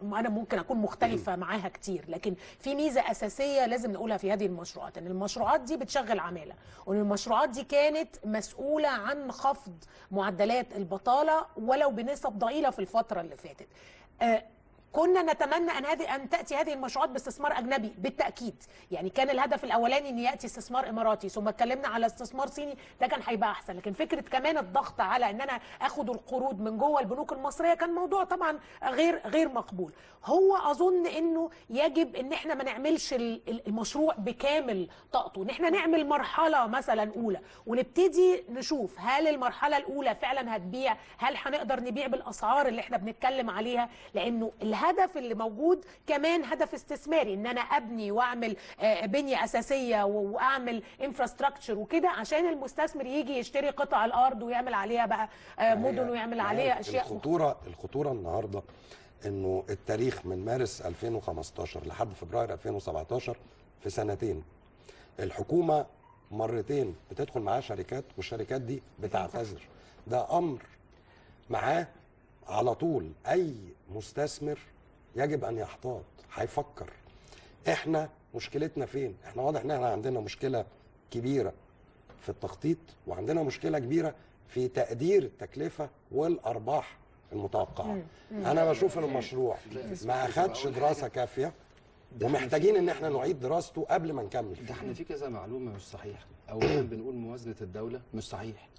انا ممكن اكون مختلفه معاها كتير لكن في ميزه اساسيه لازم نقولها في هذه المشروعات ان المشروعات دي بتشغل عماله وان المشروعات دي كانت مسؤوله عن خفض معدلات البطاله ولو بنسب ضئيله في الفتره اللي فاتت آه، كنا نتمنى ان هذه ان تاتي هذه المشروعات باستثمار اجنبي بالتاكيد يعني كان الهدف الاولاني ان ياتي استثمار اماراتي ثم اتكلمنا على استثمار صيني ده كان هيبقى احسن لكن فكره كمان الضغط على ان انا اخد القروض من جوه البنوك المصريه كان موضوع طبعا غير غير مقبول هو اظن انه يجب ان احنا ما نعملش ال- ال- المشروع بكامل طاقته ان احنا نعمل مرحله مثلا اولى ونبتدي نشوف هل المرحله الاولى فعلا هتبيع هل هنقدر نبيع بالاسعار اللي احنا بنتكلم عليها لانه الهدف اللي موجود كمان هدف استثماري ان انا ابني واعمل آه، بنيه اساسيه و- واعمل انفراستراكشر وكده عشان المستثمر يجي يشتري قطع الارض ويعمل عليها بقى آه، مدن ويعمل عليها اشياء الخطوره الخطوره النهارده انه التاريخ من مارس 2015 لحد فبراير 2017 في سنتين الحكومه مرتين بتدخل معاها شركات والشركات دي بتعتذر ده امر معاه على طول اي مستثمر يجب ان يحتاط هيفكر احنا مشكلتنا فين احنا واضح ان احنا عندنا مشكله كبيره في التخطيط وعندنا مشكله كبيره في تقدير التكلفه والارباح المتوقعه مم. مم. انا بشوف ان المشروع ما اخدش دراسه كافيه ومحتاجين ان احنا نعيد دراسته قبل ما نكمل ده احنا في كذا معلومه مش صحيحه اولا بنقول موازنه الدوله مش صحيح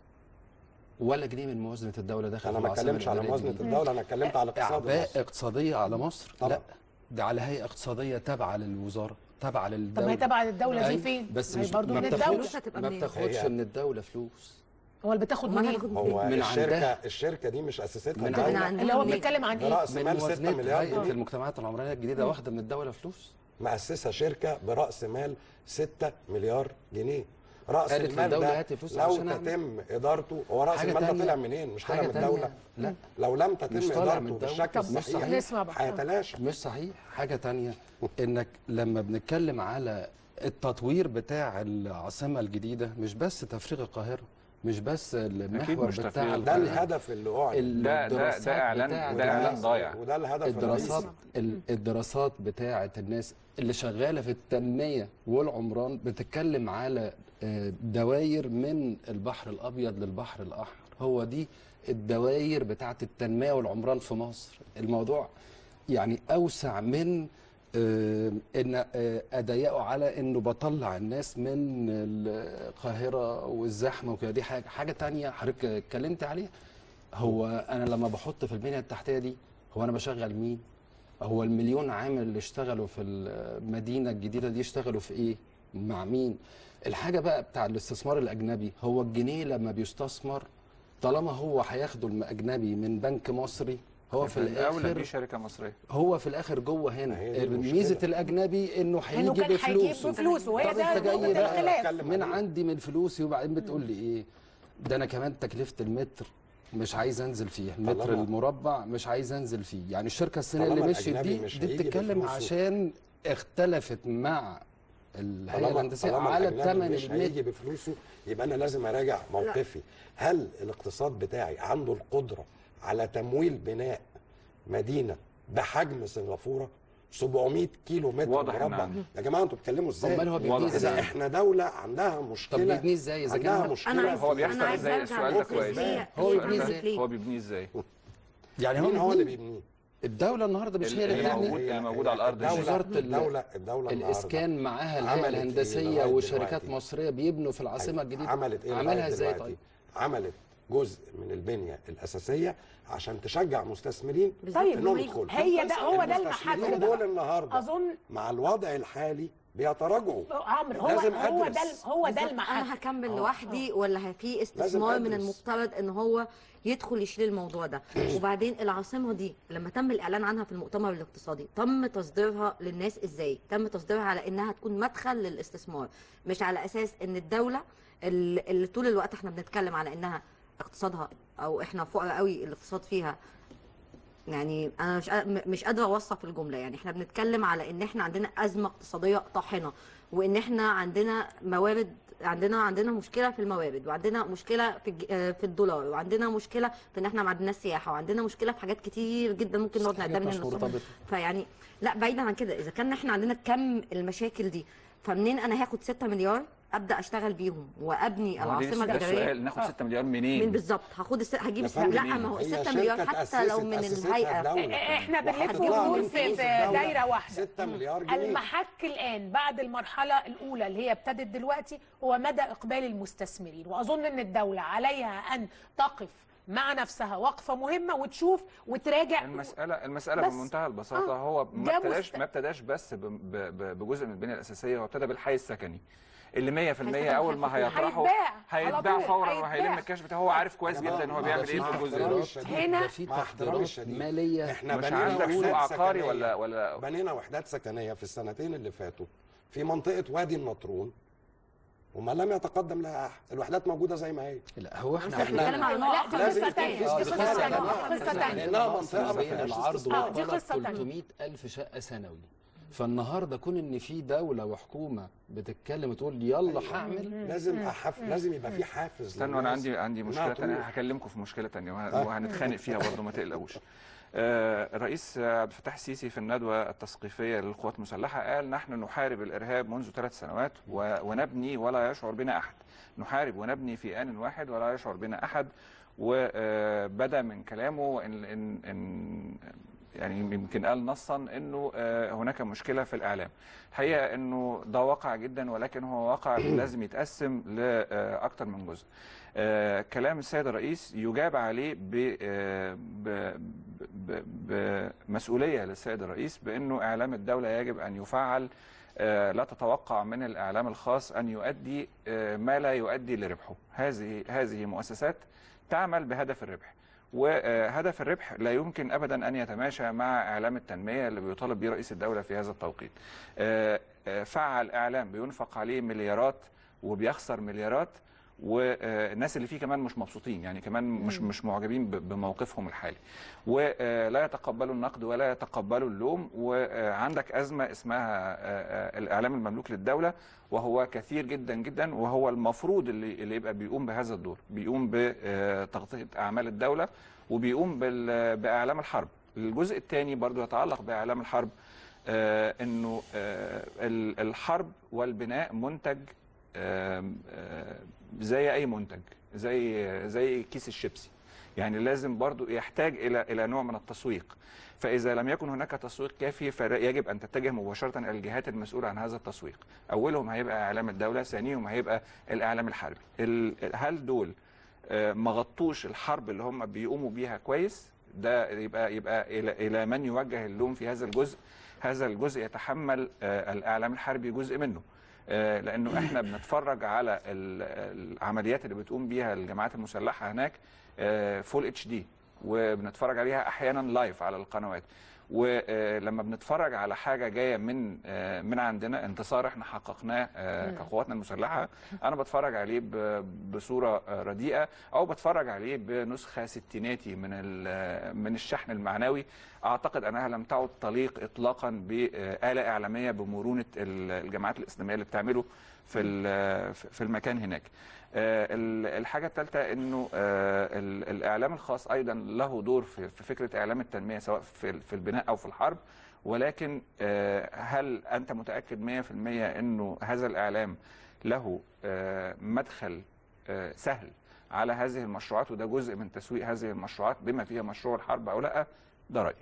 ولا جنيه من موازنه الدوله دخل انا في ما العاصمة اتكلمش على الإدارية موازنه الجديدة. الدوله انا اتكلمت على اقتصاد اعباء مصر اقتصاديه على مصر طبعا. لا ده على هيئه اقتصاديه تابعه للوزاره تابعه طب للدوله ما هي تبع الدوله دي أيوة، فين؟ بس ما هي مش برضه ما من الدوله بتاخدش ما بتاخدش هي- من الدوله فلوس هو اللي بتاخد منين؟ هو من الشركه عندها. الشركه دي مش اسستها من الدولة. عندها. اللي هو بنتكلم عن ايه؟ براس من مال 6 موازنة مليار هيئه جنيه المجتمعات العمرانيه الجديده مم. واخده من الدوله فلوس مؤسسه شركه براس مال 6 مليار جنيه راس قالت المال للدولة ده هاتي فلوس لو عشان أعمل. تتم ادارته هو راس حاجة المال ده تانية. طلع منين مش طلع حاجة من تانية. الدوله لا لو لم مش تتم طالع من ادارته الدولة. بالشكل طب مش الصحيح صحيح. نسمع بقى. هيتلاشى مش صحيح حاجة تانية انك لما بنتكلم على التطوير بتاع العاصمة الجديدة مش بس تفريغ القاهرة مش بس المحور مش بتاع تفريغ. ده القاهرة. الهدف اللي أعلن. ده- ده- ده الدراسات إعلان- بتاعة ده إعلان الناس- ضايع. وده الهدف الدراسات الرئيسي. ال- الدراسات بتاعة الناس اللي شغالة في التنمية والعمران بتتكلم على آه، دواير من البحر الأبيض للبحر الأحمر هو دي الدواير بتاعة التنمية والعمران في مصر الموضوع يعني أوسع من آه، ان آه، اضيقه على انه بطلع الناس من القاهره والزحمه وكده دي حاجه حاجه تانية حضرتك اتكلمت عليها هو انا لما بحط في البنيه التحتيه دي هو انا بشغل مين هو المليون عامل اللي اشتغلوا في المدينه الجديده دي اشتغلوا في ايه مع مين الحاجه بقى بتاع الاستثمار الاجنبي هو الجنيه لما بيستثمر طالما هو هياخده الاجنبي من بنك مصري هو في الدولة الاخر دي شركة مصرية هو في الاخر جوه هنا دي المشكلة. ميزه الاجنبي انه إنه هيجي كان هيجيب بفلوسه بفلوسه، وهي طب ده انت جاي نقطة بقى الخلاف. من عندي من فلوسي وبعدين بتقول لي ايه ده انا كمان تكلفه المتر مش عايز انزل فيه المتر طالما- المربع مش عايز انزل فيه يعني الشركه الصينيه اللي طالما مشيت الأجنبي دي مش دي هيجي بتتكلم بفلوسه. عشان اختلفت مع الهيئه طالما الهندسيه طالما على الأجنبي الثمن مش هيجي بفلوسه يبقى انا لازم اراجع موقفي هل الاقتصاد بتاعي عنده القدره على تمويل بناء مدينه بحجم سنغافوره 700 كيلو متر واضح إن مربع عنده. يا جماعه انتوا بتتكلموا ازاي أمال هو بيبنيه إذا إزاي؟ احنا دوله عندها مشكله طب بيبنيه إزاي إذا كان عندها هو- مشكله أنا عايز- هو بيحصل أنا عايز إزاي؟ أرجع السؤال ده موقف كويس. إزاي؟ هو بيبنيه ازاي هو بيبنيه ازاي؟ يعني مين هو اللي بيبنيه؟ بيبنيه الدولة النهارده مش هي اللي اللي بتبني موجود اللي موجود على الارض الدولة- وزارة ال- الدولة الدولة الاسكان معاها الهيئه عملت إيه الهندسيه لغاية وشركات دلوقتي؟ مصريه بيبنوا في العاصمه الجديده عملت ايه عملها لغاية ازاي دلوقتي؟ طيب عملت جزء من البنيه الاساسيه عشان تشجع مستثمرين طيب انهم يدخلوا هي ده هو ده المستثمرين المحك دول بقى. النهارده اظن مع الوضع الحالي بيتراجعوا عمرو هو لازم هو أدرس. ده هو ده بالظبط. المحك انا هكمل آه. لوحدي ولا في لازم استثمار من أدرس. المفترض ان هو يدخل يشيل الموضوع ده وبعدين العاصمه دي لما تم الاعلان عنها في المؤتمر الاقتصادي تم تصديرها للناس ازاي تم تصديرها على انها تكون مدخل للاستثمار مش على اساس ان الدوله اللي اللي طول الوقت احنا بنتكلم على انها اقتصادها او احنا فقراء قوي الاقتصاد فيها يعني انا مش قا- م- مش قادره اوصف الجمله يعني احنا بنتكلم على ان احنا عندنا ازمه اقتصاديه طاحنه وان احنا عندنا موارد عندنا عندنا مشكله في الموارد وعندنا مشكله في الج- آه، في الدولار وعندنا مشكله في ان احنا ما عندناش سياحه وعندنا مشكله في حاجات كتير جدا ممكن نقعد حاجات نعدها من مش الصبح مرتبطة. فيعني لا بعيدا عن كده اذا كان احنا عندنا كم المشاكل دي فمنين انا هاخد 6 مليار ابدا اشتغل بيهم وابني هو دي- العاصمه ده الاداريه السؤال ناخد آه. 6 مليار منين؟ من بالظبط هاخد الس... هجيب يا الس... فندم لا منين؟ ما هو هي 6 مليار شركة حتى لو من أسستها الهيئه الدولة. احنا بنلف هتجيبها وندور من في, فين؟ في الدولة. دايره واحده 6 مليار جنيه المحك الان بعد المرحله الاولى اللي هي ابتدت دلوقتي هو مدى اقبال المستثمرين واظن ان الدوله عليها ان تقف مع نفسها وقفه مهمه وتشوف وتراجع المسألة المسألة بس. بمنتهى البساطة آه. هو ما ده ابتداش مست- ما ابتداش بس ب- ب- ب- بجزء من البنية الأساسية هو ابتدى بالحي السكني اللي 100% السكني أول ما هيتفتح. هيطرحه هيتباع على هيتباع طول، فورا هيتباع. وهيلم الكاش بتاعه هو عارف كويس جدا ان هو بيعمل ايه في الجزء ده هنا في مع احترامي تحضيرات الشديد ماليه احنا مش بنينا عندك سوق وحدات عقاري سكنية. ولا ولا بنينا وحدات سكنيه في السنتين اللي فاتوا في منطقه وادي النطرون وما لم يتقدم لها احد الوحدات موجوده زي ما هي لا هو احنا بس بنتكلم على نوع لا، دي لازم قصة يكون تانية، في دي قصة قصة تانية، تانية. قصة تانية. لأنها منطقة ما بين فيهاش العرض استثمار. آه، دي والطلب قصة تانية. 300 ألف شقة سنوي فالنهارده كون ان في دوله وحكومه بتتكلم وتقول يلا هعمل لازم أحف... لازم يبقى في حافز استنوا انا للناس عندي عندي إنها مشكله ثانيه تروح. هكلمكم في مشكله ثانيه آه. وهنتخانق فيها برضه ما تقلقوش آه، الرئيس عبد الفتاح السيسي في الندوه التثقيفيه للقوات المسلحه قال نحن نحارب الارهاب منذ ثلاث سنوات و- ونبني ولا يشعر بنا احد نحارب ونبني في ان واحد ولا يشعر بنا احد وبدا من كلامه ان ان ان يعني يمكن قال نصا انه آه، هناك مشكله في الاعلام الحقيقه انه ده واقع جدا ولكن هو واقع لازم يتقسم لاكثر من جزء آه، كلام السيد الرئيس يجاب عليه ب- آه، ب- ب- بمسؤوليه للسيد الرئيس بانه اعلام الدوله يجب ان يفعل آه، لا تتوقع من الاعلام الخاص ان يؤدي آه، ما لا يؤدي لربحه هذه هذه مؤسسات تعمل بهدف الربح وهدف الربح لا يمكن ابدا ان يتماشى مع اعلام التنميه اللي بيطالب به رئيس الدوله في هذا التوقيت. آه، آه، فعل اعلام بينفق عليه مليارات وبيخسر مليارات والناس اللي فيه كمان مش مبسوطين يعني كمان مش مش معجبين ب- بموقفهم الحالي ولا يتقبلوا النقد ولا يتقبلوا اللوم وعندك ازمه اسمها آه، آه، الاعلام المملوك للدوله وهو كثير جدا جدا وهو المفروض اللي اللي يبقى بيقوم بهذا الدور بيقوم بتغطيه اعمال الدوله وبيقوم بال- باعلام الحرب الجزء الثاني برضو يتعلق باعلام الحرب آه، انه آه، ال- الحرب والبناء منتج آم، آه، زي اي منتج زي زي كيس الشيبسي يعني لازم برضو يحتاج الى الى نوع من التسويق فاذا لم يكن هناك تسويق كافي فيجب ان تتجه مباشره الى الجهات المسؤوله عن هذا التسويق اولهم هيبقى اعلام الدوله ثانيهم هيبقى الاعلام الحربي ال- هل دول آه، ما غطوش الحرب اللي هم بيقوموا بيها كويس ده يبقى يبقى الى الى من يوجه اللوم في هذا الجزء هذا الجزء يتحمل آه، الاعلام الحربي جزء منه آه، لانه احنا بنتفرج على ال- العمليات اللي بتقوم بيها الجماعات المسلحه هناك فول اتش دي وبنتفرج عليها احيانا لايف على القنوات ولما بنتفرج على حاجه جايه من آه، من عندنا انتصار احنا حققناه آه، مم. كقواتنا المسلحه انا بتفرج عليه ب- بصوره آه، رديئه او بتفرج عليه بنسخه ستيناتي من ال- من الشحن المعنوي اعتقد انها لم تعد تليق اطلاقا باله اعلاميه بمرونه ال- الجماعات الاسلاميه اللي بتعمله في ال- في المكان هناك آه، ال- الحاجه الثالثه انه آه، ال- الاعلام الخاص ايضا له دور في في فكره اعلام التنميه سواء في ال- في البناء او في الحرب ولكن آه، هل انت متاكد 100% انه هذا الاعلام له آه، مدخل آه، سهل على هذه المشروعات وده جزء من تسويق هذه المشروعات بما فيها مشروع الحرب او لا ده رايي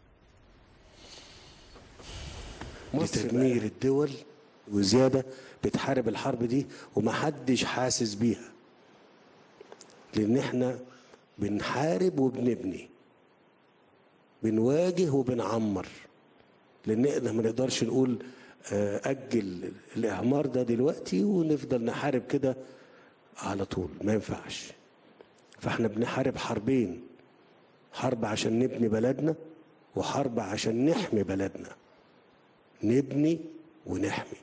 لتدمير الدول وزياده بتحارب الحرب دي ومحدش حاسس بيها لان احنا بنحارب وبنبني بنواجه وبنعمر لان احنا ما نقدرش نقول آه، اجل الاعمار ده دلوقتي ونفضل نحارب كده على طول ما ينفعش فاحنا بنحارب حربين حرب عشان نبني بلدنا وحرب عشان نحمي بلدنا نبني ونحمي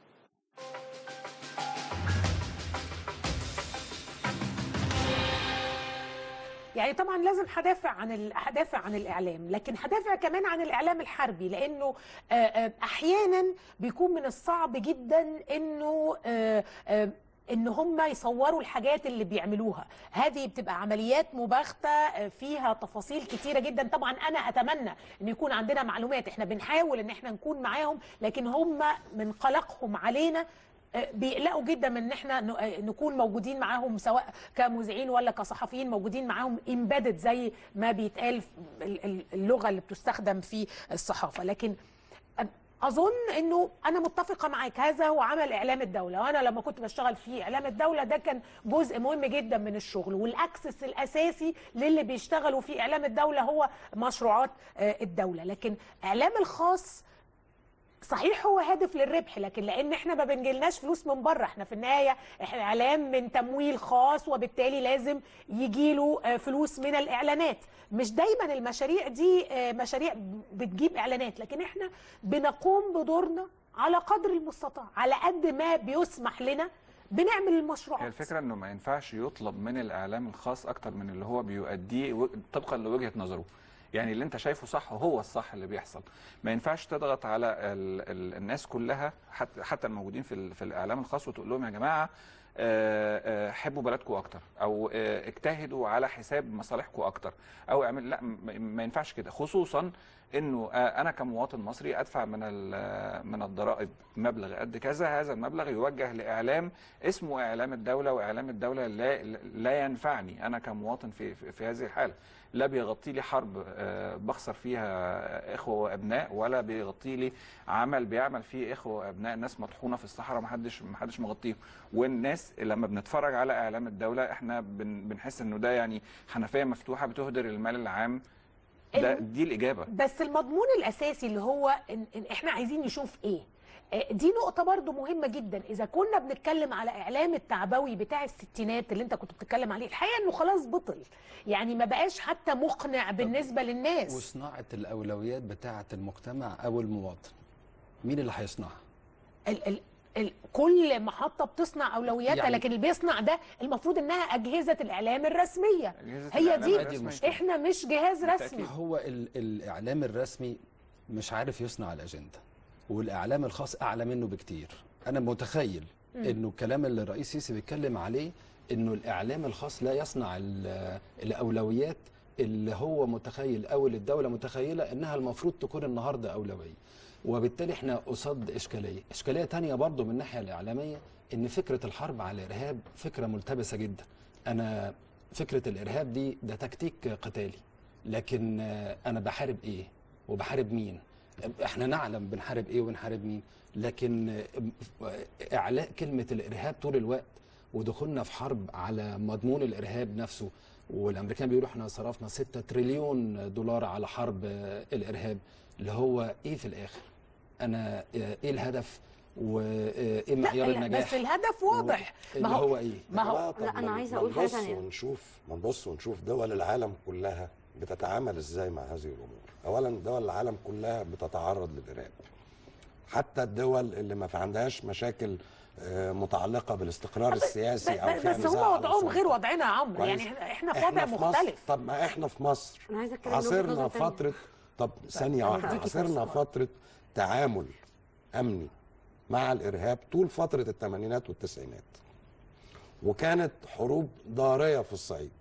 يعني طبعا لازم هدافع عن ال- هدافع عن الاعلام لكن هدافع كمان عن الاعلام الحربي لانه آه، آه، احيانا بيكون من الصعب جدا انه آه، آه، ان هم يصوروا الحاجات اللي بيعملوها هذه بتبقى عمليات مباغته آه، فيها تفاصيل كتيره جدا طبعا انا اتمنى ان يكون عندنا معلومات احنا بنحاول ان احنا نكون معاهم لكن هم من قلقهم علينا آه، بيقلقوا جدا من ان احنا ن- آه، نكون موجودين معاهم سواء كمذيعين ولا كصحفيين موجودين معاهم امبيدد زي ما بيتقال في ال- ال- اللغه اللي بتستخدم في الصحافه لكن اظن انه انا متفقه معاك هذا هو عمل اعلام الدوله وانا لما كنت بشتغل في اعلام الدوله ده كان جزء مهم جدا من الشغل والاكسس الاساسي للي بيشتغلوا في اعلام الدوله هو مشروعات آه، الدوله لكن اعلام الخاص صحيح هو هادف للربح لكن لان احنا ما بنجيلناش فلوس من بره احنا في النهايه احنا اعلام من تمويل خاص وبالتالي لازم يجيله آه، فلوس من الاعلانات مش دايما المشاريع دي آه، مشاريع بتجيب اعلانات لكن احنا بنقوم بدورنا على قدر المستطاع على قد ما بيسمح لنا بنعمل المشروعات هي الفكره انه ما ينفعش يطلب من الاعلام الخاص اكتر من اللي هو بيؤديه و- طبقا لوجهه نظره يعني اللي انت شايفه صح هو الصح اللي بيحصل ما ينفعش تضغط على ال ال الناس كلها حتى حتى الموجودين في, ال في الاعلام الخاص وتقول لهم يا جماعه آه، آه، حبوا بلدكم اكتر او آه، اجتهدوا على حساب مصالحكم اكتر او اعمل لا م- ما ينفعش كده خصوصا انه آه، انا كمواطن مصري ادفع من ال- من الضرائب مبلغ قد كذا هذا المبلغ يوجه لاعلام اسمه اعلام الدوله واعلام الدوله لا لا ينفعني انا كمواطن في في في هذه الحاله لا بيغطي لي حرب آه، بخسر فيها اخوه وابناء ولا بيغطي لي عمل بيعمل فيه اخوه وابناء ناس مطحونه في الصحراء ما حدش ما حدش مغطيهم والناس لما بنتفرج على اعلام الدوله احنا بن بنحس انه ده يعني حنفيه مفتوحه بتهدر المال العام ده الم- دي الاجابه بس المضمون الاساسي اللي هو إن, ان احنا عايزين نشوف ايه آه، دي نقطة برضو مهمة جدا إذا كنا بنتكلم على إعلام التعبوي بتاع الستينات اللي أنت كنت بتتكلم عليه الحقيقة إنه خلاص بطل يعني ما بقاش حتى مقنع بالنسبة للناس وصناعه الاولويات بتاعه المجتمع او المواطن مين اللي هيصنعها ال ال ال كل محطة بتصنع أولوياتها يعني- لكن اللي بيصنع ده المفروض إنها أجهزة الإعلام الرسمية أجهزة هي الإعلام دي الرسمية. إحنا مش جهاز رسمي هو ال الاعلام الرسمي مش عارف يصنع الاجنده والاعلام الخاص اعلى منه بكتير انا متخيل مم. انه الكلام اللي الرئيس سيسي بيتكلم عليه انه الاعلام الخاص لا يصنع ال- الاولويات اللي هو متخيل او اللي الدوله متخيله انها المفروض تكون النهارده اولويه وبالتالي احنا قصاد اشكاليه اشكاليه تانية برضو من الناحيه الاعلاميه ان فكره الحرب على الارهاب فكره ملتبسه جدا انا فكره الارهاب دي ده تكتيك قتالي لكن آه، انا بحارب ايه وبحارب مين احنا نعلم بنحارب ايه وبنحارب مين لكن آه، اعلاء كلمه الارهاب طول الوقت ودخولنا في حرب على مضمون الارهاب نفسه والامريكان بيقولوا احنا صرفنا 6 تريليون دولار على حرب آه، الارهاب اللي هو ايه في الاخر انا آه، ايه الهدف وايه معيار لا النجاح بس الهدف واضح اللي هو ايه ما هو لا انا عايزه اقول حاجه ثانيه ونشوف ما نبص ونشوف دول العالم كلها بتتعامل ازاي مع هذه الامور اولا دول العالم كلها بتتعرض للارهاب حتى الدول اللي ما في عندهاش مشاكل آه، متعلقه بالاستقرار السياسي او فيها بس نزاع هم على وضعهم السلطة. غير وضعنا يا عمرو كويس. يعني إحنا- احنا في وضع مصر- مختلف طب ما احنا في مصر أنا عايزة أتكلم من وجهة عاصرنا نظر تانية. فتره طب ثانيه أنا واحده هديكي عاصرنا فرصة. فتره تعامل امني مع الارهاب طول فتره الثمانينات والتسعينات وكانت حروب ضاريه في الصعيد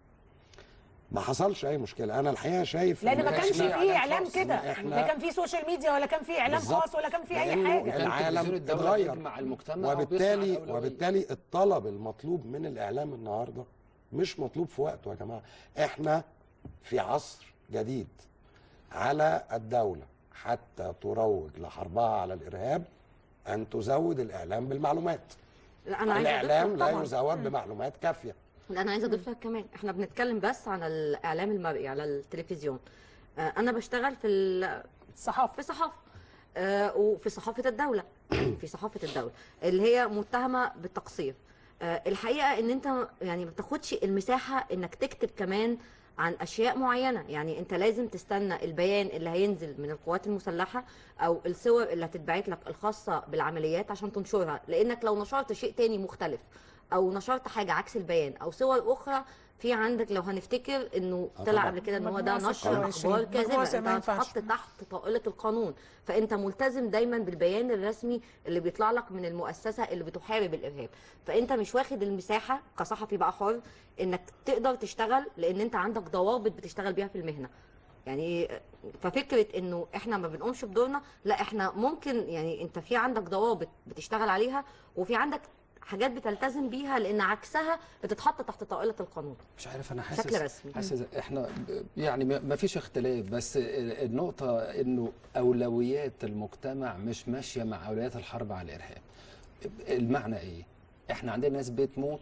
ما حصلش اي مشكله انا الحقيقه شايف لان إن ما كانش إحنا- فيه اعلام كده إحنا- لا كان فيه سوشيال ميديا ولا كان فيه اعلام بالظبط. خاص ولا كان فيه اي لأنه حاجه العالم الدولة اتغير بيجمع المجتمع وبالتالي وبيصنع الأولوية. وبالتالي الطلب المطلوب من الاعلام النهارده مش مطلوب في وقته يا جماعه احنا في عصر جديد على الدوله حتى تروج لحربها على الارهاب ان تزود الاعلام بالمعلومات لا انا عايزه أضيف الاعلام لك لا طبعاً. يزود بمعلومات كافيه لا انا عايزه اضيف لك كمان احنا بنتكلم بس عن الاعلام المرئي على التلفزيون آه، انا بشتغل في الصحافه في صحافه آه، وفي صحافه الدوله في صحافه الدوله اللي هي متهمه بالتقصير آه، الحقيقه ان انت يعني ما بتاخدش المساحه انك تكتب كمان عن اشياء معينه يعني انت لازم تستنى البيان اللي هينزل من القوات المسلحه او الصور اللي هتتبعت لك الخاصه بالعمليات عشان تنشرها لانك لو نشرت شيء تاني مختلف او نشرت حاجه عكس البيان او صور اخرى في عندك لو هنفتكر انه آه طلع طبعاً. قبل كده ان هو ده مجموعة نشر 26. اخبار مجموعة كاذبه ما انت ينفعش. هتتحط تحت طائله القانون فانت ملتزم دايما بالبيان الرسمي اللي بيطلع لك من المؤسسه اللي بتحارب الارهاب فانت مش واخد المساحه كصحفي بقى حر انك تقدر تشتغل لان انت عندك ضوابط بتشتغل بيها في المهنه يعني ففكره انه احنا ما بنقومش بدورنا لا احنا ممكن يعني انت في عندك ضوابط بتشتغل عليها وفي عندك حاجات بتلتزم بيها لان عكسها بتتحط تحت طائله القانون مش عارف انا حاسس بشكل رسمي. حاسس احنا ب- يعني ما ما فيش اختلاف بس النقطه انه اولويات المجتمع مش ماشيه مع اولويات الحرب على الارهاب المعنى ايه احنا عندنا ناس بتموت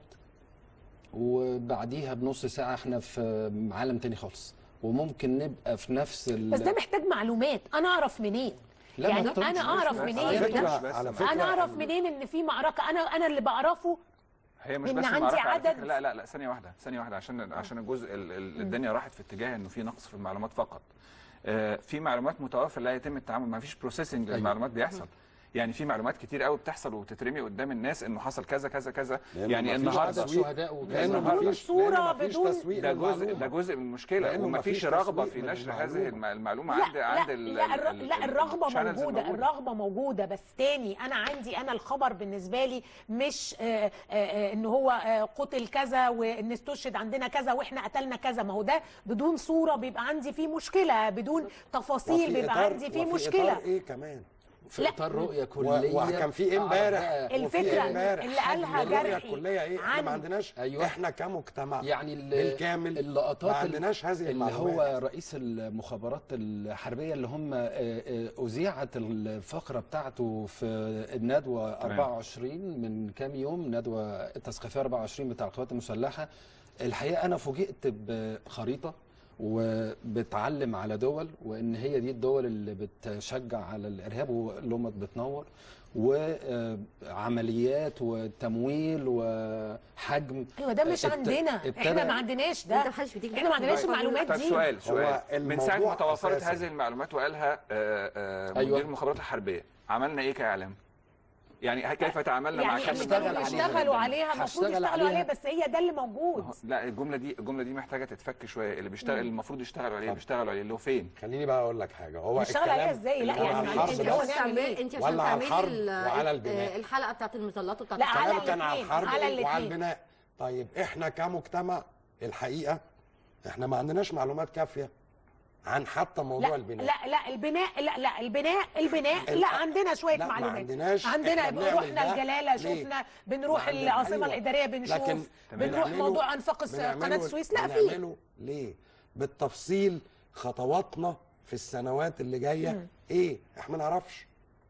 وبعديها بنص ساعه احنا في عالم تاني خالص وممكن نبقى في نفس ال... بس ده محتاج معلومات انا اعرف منين لا، ما يعني أعتقدش. انا اعرف مش بس. منين على فكرة- ده؟ على فكرة انا اعرف ال- منين ان في معركه انا انا اللي بعرفه هي مش إن بس عندي المعركة على عدد- فكرة لا لا لا ثانية واحدة ثانية واحدة عشان عشان الجزء ال- ال- الدنيا راحت في اتجاه انه في نقص في المعلومات فقط. آه، في معلومات متوافرة لا يتم التعامل ما فيش بروسيسنج أيوة. للمعلومات بيحصل. يعني في معلومات كتير قوي بتحصل وبتترمي قدام الناس انه حصل كذا كذا كذا لأنه يعني مفيش النهارده تسويق. لأنه النهاردة- مفيش- صورة لأنه مفيش بدون- تسويق ده جزء للمعلومة. ده جزء من المشكله لأنه ومفيش مفيش رغبه تسويق في نشر للمعلومة. هذه الم- المعلومه لا عند عند لا ال- لا, الر... ال- لا ال- الرغبه channels موجوده الموجودة. الرغبه موجوده بس تاني انا عندي انا الخبر بالنسبه لي مش آه آه آه ان هو آه قتل كذا وان استشهد عندنا كذا واحنا قتلنا كذا ما هو ده بدون صوره بيبقى عندي فيه مشكله بدون تفاصيل وفي بيبقى إطار- عندي فيه وفي مشكله إطار ايه كمان في لا. اطار رؤيه و- كليه وكان في ايه أعرف امبارح بقى الفكرة وفي إيه امبارح اللي قالها الرؤية جرحي الكليه ايه احنا عن- ما عندناش أيوة. احنا كمجتمع يعني ال- بالكامل اللقطات ما عندناش هذه اللي المعلومات هو رئيس المخابرات الحربيه اللي هم آه، آه، اذيعت الفقره بتاعته في الندوه تمام. 24 من كام يوم ندوه التثقيفيه 24 بتاع القوات المسلحه الحقيقه انا فوجئت بخريطه وبتعلم على دول وان هي دي الدول اللي بتشجع على الارهاب واللي هم بتنور وعمليات وتمويل وحجم ايوه ده مش ابت- عندنا ابتدى- احنا ما عندناش ده انت محدش بيديك احنا ما عندناش طيب. المعلومات طيب دي سؤال سؤال هو من ساعه ما الموضوع توفرت أساساً. هذه المعلومات وقالها آه، آه، أيوة. مدير المخابرات الحربيه عملنا ايه كاعلام؟ يعني كيف تعاملنا مع يعني كم هشتغل من- عليها. يشتغلوا عليها المفروض هشتغل يشتغلوا عليها. عليها بس هي ده اللي موجود لا الجمله دي الجمله دي محتاجه تتفك شويه اللي بيشتغل مم. المفروض يشتغلوا عليه طب. بيشتغلوا عليه اللي هو فين؟ خليني بقى اقول لك حاجه هو نشتغل عليها الكلام ازاي؟ لا اللي هو يعني على معلش، الحرب انت هو بس نعمل ايه؟ انت عشان ولا على تعملي الحرب ال- وعلى البناء؟ الحلقه بتاعت المظلات وبتاعت لا، على الكلام كان على الاتنين، الحرب على وعلى الاتنين. البناء طيب احنا كمجتمع الحقيقه احنا ما عندناش معلومات كافيه عن حتى موضوع لا البناء لا لا البناء لا لا البناء البناء ال- لا عندنا شويه لا، ما معلومات عندناش. عندنا إحنا بنعمل رحنا ده الجلاله ليه؟ شفنا بنروح ما عندنا- العاصمه أيوة. الاداريه بنشوف لكن بنروح بنعمله- موضوع انفاق الس- بنعمله- قناه السويس لا في بنعمله ليه بالتفصيل خطواتنا في السنوات اللي جايه مم. ايه احنا ما نعرفش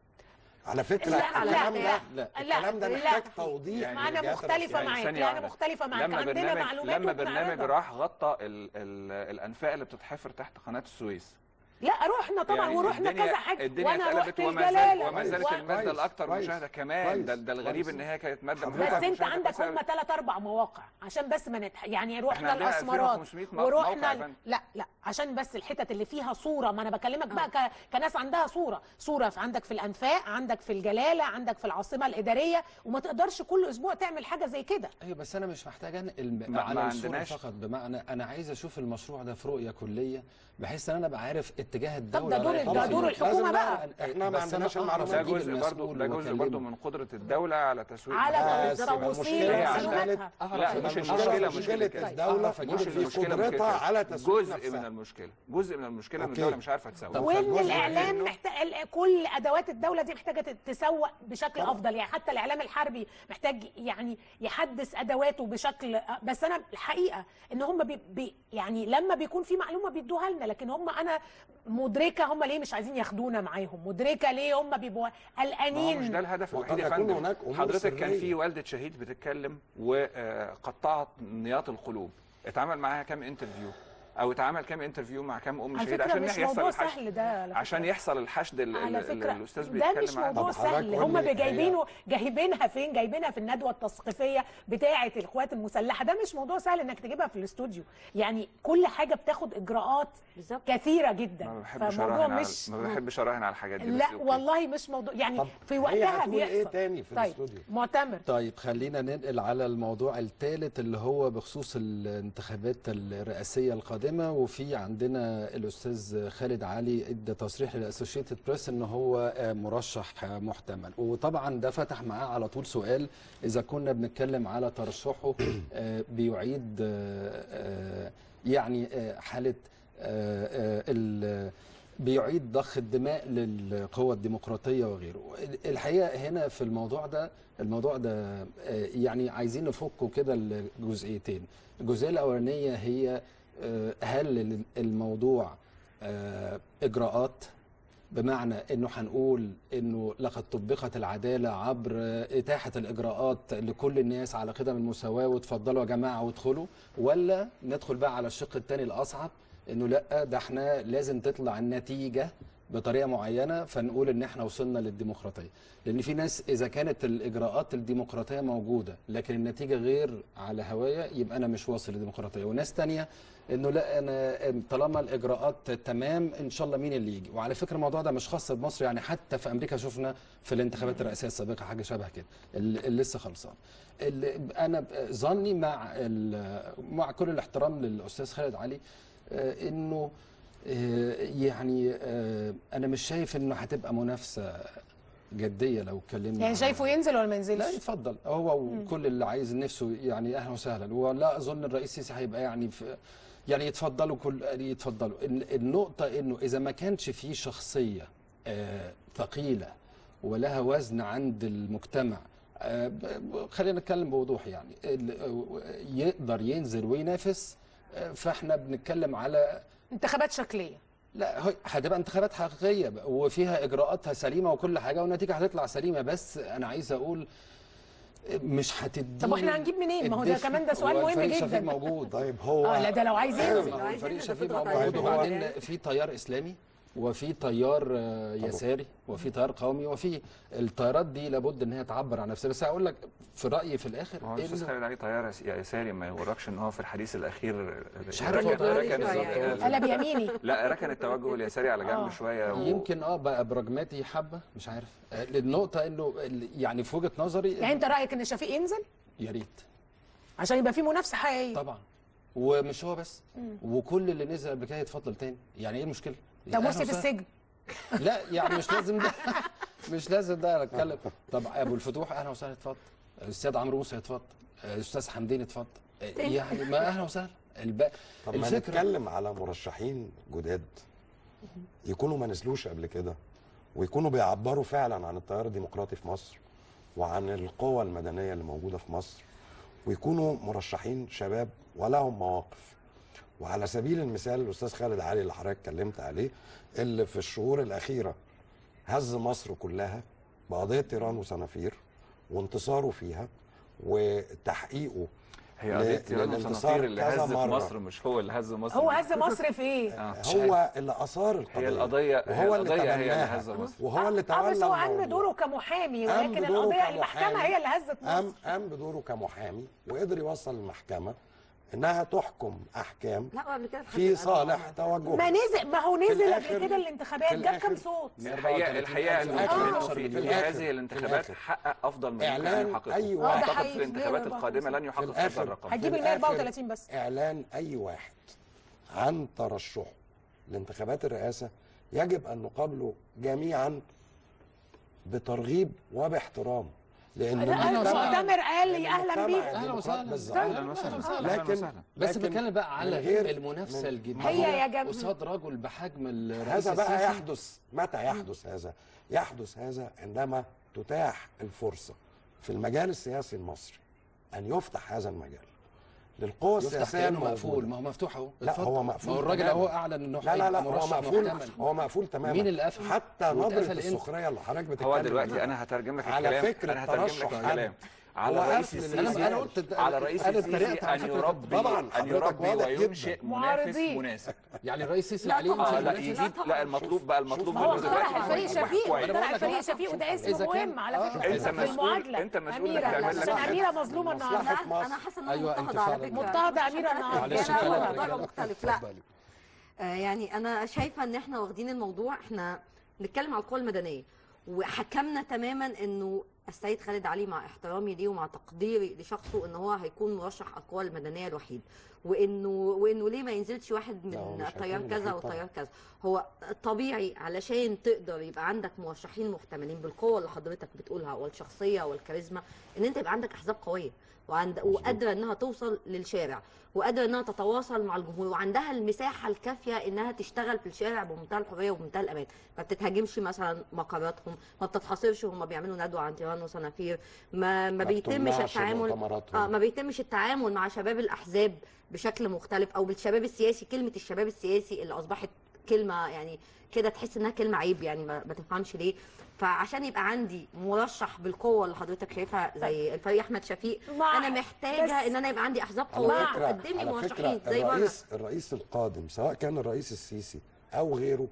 على فكره لا، الكلام لا، ده لا. الكلام ده لا، محتاج لا. توضيح يعني ما انا للجهات مختلفه الرسمية. معاك ثانية لا واحدة. انا مختلفه معاك لما عندنا برنامج معلومات لما برنامج وبنعرضها. راح غطى ال ال الانفاق اللي بتتحفر تحت قناه السويس لا رحنا طبعا يعني ورحنا الدنيا- كذا حاجه الدنيا وانا اتقلبت رحت وما زال- الجلاله وما زالت و- الماده كويس، الاكثر كويس، مشاهده كمان كويس، ده, ده الغريب كويس. ان هي كانت ماده حضرتك- بس مشاهدة انت عندك كويسة هم أوي. ثلاث اربع مواقع عشان بس ما نتح... يعني احنا رحنا عندنا الاسمرات 2500 مو- موقع ورحنا يا ال... فندم. لا لا عشان بس الحتت اللي فيها صوره ما انا بكلمك بقى ك... كناس عندها صوره صوره في عندك في الانفاق عندك في الجلاله عندك في العاصمه الاداريه وما تقدرش كل اسبوع تعمل حاجه زي كده ايوه بس انا مش محتاج انقل م- ما- على ما الصوره عندناش. فقط بمعنى انا عايز اشوف المشروع ده في رؤيه كليه بحيث ان انا ابقى عارف اتجاه ده الدوله دور- رايح ده فين. دور الحكومة لازم بقى. نعرف. احنا ما بس أنا عندناش أعرف المعلومات ده أجيب جزء المسؤول برضو ده جزء وأكلمه. برضو من قدره الدوله على تسويق على بس توصيل المشكلة هي معلوماتها عشان- لا مش أعرف المشكله أجيب- مش مشكله كده. الدوله أعرف أجيب في المشكلة مش قدرتها كده. على تسويق جزء نفسها. من المشكله جزء من المشكله ان أوكي. الدوله مش عارفه تسوق طب وان فالجزء الاعلام إنه- محتاج كل ادوات الدوله دي محتاجه تسوق بشكل افضل يعني حتى الاعلام الحربي محتاج يعني يحدث ادواته بشكل بس انا الحقيقه ان هم بي بي يعني لما بيكون في معلومه بيدوها لنا لكن هم انا مدركه هم ليه مش عايزين ياخدونا معاهم مدركه ليه هم بيبقوا ما هو قلقانين مش ده الهدف وقد الوحيد يا يكون فندم هناك أمور حضرتك كان سرية. في والده شهيد بتتكلم وقطعت نياط القلوب اتعمل معاها كام انترفيو او اتعمل كام انترفيو مع كام ام على شهيد فكره عشان مش يحصل موضوع الحشد سهل ده على عشان فكرة. يحصل الحشد اللي على اللي فكرة الاستاذ ده بيتكلم مش عنه موضوع سهل هم جايبينه جايبينها فين جايبينها في الندوه التثقيفيه بتاعه القوات المسلحه ده مش موضوع سهل انك تجيبها في الاستوديو يعني كل حاجه بتاخد اجراءات كثيره جدا ما بحبش فالموضوع اراهن على مش ما بحبش اراهن على الحاجات دي لا بس أوكي. والله مش موضوع يعني في هي وقتها هتقول بيحصل إيه تاني في طيب الاستوديو؟ معتمر طيب خلينا ننقل على الموضوع الثالث اللي هو بخصوص الانتخابات الرئاسيه القادمه وفي عندنا الاستاذ خالد علي ادى تصريح للاسوشيتد بريس ان هو آه، مرشح آه، محتمل وطبعا ده فتح معاه على طول سؤال اذا كنا بنتكلم على ترشحه آه، بيعيد آه، آه، يعني آه، حاله آه، آه، ال- بيعيد ضخ الدماء للقوى الديمقراطية وغيره الحقيقة هنا في الموضوع ده الموضوع ده آه، يعني عايزين نفكه كده لجزئيتين الجزئية الأولانية هي آه، هل الموضوع آه، إجراءات بمعنى انه هنقول انه لقد طبقت العداله عبر اتاحه الاجراءات لكل الناس على قدم المساواه وتفضلوا يا جماعه وادخلوا ولا ندخل بقى على الشق الثاني الاصعب انه لا ده احنا لازم تطلع النتيجه بطريقه معينه فنقول ان احنا وصلنا للديمقراطيه لان في ناس اذا كانت الاجراءات الديمقراطيه موجوده لكن النتيجه غير على هوايه يبقى انا مش واصل للديمقراطيه وناس تانية انه لا انا طالما الاجراءات تمام ان شاء الله مين اللي يجي وعلى فكره الموضوع ده مش خاص بمصر يعني حتى في امريكا شفنا في الانتخابات الرئاسيه السابقه حاجه شبه كده اللي اللي لسه خلصان اللي انا ظني مع ال- مع كل الاحترام للاستاذ خالد علي آه، انه آه، يعني آه، انا مش شايف انه هتبقى منافسه جديه لو اتكلمنا يعني عن- شايفه ينزل ولا ما ينزلش لا يتفضل هو وكل اللي عايز نفسه يعني اهلا وسهلا ولا اظن الرئيس السيسي هيبقى يعني في يعني يتفضلوا كل يتفضلوا الن- النقطه انه اذا ما كانش في شخصيه آه، ثقيله ولها وزن عند المجتمع آه، ب- ب- خلينا نتكلم بوضوح يعني ال- آه، يقدر ينزل وينافس آه، فاحنا بنتكلم على انتخابات شكليه لا هي- هتبقى انتخابات حقيقيه بقى، وفيها اجراءاتها سليمه وكل حاجه والنتيجه هتطلع سليمه بس انا عايز اقول مش هتدي طب واحنا هنجيب منين؟ ما هو ده كمان ده سؤال مهم جدا. موجود طيب هو اه لا ده لو عايز ينزل ما هو الفريق شفيق تضغط موجود عليه. وبعدين في تيار اسلامي وفي تيار آه، يساري وفي تيار قومي وفي التيارات دي لابد ان هي تعبر عن نفسها بس هقول لك في رايي في الاخر ما هو الاستاذ إنه- خالد علي طيار يس- يساري ما يوركش ان هو في الحديث الاخير مش عارف ركن- هو ركن شوية. الز- قلب يميني. لا ركن التوجه اليساري على جنب شويه و... يمكن اه بقى براجماتي حبه مش عارف آه، النقطه انه ال- يعني في وجهه نظري يعني انت رايك ان شفيق ينزل يا ريت عشان يبقى في منافسه حقيقيه طبعا ومش هو بس مم. وكل اللي نزل قبل كده يتفضل تاني يعني ايه المشكله طب يعني مرسي أهلا في وسهلا. السجن لا يعني مش لازم ده مش لازم ده انا اتكلم طب ابو الفتوح اهلا وسهلا اتفضل الاستاذ عمرو موسى اتفضل الاستاذ حمدين اتفضل يعني ما اهلا وسهلا الب... طب ما نتكلم على مرشحين جداد يكونوا ما نزلوش قبل كده ويكونوا بيعبروا فعلا عن التيار الديمقراطي في مصر وعن القوى المدنيه اللي موجوده في مصر ويكونوا مرشحين شباب ولهم مواقف وعلى سبيل المثال الاستاذ خالد علي اللي حضرتك اتكلمت عليه اللي في الشهور الاخيره هز مصر كلها بقضيه تيران وصنافير وانتصاره فيها وتحقيقه هي ل- قضيه تيران للانتصار وصنافير اللي كذا هز في مرة. مصر مش هو اللي هز مصر هو هز مصر في ايه؟ آه. هو اللي اثار القضيه هي القضيه هي وهو اللي القضيه هي اللي تبناها هز مصر وهو اللي اه تولى بس هو قام الموضوع. بدوره كمحامي قام ولكن بدوره القضيه كمحامي. المحكمه هي اللي هزت قام مصر قام بدوره كمحامي وقدر يوصل المحكمه انها تحكم احكام لا قبل كده في صالح توجهه ما نزل ما هو في نزل الآخر- قبل كده الانتخابات في جاب كام الآخر- صوت؟ الحقيقه الحقيقه انه آه. إنه في, في في الآخر- هذه في الانتخابات الآخر. حقق افضل من إعلان كان يحققه أي آه، ده واحد اعتقد حقيقي. في الانتخابات 134. القادمه لن في يحقق هذا الآخر الرقم هجيب ال في الآخر 134 بس اعلان اي واحد عن ترشحه لانتخابات الرئاسه يجب ان نقابله جميعا بترغيب وباحترام لان لا، المجتمع- مؤتمر قال لي لأن اهلا المجتمع بيك اهلا وسهلا بالظبط. اهلا وسهلا أهلاً لكن وسهلا. بس لكن بتكلم بقى من على غير- المنافسه من- الجديه هي يا جماعة. قصاد رجل بحجم الرئيس هذا بقى السيسي. يحدث متى يحدث هذا؟ يحدث هذا عندما تتاح الفرصة في المجال السياسي المصري أن يفتح هذا المجال للقوى يفتح السياسية كانه الموجودة. مقفول ما هو مفتوح اهو لا اتفضل. هو مقفول ما هو الراجل تماماً. اهو اعلن انه لا لا لا هيبقى هو مرشح مقفول محتمل. هو مقفول تماما مين اللي قفل؟ حتى نبرة واتقفل امتى؟ السخرية اللي حضرتك بتتكلم هو دلوقتي عنها. انا هترجم لك على الكلام فكرة انا هترجم لك ترشح الكلام على هو الرئيس قفل السيسي المجال. أنا قلت على الرئيس أنا السيسي اتريقت على ان فكرة. يربي طبعاً ان حضرتك يربي واضح وينشئ جداً. منافس معارضين. مناسب يعني الرئيس السيسي لا عليه طبعاً. اه لا لا يجيب طبعاً. لا المطلوب بقى المطلوب هو منه اقترح دلوقتي فريق يكون شفيق كويس. اقترح فريق شفيق وده اسم إذا كان- مهم على آه. فكره أنت في مسؤول- المعادله أنت مسؤول اميره إنك تعمل لك عشان حاجة. اميره مظلومه النهارده لا انا حاسه ان انا أيوة، مضطهده أنت على فعلاً. فكره مضطهدة يا أميرة النهاردة. معلش انا كلام موضوع رجالة. مختلف لا اتفضلي. آه، يعني انا شايفه ان احنا واخدين الموضوع احنا بنتكلم على القوى المدنيه وحكمنا تماما انه السيد خالد علي مع احترامي ليه ومع تقديري لشخصه ان هو هيكون مرشح القوى المدنيه الوحيد وانه وانه ليه ما ينزلش واحد لا، هو من مش تيار هيكون كذا الوحيد وتيار كذا هو طبيعي علشان تقدر يبقى عندك مرشحين محتملين بالقوه اللي حضرتك بتقولها والشخصيه والكاريزما ان انت يبقى عندك احزاب قويه وعند وقادره انها توصل للشارع وقادره انها تتواصل مع الجمهور وعندها المساحه الكافيه انها تشتغل في الشارع بمنتهى الحريه وبمنتهى الامان ما بتتهاجمش مثلا مقراتهم ما بتتحاصرش هم بيعملوا ندوه عن تيران وصنافير ما ما ما بيتمش بتمنعش التعامل مؤتمراتهم. اه ما بيتمش التعامل مع شباب الاحزاب بشكل مختلف او بالشباب السياسي كلمه الشباب السياسي اللي اصبحت كلمه يعني كده تحس انها كلمه عيب يعني ما, ما تفهمش ليه فعشان يبقى عندي مرشح بالقوه اللي حضرتك شايفها زي الفريق احمد شفيق مع- انا محتاجه بس- ان انا يبقى عندي احزاب على قويه فكرة تقدم لي على مرشحين فكرة زي بره الرئيس الرئيس القادم سواء كان الرئيس السيسي أو غيره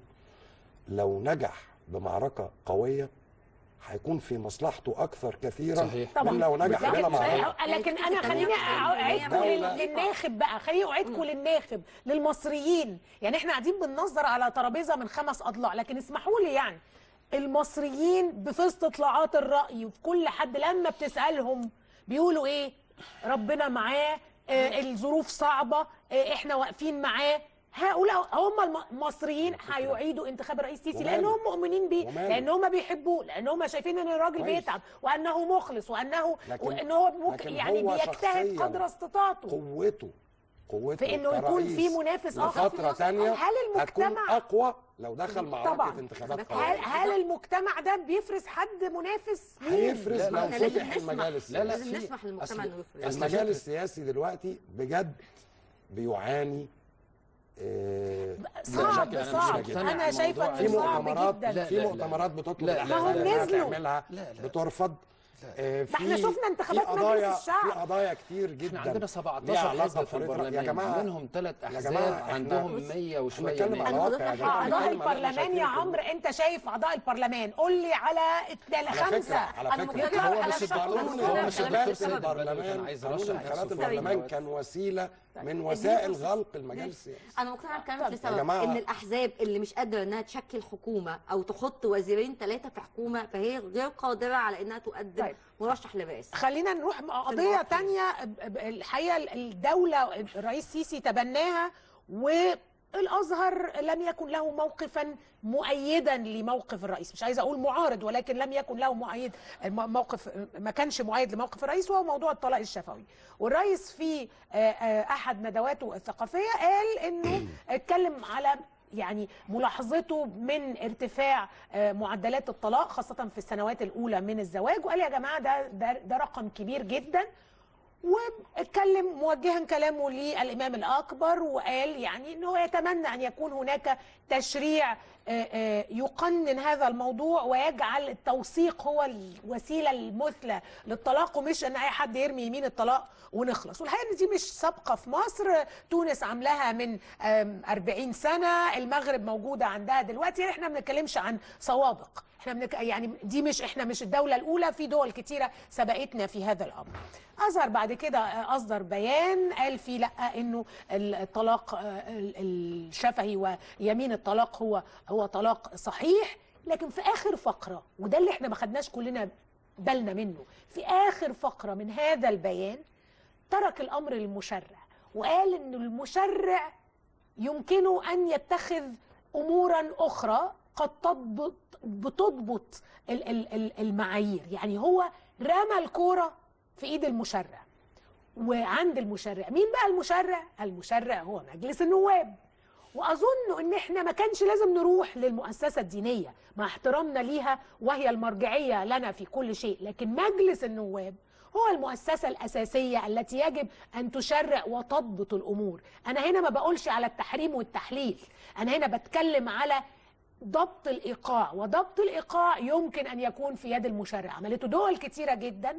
لو نجح بمعركة قوية هيكون في مصلحته أكثر كثيرا صحيح. من لو نجح بلا لكن, معركة لكن انا خليني اعيدكم دولة- للناخب بقى خليني اعيدكم للناخب للمصريين يعني احنا قاعدين بننظر على ترابيزه من خمس اضلاع لكن اسمحوا لي يعني المصريين بفي استطلاعات الراي وفي كل حد لما بتسالهم بيقولوا ايه ربنا معاه آه الظروف صعبه آه احنا واقفين معاه هؤلاء هم المصريين هيعيدوا انتخاب الرئيس السيسي وماله؟ لانهم مؤمنين بيه وماله؟ لان هم بيحبوه لان هم شايفين ان الراجل كويس. بيتعب وانه مخلص وانه لكن- وان هو ممكن لكن يعني هو بيجتهد شخصياً قدر استطاعته قوته قوته في إنه يكون في كرئيس منافس آخر. لفترة تانية هل هتكون المجتمع- أقوى لو دخل معركة طبعا انتخابات هل قوية هل المجتمع ده بيفرز حد منافس مين؟ هيفرز لا، لو لا، احنا لازم فتح نسمح. المجال السياسي لا، لازم في- نسمح للمجتمع أصل- انه يفرز أصل المجال فكرة- السياسي دلوقتي بجد بيعاني آه، صعب شكل أنا مش صعب مقتنع انا شايفه بالموضوع. في انه صعب مؤتمرات جدا لا، في لا، لا. مؤتمرات بتطلب لا، لا، الأحزاب ما هم إنها نزلوا. تعملها لا، لا. بترفض آه، في احنا شفنا انتخابات في قضايا مجلس الشعب. في قضايا كتير جدا احنا عندنا ليها 17 علاقة حزب في بحرية الرأي. البرلمان يا جماعه منهم ثلاث يا احزاب جماعة، إحنا- عندهم 100 وشويه بنتكلم على ناس. واقع يا جماعه اعضاء بنتكلم على اللي البرلمان يا إحنا عمرو انت شايف اعضاء البرلمان قول لي على الت- على خمسه فكرة على أنا فكرة مقتنعة هو أنا مش مش الدكتور هقول هو كلام مش كلام الدكتور سبب. سيد البرلمان كان عايز قانون يرشح انتخابات نفسه في البرلمان الوقت. كان وسيله من اديني وسائل فرصة. غلق المجال السياسي انا مقتنعه بكلامك يا لسبب جماعة. ان الاحزاب اللي مش قادره انها تشكل حكومه او تحط وزيرين ثلاثه في حكومه فهي غير قادره على انها تقدم طيب. مرشح لرئاسه خلينا نروح قضيه تانية ب- ب- الحقيقه الدوله الرئيس السيسي تبناها والازهر لم يكن له موقفا مؤيدا لموقف الرئيس مش عايزه اقول معارض ولكن لم يكن له مؤيد الم- موقف ما كانش مؤيد لموقف الرئيس وهو موضوع الطلاق الشفوي والرئيس في آه، آه، احد ندواته الثقافيه قال انه اتكلم على يعني ملاحظته من ارتفاع آه، معدلات الطلاق خاصة في السنوات الأولى من الزواج وقال يا جماعة ده, ده, ده رقم كبير جدا واتكلم موجها كلامه للامام الاكبر وقال يعني انه يتمنى ان يكون هناك تشريع آه، آه، يقنن هذا الموضوع ويجعل التوثيق هو الوسيله المثلى للطلاق ومش ان اي حد يرمي يمين الطلاق ونخلص والحقيقه ان دي مش سابقه في مصر تونس عاملاها من آم، 40 سنه المغرب موجوده عندها دلوقتي يعني احنا ما بنتكلمش عن سوابق احنا بنك... يعني دي مش احنا مش الدوله الاولى في دول كتيره سبقتنا في هذا الامر اظهر بعد كده آه، اصدر بيان قال فيه لا انه الطلاق آه، ال- الشفهي ويمين الطلاق هو هو طلاق صحيح لكن في اخر فقره وده اللي احنا ما خدناش كلنا بالنا منه في اخر فقره من هذا البيان ترك الامر للمشرع وقال ان المشرع يمكنه ان يتخذ امورا اخرى قد تضبط بتضبط ال- ال- ال- المعايير يعني هو رمى الكوره في ايد المشرع وعند المشرع مين بقى المشرع المشرع هو مجلس النواب واظن ان احنا ما كانش لازم نروح للمؤسسه الدينيه مع احترامنا ليها وهي المرجعيه لنا في كل شيء لكن مجلس النواب هو المؤسسه الاساسيه التي يجب ان تشرع وتضبط الامور انا هنا ما بقولش على التحريم والتحليل انا هنا بتكلم على ضبط الايقاع وضبط الايقاع يمكن ان يكون في يد المشرع عملته دول كتيره جدا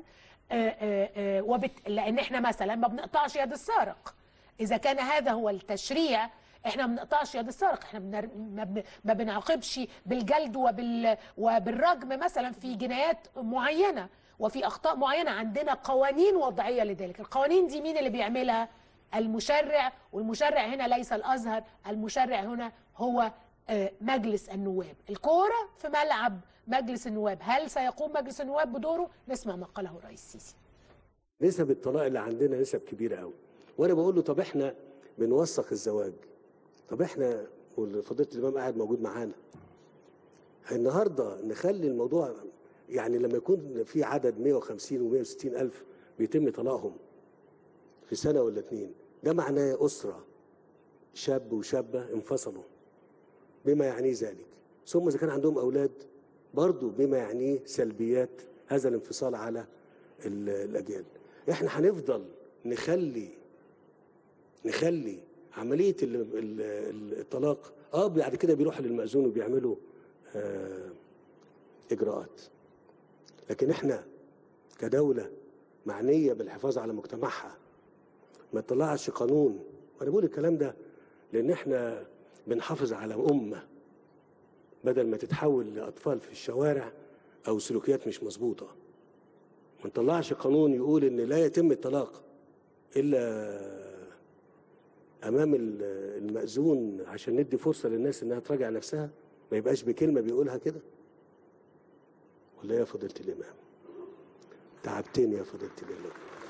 آه، آه، آه، وبت... لان احنا مثلا ما بنقطعش يد السارق اذا كان هذا هو التشريع احنا ما بنقطعش يد السارق احنا بنر... ما, بن... ما بنعاقبش بالجلد وبال... وبالرجم مثلا في جنايات معينه وفي اخطاء معينه عندنا قوانين وضعيه لذلك القوانين دي مين اللي بيعملها المشرع والمشرع هنا ليس الازهر المشرع هنا هو آه، مجلس النواب الكوره في ملعب مجلس النواب هل سيقوم مجلس النواب بدوره نسمع ما قاله الرئيس السيسي نسب الطلاق اللي عندنا نسب كبيره قوي وانا بقول له طب احنا بنوثق الزواج طب احنا وفضيله الامام قاعد موجود معانا النهارده نخلي الموضوع يعني لما يكون في عدد 150 و160 الف بيتم طلاقهم في سنه ولا اتنين ده معناه اسره شاب وشابه انفصلوا بما يعنيه ذلك ثم اذا كان عندهم اولاد برضو بما يعنيه سلبيات هذا الانفصال على ال- الاجيال احنا هنفضل نخلي نخلي عمليه ال- ال- ال- الطلاق اه بعد كده بيروحوا للمأذون وبيعملوا آه اجراءات لكن احنا كدوله معنيه بالحفاظ على مجتمعها ما تطلعش قانون وانا بقول الكلام ده لان احنا بنحافظ على امه بدل ما تتحول لاطفال في الشوارع او سلوكيات مش مظبوطه ما نطلعش قانون يقول ان لا يتم الطلاق الا امام ال- المأذون عشان ندي فرصه للناس انها تراجع نفسها ما يبقاش بكلمه بيقولها كده ولا يا فضيله الامام تعبتني يا فضيله الامام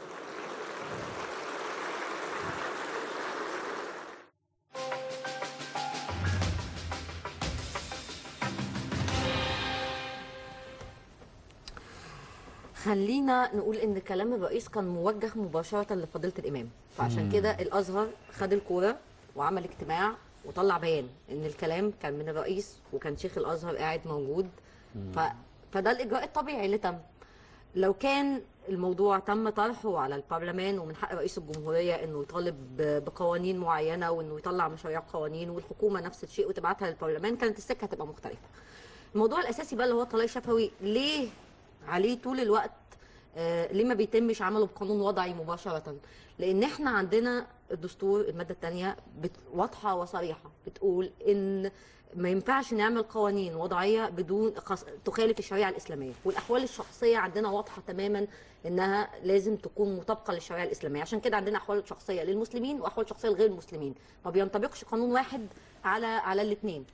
خلينا نقول ان كلام الرئيس كان موجه مباشره لفضيله الامام فعشان مم. كده الازهر خد الكوره وعمل اجتماع وطلع بيان ان الكلام كان من الرئيس وكان شيخ الازهر قاعد موجود ف... فده الاجراء الطبيعي اللي تم لو كان الموضوع تم طرحه على البرلمان ومن حق رئيس الجمهوريه انه يطالب ب- بقوانين معينه وانه يطلع مشاريع قوانين والحكومه نفس الشيء وتبعتها للبرلمان كانت السكه هتبقى مختلفه. الموضوع الاساسي بقى اللي هو الطلاق الشفوي ليه عليه طول الوقت آه، ليه ما بيتمش عمله بقانون وضعي مباشرة؟ لأن احنا عندنا الدستور المادة الثانية واضحة وصريحة بتقول إن ما ينفعش نعمل قوانين وضعية بدون خص... تخالف الشريعة الإسلامية والأحوال الشخصية عندنا واضحة تماما إنها لازم تكون مطابقة للشريعة الإسلامية عشان كده عندنا أحوال شخصية للمسلمين وأحوال شخصية لغير المسلمين ما بينطبقش قانون واحد على على الاثنين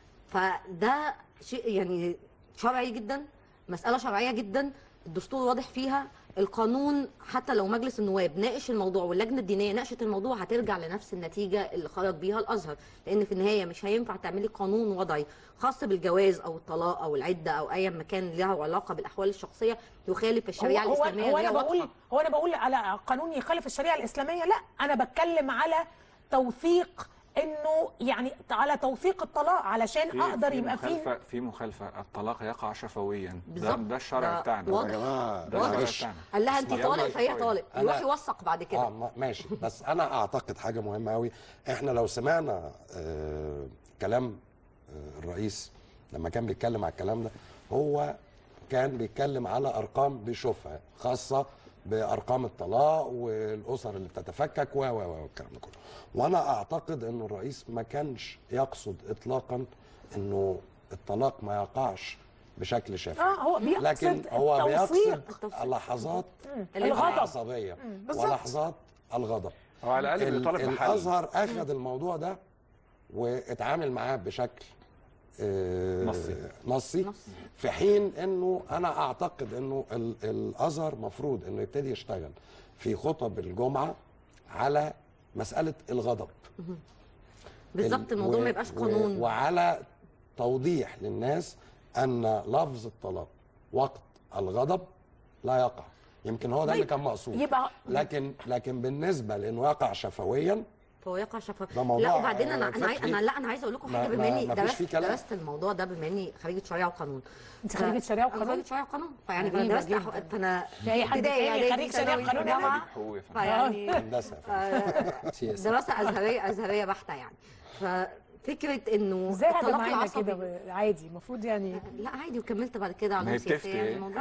فده شيء يعني شرعي جدا مسألة شرعية جدا الدستور واضح فيها القانون حتى لو مجلس النواب ناقش الموضوع واللجنه الدينيه ناقشت الموضوع هترجع لنفس النتيجه اللي خرج بيها الازهر لان في النهايه مش هينفع تعملي قانون وضعي خاص بالجواز او الطلاق او العده او اي مكان له علاقه بالاحوال الشخصيه يخالف الشريعه هو, هو, الاسلاميه هو اللي انا هي بقول واضحة. هو انا بقول على قانون يخالف الشريعه الاسلاميه لا انا بتكلم على توثيق انه يعني على توثيق الطلاق علشان في- اقدر في يبقى فيه مخالفة في مخالفة الطلاق يقع شفويا ده, بالظبط. ده الشرع ده بتاعنا واضح. يا جماعه ده الشرع معلش. بتاعنا قال لها انت اسمع. طالق فهي طالق أنا- يروح يوثق بعد كده اه ما- ماشي بس انا اعتقد حاجه مهمه قوي احنا لو سمعنا آه كلام آه الرئيس لما كان بيتكلم على الكلام ده هو كان بيتكلم على ارقام بيشوفها خاصه بارقام الطلاق والاسر اللي بتتفكك و و و والكلام ده كله وانا اعتقد ان الرئيس ما كانش يقصد اطلاقا انه الطلاق ما يقعش بشكل شافي اه هو بيقصد لكن هو التوثيق. بيقصد لحظات مم. الغضب. العصبيه مم. بالظبط. ولحظات الغضب هو على الأقل ال- بيطالب بحل. الازهر اخذ الموضوع ده واتعامل معاه بشكل آه، نصي. نصي في حين انه انا اعتقد انه ال- الازهر مفروض انه يبتدي يشتغل في خطب الجمعه على مساله الغضب بالظبط ال- الموضوع و- ما يبقاش و- قانون وعلى توضيح للناس ان لفظ الطلاق وقت الغضب لا يقع يمكن هو ده اللي طيب، كان مقصود يبقى لكن لكن بالنسبه لانه يقع شفويا فهو يقع شفاف ده موضوع، لا وبعدين آه، انا انا عاي- فقهي. انا لا انا عايزه اقول لكم ما- حاجه بما ما- اني ما فيش درست فيه كلام. درست الموضوع ده بما اني خريجه شريعه وقانون انت ف- خريجة شريعة أنا وقانون؟ خريجه شريعه وقانون فيعني غريبة انا درست جداً. أحو- فانا في أي حد ابتدائي، تاني إعدادي، خريج شريعة ثانوي، وقانون جامعة. حقوق يا فندم. فيعني هندسه آه، دراسه ازهريه ازهريه بحته يعني فكره انه ازاي هذا الطلاق معانا العصبي كده عادي المفروض يعني لا عادي وكملت بعد كده ما هي علوم سياسيه بتفتي يعني إيه؟ الموضوع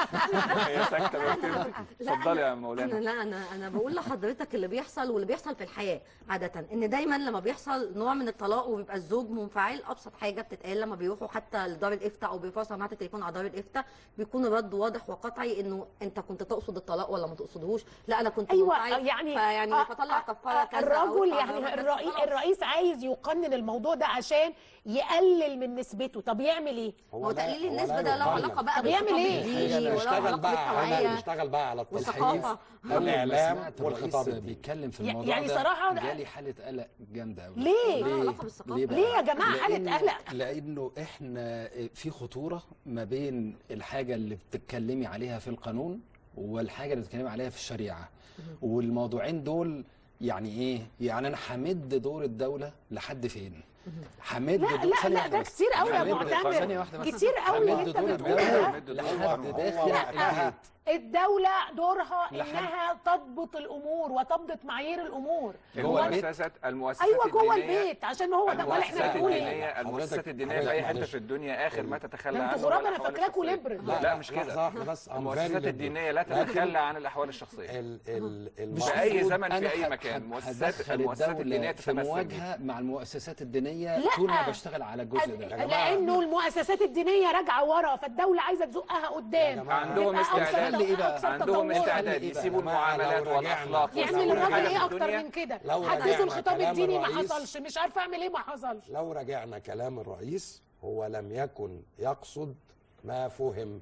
هي ساكته ما بتمشي. لا، اتفضلي يا انا مولانا لا انا انا بقول لحضرتك اللي بيحصل واللي بيحصل في الحياه عاده ان دايما لما بيحصل نوع من الطلاق وبيبقى الزوج منفعل ابسط حاجه بتتقال لما بيروحوا حتى لدار الافتاء او بيرفعوا سماعه التليفون على دار الافتاء بيكون الرد واضح وقطعي انه انت كنت تقصد الطلاق ولا ما تقصدهوش لا انا كنت ايوه منفعل يعني فيعني آه، فطلع كفاره آه، كذا الرجل أو يعني ادفع الرئيس, خلاص. الرئيس عايز يقنن الموضوع ده عشان يقلل من نسبته طب يعمل ايه هو لا- تقليل هو لا النسبه ده له يقنن. علاقه بقى طب يعمل بالخطاب إيه؟ الديني وله نشتغل علاقه بقى على بالتوعيه نشتغل بقى على والثقافة. التثقيف أول ما الاعلام سمعت والخطاب الرئيس الديني بيتكلم في ي- الموضوع يعني ده صراحة- جالي حاله قلق جامده قوي ليه؟ له علاقة بالثقافة. ليه, بقى؟ ليه يا جماعة حالة لأن- قلق؟ لانه احنا في خطوره ما بين الحاجه اللي بتتكلمي عليها في القانون والحاجه اللي بتتكلمي عليها في الشريعه والموضوعين دول يعني ايه يعني انا همد دور الدوله لحد فين همد لا دور لا ثانية لا واحدة ده بس. كتير قوي يا همد- ثانية معتمر واحدة بس. كتير قوي اللي همد انت دور بتقوله الدولة ده لحد هو داخل وقتها البيت الدولة دورها لحد- انها تضبط الامور وتضبط معايير الامور جوه البيت؟ المؤسسات المؤسسات ايوه جوه الدينية البيت عشان ما هو ده امال احنا المؤسسات بنقول ايه الدينية المؤسسات حضرتك- الدينية في حضرتك أي حتة معلش. في الدنيا آخر ما تتخلى ده عنه انتوا هو غراب انا الأحوال فاكراكوا الشخصية. ليبرال لا, لا مش لحظة كده واحدة بس I'm very المؤسسات liberal. الدينية لا لكن تتخلى عن الأحوال الشخصية ال ال في المفروض- أي زمن أنا في أي ه- مكان ه- مؤسسات هدخل المؤسسات الدولة الدينية في تتمثل مواجهه مع المؤسسات الدينيه لا. طول ما بشتغل على الجزء ده لانه المؤسسات الدينيه راجعه ورا فالدوله عايزه تزقها قدام عندهم يبقى أكثر- استعداد إيه بقى؟ أكثر عندهم تطوراً. استعداد إيه بقى؟ يسيبوا يا جماعة لو المعاملات رجعنا- والأخلاق يعمل والسلوك الراجل بتاعت ايه اكتر الدنيا. من كده لو حدثوا رجعنا الخطاب كلام الديني ما الرئيس- حصلش مش عارفه اعمل ايه ما حصلش لو رجعنا كلام الرئيس هو لم يكن يقصد ما فهم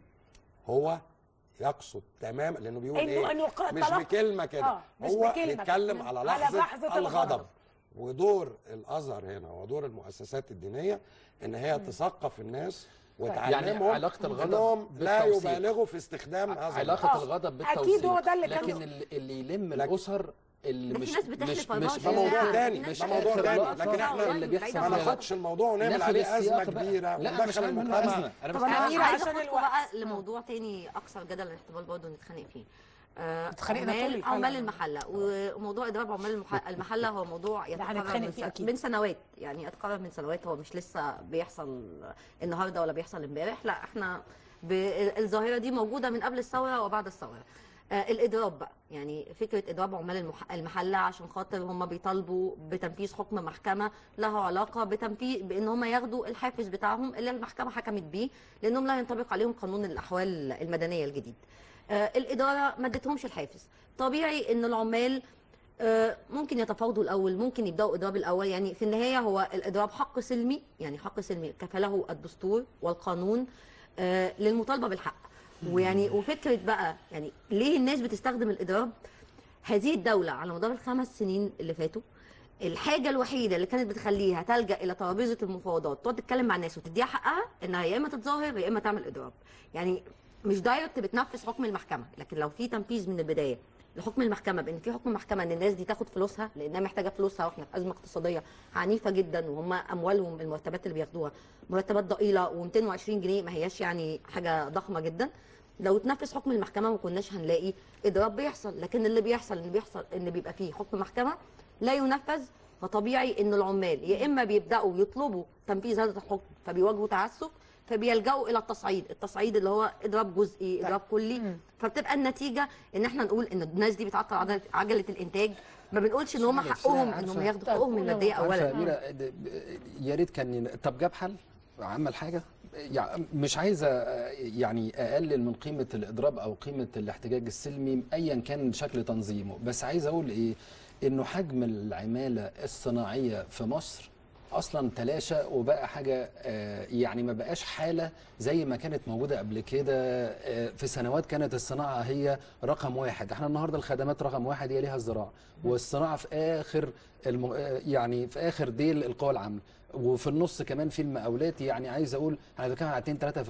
هو يقصد تماما لانه بيقول إنه- ايه إنه ق- مش طلاق- بكلمه كده آه، مش هو بكلمة. بيتكلم على على لحظه, لحظة الغضب الغضب. ودور الازهر هنا ودور المؤسسات الدينيه ان هي تثقف الناس وتعلمهم يعني علاقة الغضب انهم لا بالتوثيق. يبالغوا في استخدام هذا علاقه آه. الغضب أكيد بالتوثيق هو ده اللي كان- لكن اللي, اللي يلم الاسر اللي ده في مش ناس بتحلف مش 24 مش ده موضوع ساعة. تاني الناس ده موضوع آخر تاني لقطة لكن احنا اللي بيحصل ما فيها ناخدش الموضوع ونعمل ناخد عليه السياق ازمه بقى. كبيره لا مش وندخل هنعمل المجتمع ازمه انا طب بس أنا انا أميرة عايزه عشان اخدكم الوقت. بقى لموضوع تاني اكثر جدل الاحتمال برضه نتخانق فيه آه، اتخانقنا طول عمال الحلقة. عمال المحله وموضوع اضراب عمال المح- المحله هو موضوع يتكرر هنتخانق من, فيه س- أكيد. من سنوات يعني يتكرر من سنوات هو مش لسه بيحصل النهارده ولا بيحصل امبارح لا احنا ب- الظاهره دي موجوده من قبل الثوره وبعد الثوره آه الاضراب بقى يعني فكره اضراب عمال المح- المحله عشان خاطر هم بيطالبوا بتنفيذ حكم محكمه له علاقه بتنفيذ بان هم ياخدوا الحافز بتاعهم اللي المحكمه حكمت بيه لانهم لا ينطبق عليهم قانون الاحوال المدنيه الجديد آه الاداره ما ادتهمش الحافز طبيعي ان العمال آه، ممكن يتفاوضوا الاول ممكن يبداوا اضراب الاول يعني في النهايه هو الاضراب حق سلمي يعني حق سلمي كفله الدستور والقانون آه، للمطالبه بالحق ويعني وفكره بقى يعني ليه الناس بتستخدم الاضراب هذه الدوله على مدار الخمس سنين اللي فاتوا الحاجه الوحيده اللي كانت بتخليها تلجا الى ترابيزه المفاوضات تقعد تتكلم مع الناس وتديها حقها انها يا اما تتظاهر يا اما تعمل اضراب يعني مش دايركت بتنفذ حكم المحكمه لكن لو في تنفيذ من البدايه لحكم المحكمه بان في حكم محكمه ان الناس دي تاخد فلوسها لانها محتاجه فلوسها واحنا في ازمه اقتصاديه عنيفه جدا وهم اموالهم المرتبات اللي بياخدوها مرتبات ضئيله و220 جنيه ما هياش يعني حاجه ضخمه جدا لو اتنفذ حكم المحكمه ما كناش هنلاقي اضراب بيحصل لكن اللي بيحصل ان بيحصل ان بيبقى فيه حكم محكمه لا ينفذ فطبيعي ان العمال يا اما بيبداوا يطلبوا تنفيذ هذا الحكم فبيواجهوا تعسف فبيلجأوا الى التصعيد التصعيد اللي هو اضراب جزئي اضراب كلي فبتبقى النتيجه ان احنا نقول ان الناس دي بتعطل عجله عجله الانتاج ما بنقولش ان هم عارف، حقهم عارفة. انهم ياخدوا حقوقهم الماديه عارفة اولا يا أميرة، د- ب- يا ريت كان ين- طب جاب حل عمل حاجه يعني مش عايزه آه، يعني اقلل من قيمه الاضراب او قيمه الاحتجاج السلمي ايا كان شكل تنظيمه بس عايز اقول ايه انه حجم العماله الصناعيه في مصر اصلا تلاشى وبقى حاجه آه، يعني ما بقاش حاله زي ما كانت موجوده قبل كده آه، في سنوات كانت الصناعه هي رقم واحد احنا النهارده الخدمات رقم واحد هي ليها الزراعه والصناعه في اخر الم... آه، يعني في اخر ديل القوى العامله وفي النص كمان في المقاولات يعني عايز اقول احنا بنتكلم على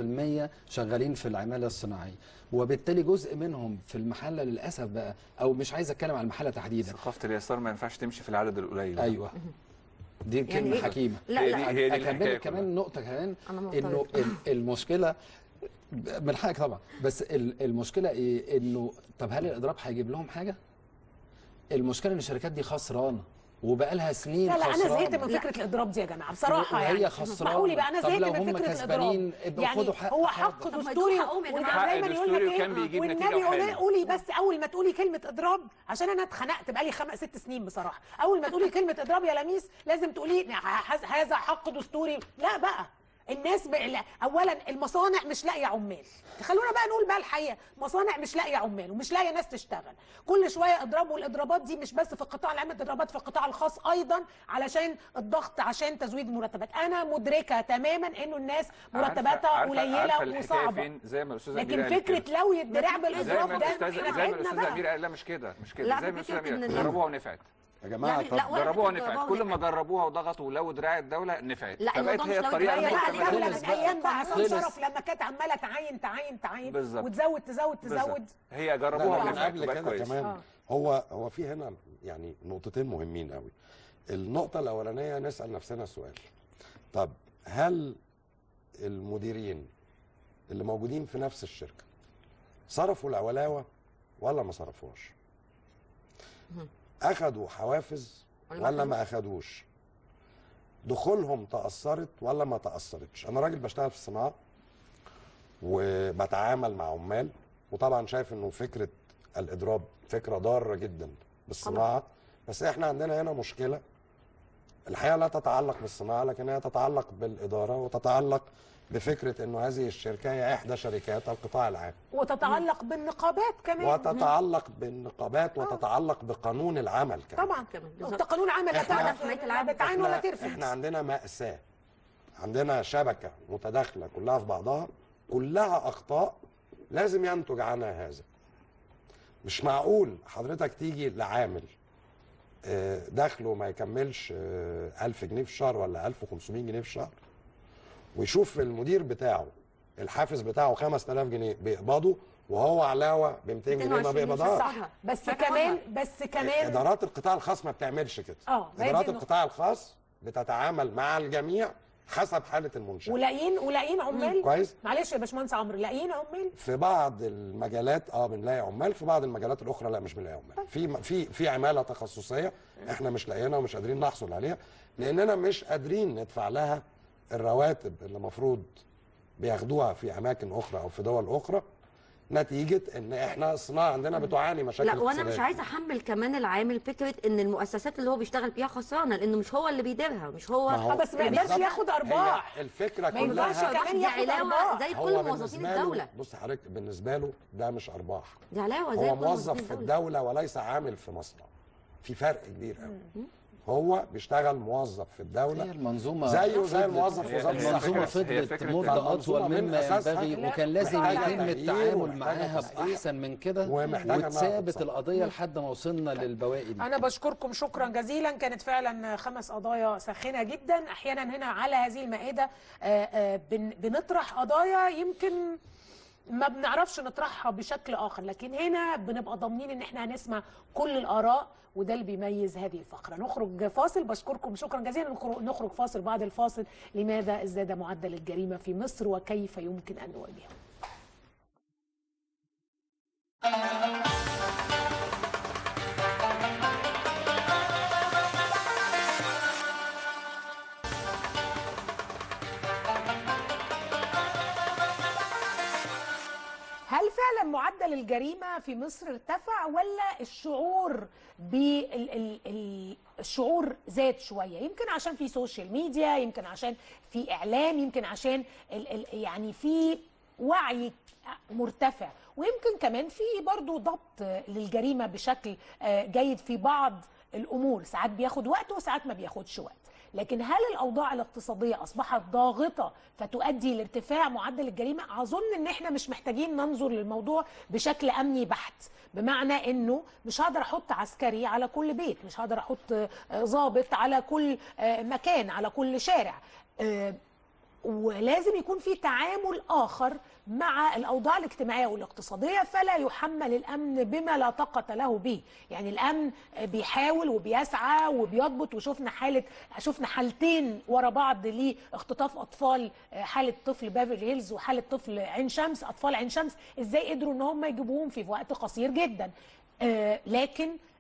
2 3% شغالين في العماله الصناعيه وبالتالي جزء منهم في المحله للاسف بقى او مش عايز اتكلم عن المحله تحديدا ثقافه اليسار ما ينفعش تمشي في العدد القليل ايوه دي يعني كلمه إيه؟ حكيمه لا، هي لا. دي هي دي الحكايه اكمل كمان كمان نقطه كمان أنا انه معترضة. ال- المشكله من حقك طبعا بس ال- المشكله ايه انه طب هل الاضراب هيجيب لهم حاجه المشكله ان الشركات دي خسرانه وبقى لها سنين لا لا انا خسرانة. زهقت من فكره الاضراب دي يا جماعه بصراحه وهي يعني خسرانة. معقولي بقى انا طب زهقت لو من هم فكره كسبانين، الاضراب ابقوا يعني خدوا حق هو حاضر. حق طب ما دستوري يدوها حقهم يا وده جماعة. دايما حق يقول لك دستوري ايه وكان بيجيب والنبي نتيجة قولي- وحلو. قولي بس اول ما تقولي كلمه اضراب عشان انا اتخنقت بقالي خمس ست سنين بصراحه اول ما تقولي كلمه اضراب يا لميس لازم تقولي ه- هذا حق دستوري لا بقى الناس ب... لا، اولا المصانع مش لاقيه عمال خلونا بقى نقول بقى الحقيقه مصانع مش لاقيه عمال ومش لاقيه ناس تشتغل كل شويه اضراب والاضرابات دي مش بس في القطاع العام الاضرابات في القطاع الخاص ايضا علشان الضغط عشان تزويد المرتبات انا مدركه تماما انه الناس مرتباتها عارفة- عارفة قليله الحكاية وصعبه فين زي ما الاستاذه لكن أميرة قالت فكره كده. لو يدرع زي ما بالاضراب ده الاستاذه احنا زي ما بعدنا الاستاذه بقى اميره قال لا مش كده مش كده لا، زي ما فكرة الاستاذه اميره إن- جربوها ونفعت يا جماعه لا، لا، طب ولا جربوها فكرة ونفعت جربوها كل ما جربوها وضغطوا ولو دراع الدوله نفعت لا، فبقت الموضوع هي مش لو الطريقه دراع هي بقى المعتمده الدوله خلص من بقى. ايام بقى عصام خلص. شرف لما كانت عماله تعين تعين تعين بالظبط. وتزود تزود بالظبط. تزود هي لا جربوها لا من ونفعت قبل وبقت كده كويس كمان آه. هو هو في هنا يعني نقطتين مهمين قوي النقطة الأولانية نسأل نفسنا سؤال طب هل المديرين اللي موجودين في نفس الشركة صرفوا العلاوة ولا ما صرفوهاش؟ أخدوا حوافز ولا ما أخدوش؟ دخولهم تأثرت ولا ما تأثرتش؟ أنا راجل بشتغل في الصناعة وبتعامل مع عمال وطبعا شايف انه فكره الاضراب فكره ضاره جدا بالصناعه بس احنا عندنا هنا مشكله الحقيقه لا تتعلق بالصناعه لكن هي تتعلق بالاداره وتتعلق بفكره انه هذه الشركه هي احدى شركات القطاع العام وتتعلق بالنقابات كمان وتتعلق بالنقابات وتتعلق بقانون العمل كمان طبعا كمان انت بالظبط. قانون عمل لا إحنا- تعرف حماية لا العمل. بتعين ولا احنا, ترفض احنا عندنا مأساة عندنا شبكة متداخلة كلها في بعضها كلها أخطاء لازم ينتج عنها هذا مش معقول حضرتك تيجي لعامل آه، دخله ما يكملش آه، 1000 جنيه في الشهر ولا 1500 جنيه في الشهر ويشوف المدير بتاعه الحافز بتاعه 5000 جنيه بيقبضه وهو علاوه ب 200 جنيه ما 220 بيقبضهاش صح بس فاكرة كمان بس كمان ادارات القطاع الخاص ما بتعملش كده اه ما هي دي ادارات النقطة. القطاع الخاص بتتعامل مع الجميع حسب حاله المنشاه ولاقيين ولاقيين عمال كويس معلش يا باشمهندس عمرو لاقيين عمال في بعض المجالات اه بنلاقي عمال في بعض المجالات الاخرى لا مش بنلاقي عمال في في في عماله تخصصيه احنا مش لاقيينها ومش قادرين نحصل عليها لاننا مش قادرين ندفع لها الرواتب اللي المفروض بياخدوها في اماكن اخرى او في دول اخرى نتيجه ان احنا الصناعه عندنا بتعاني مشاكل لا وانا مش اقتصادية. عايزه احمل كمان العامل فكره ان المؤسسات اللي هو بيشتغل فيها خسرانه لانه مش هو اللي بيديرها مش هو ما هو آه، بس ما يقدرش بالظبط. ياخد أرباح. هي الفكره ما ينفعش كلها كمان دي ياخد علاوه أرباح. زي هو كل موظفين بالنسبة له- الدوله بص حضرتك بالنسبه له ده مش ارباح دي علاوه زي هو كل موظف موظفين في الدوله الدوله وليس عامل في مصنع في فرق كبير قوي هو بيشتغل موظف في الدوله هي المنظومه زيه زي فضلت- الموظف في وزاره المنظومه الصحه هي فضلت فكرة مده المنظومة اطول من مما أساسها ينبغي وكان لازم محتاجة يتم تغيير التعامل ومحتاجة معاها تصحيح باحسن من كده ومحتاجة إنها وتثابت تتصلح. القضيه لحد ما وصلنا للبواقي دي انا بشكركم شكرا جزيلا كانت فعلا خمس قضايا ساخنه جدا احيانا هنا على هذه المائده آه، آه، بن- بنطرح قضايا يمكن ما بنعرفش نطرحها بشكل اخر لكن هنا بنبقى ضامنين ان احنا هنسمع كل الاراء وده اللي بيميز هذه الفقره نخرج فاصل بشكركم شكرا جزيلا نخرج- نخرج فاصل بعد الفاصل لماذا ازداد معدل الجريمه في مصر وكيف يمكن ان نواجهه هل فعلا معدل الجريمة في مصر ارتفع ولا الشعور بالشعور زاد شوية يمكن عشان في سوشيال ميديا يمكن عشان في إعلام يمكن عشان ال ال يعني في وعي مرتفع ويمكن كمان في برضو ضبط للجريمة بشكل آه، جيد في بعض الأمور ساعات بياخد وقت وساعات ما بياخدش وقت لكن هل الاوضاع الاقتصاديه اصبحت ضاغطه فتؤدي لارتفاع معدل الجريمه اظن ان احنا مش محتاجين ننظر للموضوع بشكل امني بحت بمعنى انه مش هقدر احط عسكري على كل بيت مش هقدر احط آه، ضابط على كل آه، مكان على كل شارع آه، ولازم يكون في تعامل اخر مع الاوضاع الاجتماعيه والاقتصاديه فلا يحمل الامن بما لا طاقه له به يعني الامن بيحاول وبيسعى وبيضبط وشفنا حاله شفنا حالتين ورا بعض لاختطاف اطفال حاله طفل بافرلي هيلز وحاله طفل عين شمس اطفال عين شمس ازاي قدروا ان هم يجيبوهم في وقت قصير جدا آه، لكن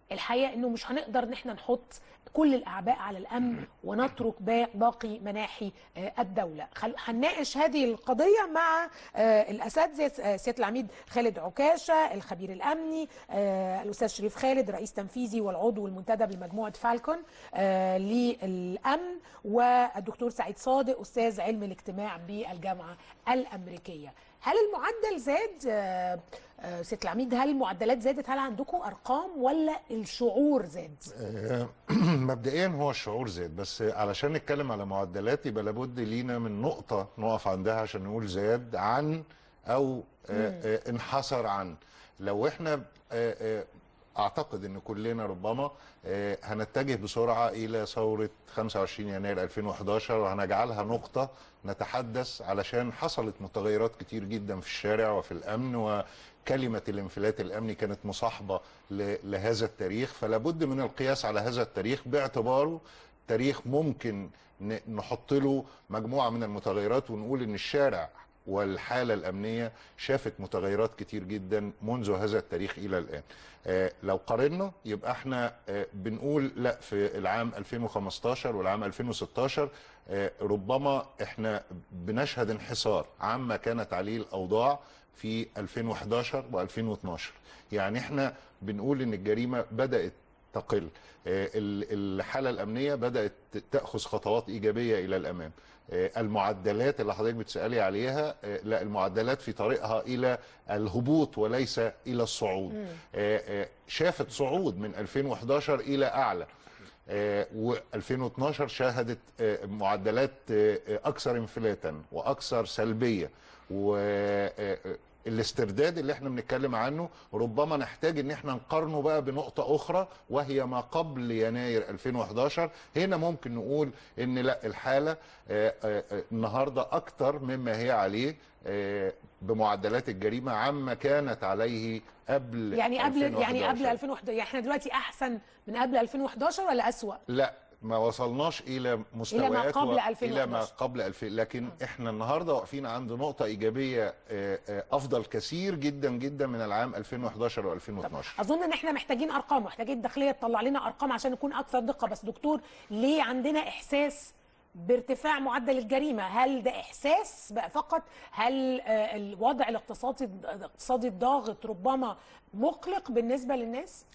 الحقيقه انه مش هنقدر ان احنا نحط كل الاعباء على الامن ونترك با- باقي مناحي آه، الدوله خل- هنناقش هذه القضيه مع آه، الاساتذه آه، سياده العميد خالد عكاشه الخبير الامني آه، الاستاذ شريف خالد رئيس تنفيذي والعضو المنتدب لمجموعه فالكون آه، للامن والدكتور سعيد صادق استاذ علم الاجتماع بالجامعه الامريكيه هل المعدل زاد آه، آه، سياده العميد هل المعدلات زادت هل عندكم ارقام ولا الشعور زاد آه، مبدئيا هو الشعور زاد بس علشان نتكلم على معدلات يبقى لابد لينا من نقطة نقف عندها عشان نقول زاد عن أو آه، مم. آه، انحسر عن لو احنا آه، آه، اعتقد ان كلنا ربما آه، هنتجه بسرعه الى ثوره 25 يناير 2011 وهنجعلها نقطه نتحدث علشان حصلت متغيرات كتير جدا في الشارع وفي الامن وكلمه الانفلات الامني كانت مصاحبه ل- لهذا التاريخ فلا بد من القياس على هذا التاريخ باعتباره تاريخ ممكن ن- نحط له مجموعه من المتغيرات ونقول ان الشارع والحالة الأمنية شافت متغيرات كتير جدا منذ هذا التاريخ إلى الآن آه، لو قارنا يبقى احنا آه، بنقول لا في العام 2015 والعام 2016 آه، ربما احنا بنشهد انحسار عما كانت عليه الأوضاع في 2011 و2012 يعني احنا بنقول ان الجريمة بدأت تقل آه، ال- الحالة الأمنية بدأت تأخذ خطوات إيجابية إلى الأمام آه، المعدلات اللي حضرتك بتسألي عليها آه، لا المعدلات في طريقها إلى الهبوط وليس إلى الصعود مم. آه، آه، شافت صعود من 2011 إلى أعلى و2012 شهدت آه، معدلات آه، آه، أكثر انفلاتا وأكثر سلبية والاسترداد اللي احنا بنتكلم عنه ربما نحتاج ان احنا نقارنه بقى بنقطة اخرى وهي ما قبل يناير 2011 هنا ممكن نقول ان لا الحالة آه، آه، آه، النهاردة اكتر مما هي عليه آه، بمعدلات الجريمة عما كانت عليه قبل يعني قبل يعني 2011. قبل 2011 يعني احنا دلوقتي احسن من قبل 2011 ولا اسوأ لا ما وصلناش الى مستويات قبل و- 2011. الى ما قبل 2000 لكن احنا النهارده واقفين عند نقطه ايجابيه آه، آه، افضل كثير جدا جدا من العام 2011 و2012 اظن ان احنا محتاجين ارقام محتاجين الداخليه تطلع لنا ارقام عشان نكون اكثر دقه بس دكتور ليه عندنا احساس بارتفاع معدل الجريمه هل ده احساس بقى فقط هل آه، الوضع الاقتصادي الاقتصادي الضاغط ربما مقلق بالنسبه للناس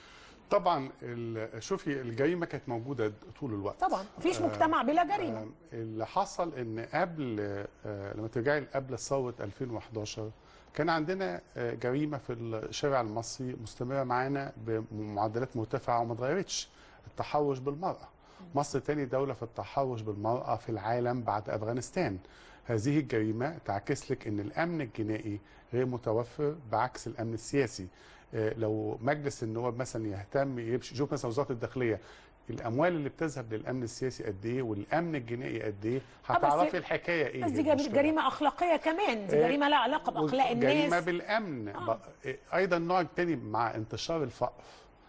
طبعا ال- شوفي الجريمه كانت موجوده طول الوقت طبعا مفيش مجتمع بلا جريمه آه، اللي حصل ان قبل آه، لما ترجعي قبل ثوره 2011 كان عندنا آه، جريمه في الشارع المصري مستمره معانا بمعدلات مرتفعه وما اتغيرتش التحرش بالمراه مصر تاني دوله في التحرش بالمراه في العالم بعد افغانستان هذه الجريمه تعكس لك ان الامن الجنائي غير متوفر بعكس الامن السياسي آه، لو مجلس النواب مثلا يهتم يمشي- يشوف مثلا وزاره الداخليه الاموال اللي بتذهب للامن السياسي قد ايه والامن الجنائي قد ايه آه، بس- هتعرفي الحكايه ايه بس دي المشكلة. جريمه اخلاقيه كمان دي إيه، جريمه لها علاقه باخلاق جريمه الناس بالامن ب- إيه، ايضا نوع تاني مع انتشار الفقر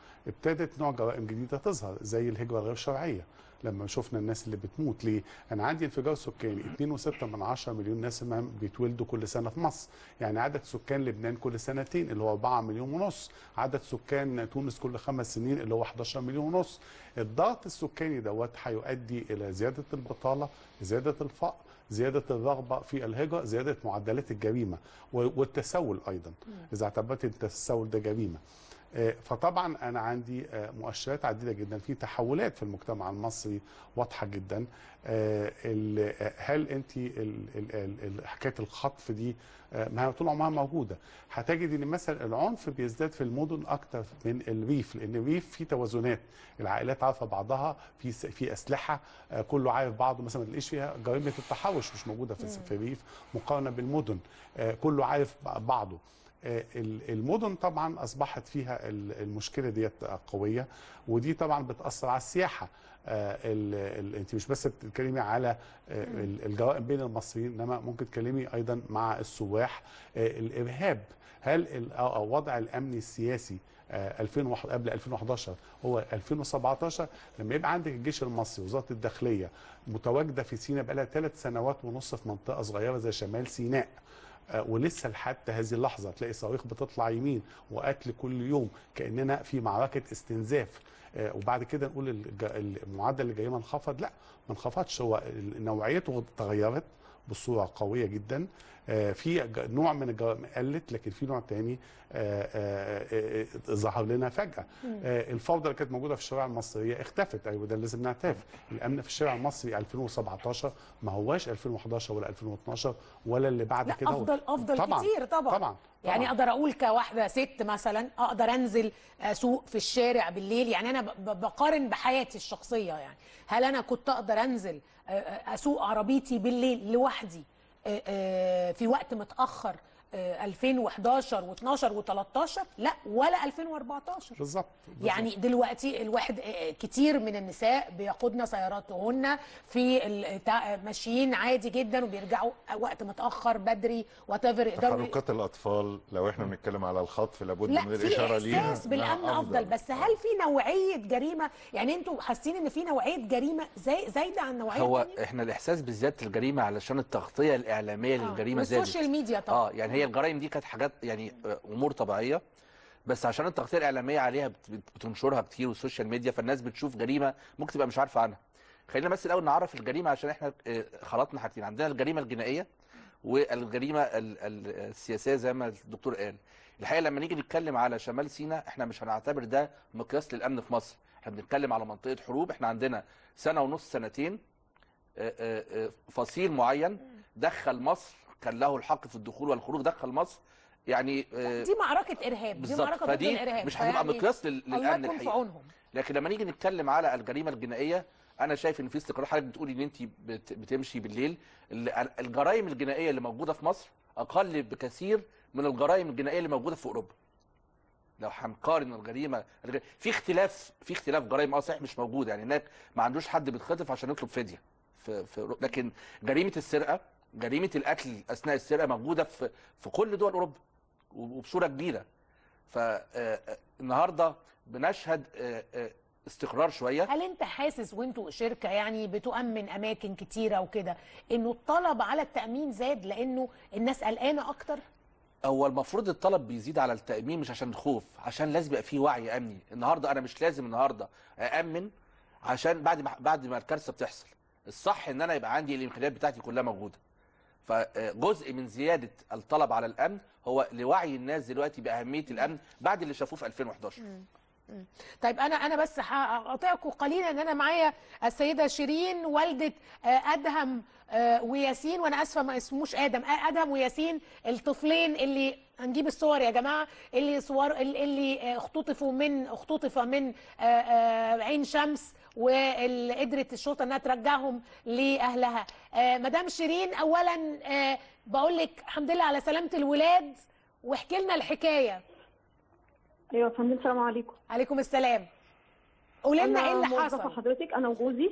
ابتدت نوع جرائم جديده تظهر زي الهجره الغير شرعيه لما شفنا الناس اللي بتموت ليه انا عندي انفجار سكاني 2.6 من 10 مليون نسمه بيتولدوا كل سنه في مصر يعني عدد سكان لبنان كل سنتين اللي هو 4 مليون ونص عدد سكان تونس كل خمس سنين اللي هو 11 مليون ونص الضغط السكاني دوت هيؤدي الى زياده البطاله زياده الفقر زياده الرغبه في الهجره زياده معدلات الجريمه و- والتسول ايضا اذا اعتبرت ان التسول ده جريمه آه، فطبعا انا عندي آه، مؤشرات عديده جدا في تحولات في المجتمع المصري واضحه جدا آه، ال- آه، هل انت ال- ال- ال- ال- حكايه الخطف دي آه، ما هي طول عمرها موجوده هتجد ان مثلا العنف بيزداد في المدن اكتر من الريف لان الريف فيه توازنات العائلات عارفه بعضها في س- في اسلحه آه، كله عارف بعضه مثلا ما تلاقيش فيها جريمه التحرش مش موجوده في في الريف مقارنه بالمدن آه، كله عارف بعضه آه، ال- المدن طبعا اصبحت فيها ال- المشكله ديت قويه ودي طبعا بتاثر على السياحه آه، ال- ال- انت مش بس بتتكلمي على آه، ال- الجرائم بين المصريين انما ممكن تتكلمي ايضا مع السواح آه، الارهاب هل ال- آه، آه، وضع الامني السياسي آه، 2001 قبل 2011 هو 2017 لما يبقى عندك الجيش المصري وزاره الداخليه متواجده في سيناء بقى لها ثلاث سنوات ونص في منطقه صغيره زي شمال سيناء آه، ولسه لحد هذه اللحظه تلاقي صواريخ بتطلع يمين وقتل كل يوم كاننا في معركه استنزاف آه، وبعد كده نقول الج- المعدل الجريمه انخفض لا ما انخفضش هو ال- نوعيته تغيرت بصوره قويه جدا آه، في ج- نوع من الجرائم قلت لكن في نوع تاني آه، آه، آه، آه، ظهر لنا فجاه مم. آه، الفوضى اللي كانت موجوده في الشوارع المصريه اختفت ايوه ده لازم نعترف الامن في الشارع المصري 2017 ما هواش 2011 ولا 2012 ولا اللي بعد لا كده افضل افضل طبعا كتير طبعا طبعا يعني طبعاً. اقدر اقول كواحده ست مثلا اقدر انزل اسوق في الشارع بالليل يعني انا ب- ب- بقارن بحياتي الشخصيه يعني هل انا كنت اقدر انزل آه، آه، اسوق عربيتي بالليل لوحدي آه، آه، في وقت متاخر آه، 2011 و12 و13 لا ولا 2014 بالظبط يعني دلوقتي الواحد آه، كتير من النساء بيقودن سياراتهن في ال- تع- ماشيين عادي جدا وبيرجعوا وقت متاخر بدري وات يقدروا تحركات الاطفال لو احنا بنتكلم على الخطف لابد لا من في الاشاره ليها احساس بالامن إنها افضل بس هل في نوعيه جريمه يعني انتوا حاسين ان في نوعيه جريمه زي زايده عن نوعيه هو تانية؟ احنا الاحساس بزياده الجريمه علشان التغطيه الاعلاميه آه، للجريمه زادت والسوشيال ميديا طبعا اه يعني هي الجرائم دي كانت حاجات يعني آه، امور طبيعيه بس عشان التغطيه الاعلاميه عليها بت- بت- بتنشرها كتير والسوشيال ميديا فالناس بتشوف جريمه ممكن تبقى مش عارفه عنها خلينا بس الاول نعرف الجريمه عشان احنا آه، خلطنا حاجتين عندنا الجريمه الجنائيه والجريمه ال- ال- السياسيه زي ما الدكتور قال الحقيقه لما نيجي نتكلم على شمال سيناء احنا مش هنعتبر ده مقياس للامن في مصر احنا بنتكلم على منطقه حروب احنا عندنا سنه ونص سنتين آه، آه، آه، فصيل معين دخل مصر كان له الحق في الدخول والخروج دخل مصر يعني آه، دي معركه ارهاب دي بالظبط معركه ضد فدي الارهاب مش هتبقى فيعني مقياس لل- الله للامن يكون في الحقيقه عونهم لكن لما نيجي نتكلم على الجريمه الجنائيه انا شايف ان في استقرار حضرتك بتقولي ان انت بت- بتمشي بالليل ال- الجرائم الجنائيه اللي موجوده في مصر اقل بكثير من الجرائم الجنائيه اللي موجوده في اوروبا لو هنقارن الجريمه الج- في اختلاف في اختلاف جرائم اه صحيح مش موجود يعني هناك ما عندوش حد بيتخطف عشان يطلب فديه في في أوروبا. لكن جريمه السرقه جريمه القتل اثناء السرقه موجوده في في كل دول اوروبا وبصوره كبيره فالنهارده بنشهد آه، آه، استقرار شويه هل انت حاسس وانتوا شركه يعني بتؤمن اماكن كتيره وكده انه الطلب على التامين زاد لانه الناس قلقانه اكتر هو المفروض الطلب بيزيد على التأمين مش عشان الخوف عشان لازم يبقى فيه وعي أمني النهاردة أنا مش لازم النهاردة أأمن عشان بعد ما بعد ما الكارثة بتحصل الصح إن أنا يبقى عندي الإمكانيات بتاعتي كلها موجودة فجزء من زيادة الطلب على الأمن هو لوعي الناس دلوقتي بأهمية الأمن بعد اللي شافوه في 2011 مم. طيب انا انا بس هقاطعكم قليلا ان انا معايا السيده شيرين والده آه، ادهم آه، وياسين وانا اسفه ما اسموش ادم آه، ادهم وياسين الطفلين اللي هنجيب الصور يا جماعه اللي صور اللي آه، اختطفوا من اختطف من آه، آه، عين شمس واللي قدرت الشرطه انها ترجعهم لاهلها آه، مدام شيرين اولا آه، بقول لك الحمد لله على سلامه الولاد واحكي لنا الحكايه ايوه يا فندم السلام عليكم عليكم السلام قولي لنا ايه اللي أنا موظفة حصل حضرتك انا وجوزي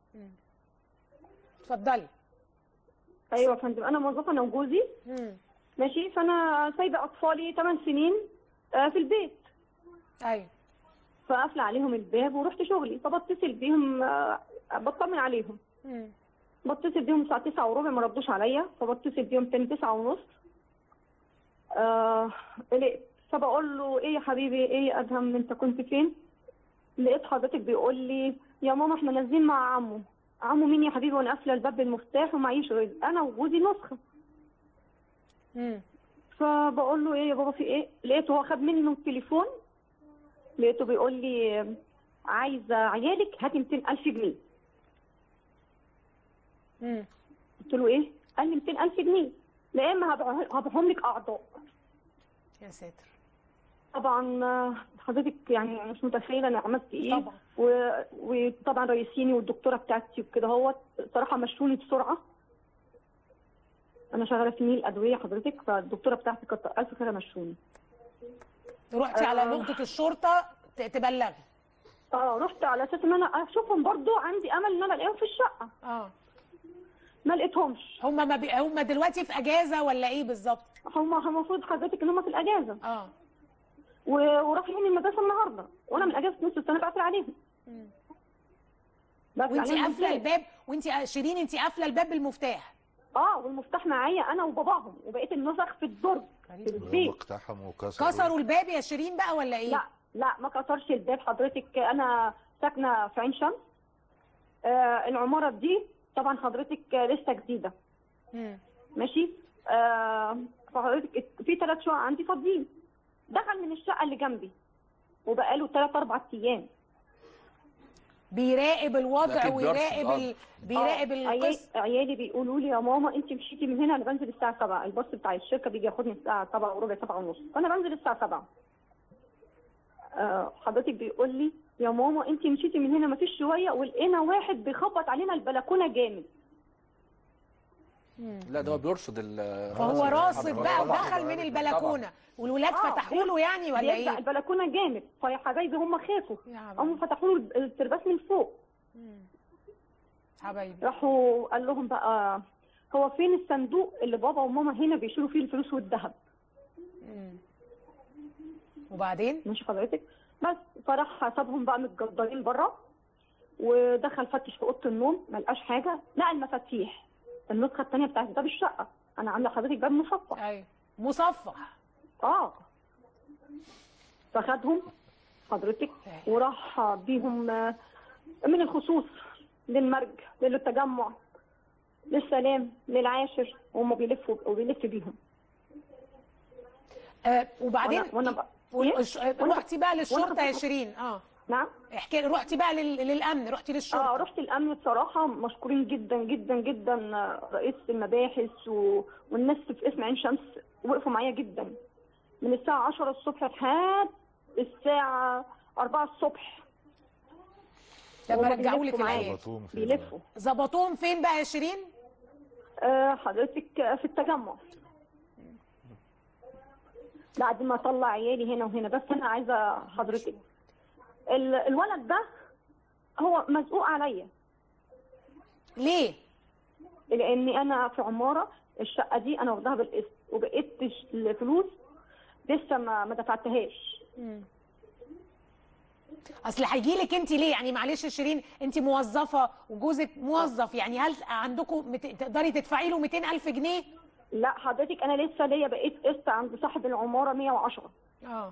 اتفضلي ايوه يا فندم انا موظفه انا وجوزي ماشي فانا سايبه اطفالي 8 سنين آه، في البيت ايوه فقافله عليهم الباب ورحت شغلي فبتصل بيهم آه، بطمن عليهم بتصل بيهم الساعه 9 وربع ما ردوش عليا فبتصل بيهم تاني 9 ونص آه لقيت فبقول له ايه يا حبيبي ايه يا ادهم انت كنت فين لقيت حضرتك بيقول لي يا ماما احنا نازلين مع عمو عمو مين يا حبيبي وانا قافله الباب بالمفتاح ومعيش رزق انا وجوزي نسخه فبقول له ايه يا بابا في ايه لقيته هو خد منه التليفون لقيته بيقول لي عايزه عيالك هاتي 200000 جنيه قلت له ايه قال لي 200000 جنيه لا اما هبيعه- هبيعهم لك اعضاء يا ساتر طبعا آه، حضرتك يعني مش متخيله انا عملت ايه طبعا و... وطبعا رئيسيني والدكتوره بتاعتي وكده هو صراحه مشوني بسرعه انا شغاله في نيل ادويه حضرتك فالدكتوره بتاعتي كانت الف خير مشوني رحتي على آه. نقطه الشرطه ت- تبلغي اه رحت على اساس ان انا اشوفهم برضو عندي امل ان انا الاقيهم في الشقه اه ما لقيتهمش هم ما بي... هم دلوقتي في اجازه ولا ايه بالظبط هم هم المفروض حضرتك ان هم في الاجازه اه و... ورايحين المدرسه النهارده وانا من اجازه نص السنه بقفل عليهم بقفل وانت عليهم قافله بالذات. الباب وانت شيرين انت قافله الباب بالمفتاح اه والمفتاح معايا انا وباباهم وبقيت النسخ في الدرج في البيت اقتحموا وكسروا كسروا الباب يا شيرين بقى ولا ايه؟ لا لا ما كسرش الباب حضرتك انا ساكنه في عين شمس آه العماره دي طبعا حضرتك لسه جديده مم. ماشي آه فحضرتك في ثلاث شقق عندي فاضيين دخل من الشقه اللي جنبي وبقاله ثلاث اربع ايام بيراقب الوضع أكيد ويراقب بيرصد، ال... آه. بيراقب آه، عيال- القصه عيالي بيقولوا لي يا ماما انت مشيتي من هنا انا بنزل الساعه 7 الباص بتاع الشركه بيجي ياخدني الساعه 7 وربع 7 ونص فانا بنزل الساعه 7 آه، حضرتك بيقول لي يا ماما انت مشيتي من هنا مفيش شويه ولقينا واحد بيخبط علينا البلكونه جامد لا ده هو بيرصد ال فهو راصد الحركات. بقى طبعاً. ودخل من البلكونه والولاد آه، فتحوا له يعني ولا بيرجع ايه؟ البلكونه جامد فيا حبايبي هم خافوا يا هم فتحوا له الترباس من فوق حبايبي راحوا قال لهم بقى هو فين الصندوق اللي بابا وماما هنا بيشيلوا فيه الفلوس والذهب مم. وبعدين ماشي حضرتك بس فراح سابهم بقى متجدرين بره ودخل فتش في اوضه النوم ما لقاش حاجه لقى المفاتيح النسخه الثانيه بتاعت باب الشقه انا عامله حضرتك باب مصفح ايوه مصفح اه فخدهم حضرتك وراح بيهم آه، من الخصوص للمرج للتجمع للسلام للعاشر وهم بيلفوا وبيلف بيهم آه وبعدين وأنا- وأنا بقى- والش- إيه؟ وأنا- رحتي بقى وأنا للشرطه يا بقى- شيرين اه نعم احكي رحتي بقى لل... للامن رحتي للشرطه اه رحت الامن بصراحه مشكورين جدا جدا جدا آه، رئيس المباحث و... والناس في اسم عين شمس وقفوا معايا جدا من الساعه 10 الصبح لحد الساعه 4 الصبح لما وهما رجعوا لك بيلفوا معايا. العيال ظبطوهم في بيلفوا ظبطوهم فين بقى يا شيرين؟ آه حضرتك آه، في التجمع بعد ما اطلع عيالي هنا وهنا بس انا عايزه حضرتك ال- الولد ده هو مزقوق عليا ليه؟ لاني انا في عماره الشقه دي انا واخداها بالقسط وبقيت الش- الفلوس لسه ما ما دفعتهاش اصل هيجي لك انت ليه يعني معلش يا شيرين انت موظفه وجوزك موظف يعني هل عندكم مت... تقدري تدفعي له 200000 جنيه لا حضرتك انا لسه ليا بقيت قسط عند صاحب العماره 110 اه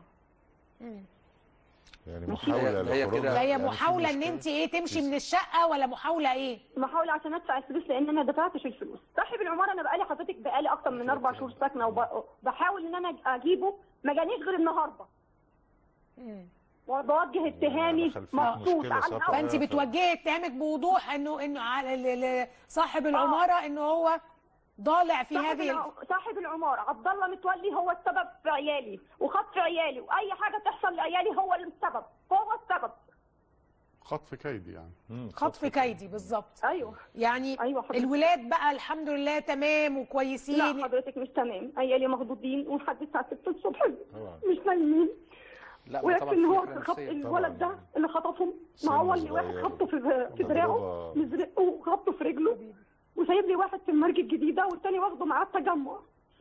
يعني ماشي. محاولة هي لخروج كده- فهي يعني في محاوله ان مشكلة. انت ايه تمشي من الشقه ولا محاوله ايه محاولة عشان ادفع الفلوس لان انا دفعتش الفلوس صاحب العماره انا بقالي حضرتك بقالي اكتر من اربع شهور ساكنه وبحاول ان انا اجيبه ما جانيش غير النهارده وبوجه اتهامي دخل في مخصوص مشكلة على سطر. الهوا. فانت بتوجهي اتهامك بوضوح انه انه على ل- ل- صاحب العماره انه هو ضالع في صاحب, هذه الع... صاحب العماره عبد الله متولي هو السبب في عيالي وخطف عيالي واي حاجه تحصل لعيالي هو السبب هو السبب خطف كيدي يعني خطف كيدي بالظبط ايوه يعني ايوه حضرتك. الولاد بقى الحمد لله تمام وكويسين لا حضرتك مش تمام عيالي مخضوضين ولحد الساعه 6 الصبح طبعا مش نايمين لا ما ويكفي طبعا ان في هو حالة خط نفسية. الولد ده طبعاً. اللي خطفهم سن معول لي صغير. واحد خبطه في في دراعه تجربة. مزرقه وخبطه في رجله وسايب لي واحد في المرج الجديده والتاني واخده معاه التجمع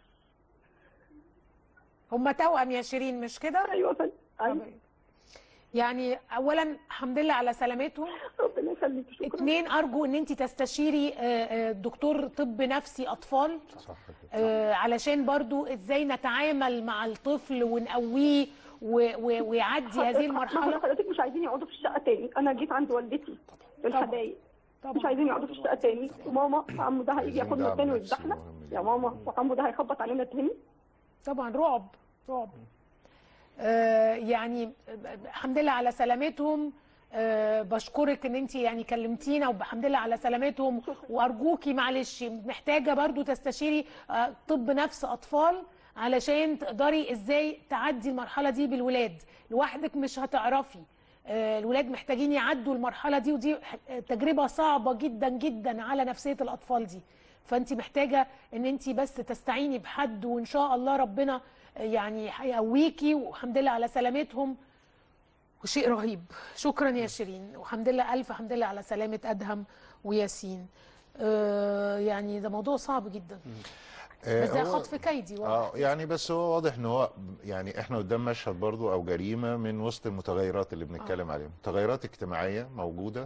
هم توأم يا شيرين مش كده ايوه فندم ايوه يعني اولا الحمد لله على سلامتهم ربنا يخليك شكرا اتنين ارجو ان انت تستشيري آه، آه، دكتور طب نفسي اطفال صح كده آه، علشان برضو ازاي نتعامل مع الطفل ونقويه و- و- ويعدي هذه المرحله حضرتك مش عايزين يقعدوا في الشقه تاني انا جيت عند والدتي في الحدايق مش عايزين يقعدوا في الشقه تاني وماما عمو ده هيجي عايزين ياخدنا دعم تاني نفسي ويذبحنا مهم يا ماما وعمو ده هيخبط علينا تاني طبعا رعب رعب آه يعني الحمد لله على سلامتهم آه بشكرك ان انت يعني كلمتينا والحمد لله على سلامتهم وارجوكي معلش محتاجه برضو تستشيري آه طب نفس اطفال علشان تقدري ازاي تعدي المرحله دي بالولاد لوحدك مش هتعرفي آه، الولاد محتاجين يعدوا المرحله دي ودي ح- تجربه صعبه جدا جدا على نفسيه الاطفال دي فانت محتاجه ان انت بس تستعيني بحد وان شاء الله ربنا يعني هيقويكي والحمد لله على سلامتهم وشيء رهيب شكرا يا شيرين والحمد لله الف حمد لله على سلامه ادهم وياسين آه يعني ده موضوع صعب جدا آه، بس ده هو- خطف كيدي واضح. اه يعني بس هو واضح ان هو يعني احنا قدام مشهد برضو او جريمه من وسط المتغيرات اللي بنتكلم عليها متغيرات اجتماعيه موجوده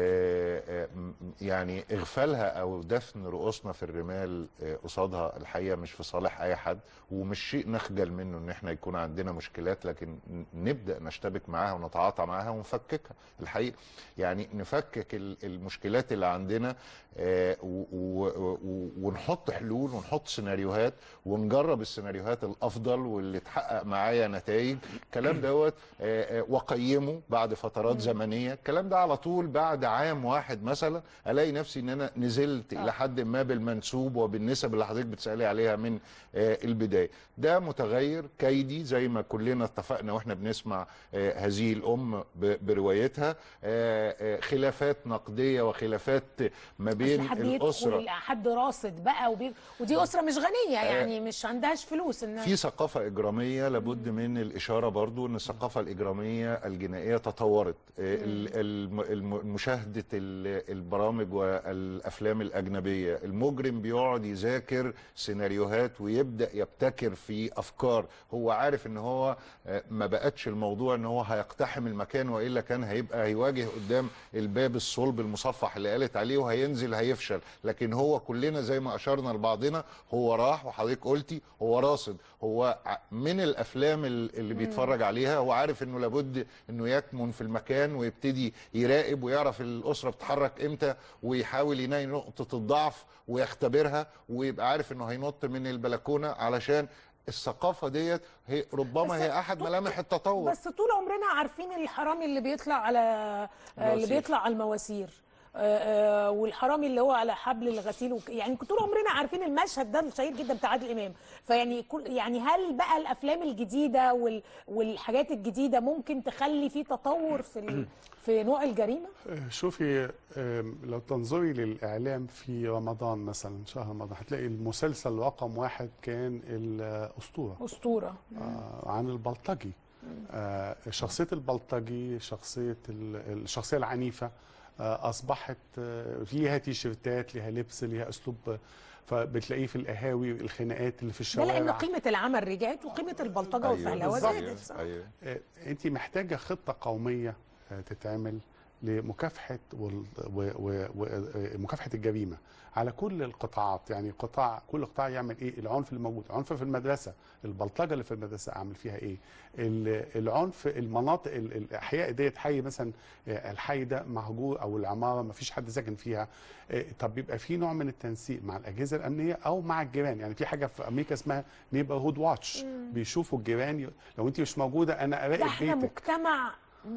آه، آه، م- يعني اغفالها او دفن رؤوسنا في الرمال آه، قصادها الحقيقه مش في صالح اي حد ومش شيء نخجل منه ان احنا يكون عندنا مشكلات لكن ن- نبدا نشتبك معاها ونتعاطى معاها ونفككها الحقيقه يعني نفكك ال- المشكلات اللي عندنا آه، و- و- و- ونحط حلول ونحط سيناريوهات ونجرب السيناريوهات الافضل واللي تحقق معايا نتائج الكلام دوت آه، آه، واقيمه بعد فترات زمنيه الكلام ده على طول بعد عام واحد مثلا الاقي نفسي ان انا نزلت الى حد ما بالمنسوب وبالنسب اللي حضرتك بتسالي عليها من آه، البدايه ده متغير كيدي زي ما كلنا اتفقنا واحنا بنسمع آه، هذه الام ب- بروايتها آه، آه، خلافات نقديه وخلافات ما بس بين حد الاسره يدخل حد راصد بقى وبي... ودي اسره مش غنيه آه. يعني مش عندهاش فلوس ان في ثقافة إجرامية لابد من الإشارة برضو أن الثقافة الإجرامية الجنائية تطورت ال- الم- الم- مشاهدة ال- البرامج والأفلام الأجنبية المجرم بيقعد يذاكر سيناريوهات ويبدأ يبتكر في أفكار هو عارف أن هو آه، ما بقتش الموضوع أن هو هيقتحم المكان وإلا كان هيبقى هيواجه قدام الباب الصلب المصفح اللي قالت عليه وهينزل هيفشل لكن هو كلنا زي ما أشرنا لبعضنا هو راح وحضرتك قلتي هو راصد هو ع- من الافلام ال- اللي مم. بيتفرج عليها هو عارف انه لابد انه يكمن في المكان ويبتدي يراقب ويعرف الاسره بتتحرك امتى ويحاول يلاقي نقطه الضعف ويختبرها ويبقى عارف انه هينط من البلكونه علشان الثقافه ديت هي ربما بس هي احد ملامح التطور بس طول عمرنا عارفين الحرامي اللي بيطلع على آه، اللي المواسير. بيطلع على المواسير آه، آه، والحرامي اللي هو على حبل الغسيل وك... يعني طول عمرنا عارفين المشهد ده الشهير جدا بتاع عادل امام فيعني كل يعني هل بقى الافلام الجديده وال... والحاجات الجديده ممكن تخلي في تطور في ال... في نوع الجريمه آه، شوفي آم، لو تنظري للإعلام في رمضان مثلا شهر رمضان هتلاقي المسلسل رقم واحد كان الأسطورة اسطوره آه، عن البلطجي آه، شخصية البلطجي شخصية ال- الشخصية العنيفة آه، أصبحت آه، ليها تيشيرتات ليها لبس ليها أسلوب آه، فبتلاقيه في القهاوي الخناقات اللي في ده الشوارع لان قيمه العمل رجعت وقيمه البلطجه والفهلوه زادت صح؟ آه، انت محتاجه خطه قوميه آه، تتعمل لمكافحه وال- و- و- و- آه، مكافحه الجريمه على كل القطاعات يعني قطاع كل قطاع يعمل ايه العنف اللي موجود العنف في المدرسه البلطجه اللي في المدرسه اعمل فيها ايه ال- العنف المناطق ال- الاحياء ديت حي مثلا آه، الحي ده مهجور او العماره ما فيش حد ساكن فيها آه، طب بيبقى في نوع من التنسيق مع الاجهزه الامنيه او مع الجيران يعني في حاجه في امريكا اسمها نيبرهود واتش مم. بيشوفوا الجيران ي- لو انت مش موجوده انا ده اراقب احنا بيتك مجتمع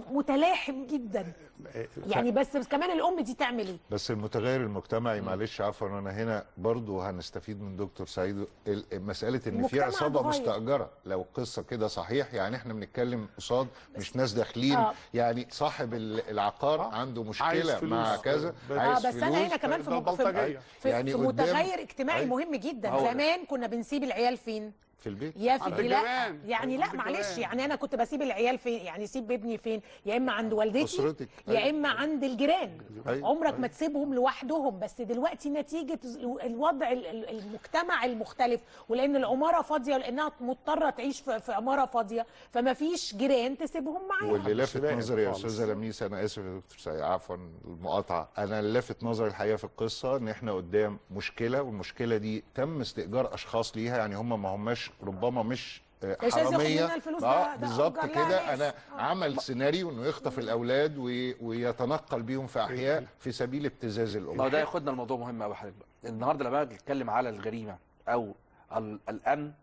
متلاحم جدا آه، ف- يعني بس بس كمان الام دي تعمل ايه بس المتغير المجتمعي معلش عفوا انا هنا برضو هنستفيد من دكتور سعيد ال- مساله ان في المجتمع عصابه اتغير. مستاجره لو القصه كده صحيح يعني احنا بنتكلم قصاد مش ناس داخلين آه. يعني صاحب ال- العقار عنده عايز مشكله فلوس. مع كذا اه، عايز اه بس انا فلوس هنا كمان في, ده م... في, البلطجية. في, يعني في قدام- متغير اجتماعي أيوة. مهم جدا هو ده. زمان كنا بنسيب العيال فين في البيت يا في عند لا الجيران. يعني لا عند معلش الجيران. يعني انا كنت بسيب العيال فين يعني اسيب ابني فين يا اما عند والدتي أسرتك. يا أيوة. اما عند الجيران أيوة. عمرك ما تسيبهم لوحدهم بس دلوقتي نتيجه الوضع ال- ال- المجتمع المختلف ولان العماره فاضيه ولانها مضطره تعيش في في عماره فاضيه فما فيش جيران تسيبهم معاها واللي لافت راقب نظري يا خالص. استاذه لميس انا اسف يا دكتور سعيد عفوا المقاطعه انا اللي لافت نظري الحقيقه في القصه ان احنا قدام مشكله والمشكله دي تم استئجار اشخاص ليها يعني هم ما هماش ربما مش آه، مش عايز ياخد حراميه منها الفلوس، ده- اه ده بالظبط أجر لها كده ناس. انا آه. عمل سيناريو انه يخطف الاولاد وي- ويتنقل بيهم في احياء في سبيل ابتزاز ما هو الامه ده ياخدنا الموضوع مهم قوي حضرتك بقى. النهارده لما باجي اتكلم على الجريمه او ال- الامن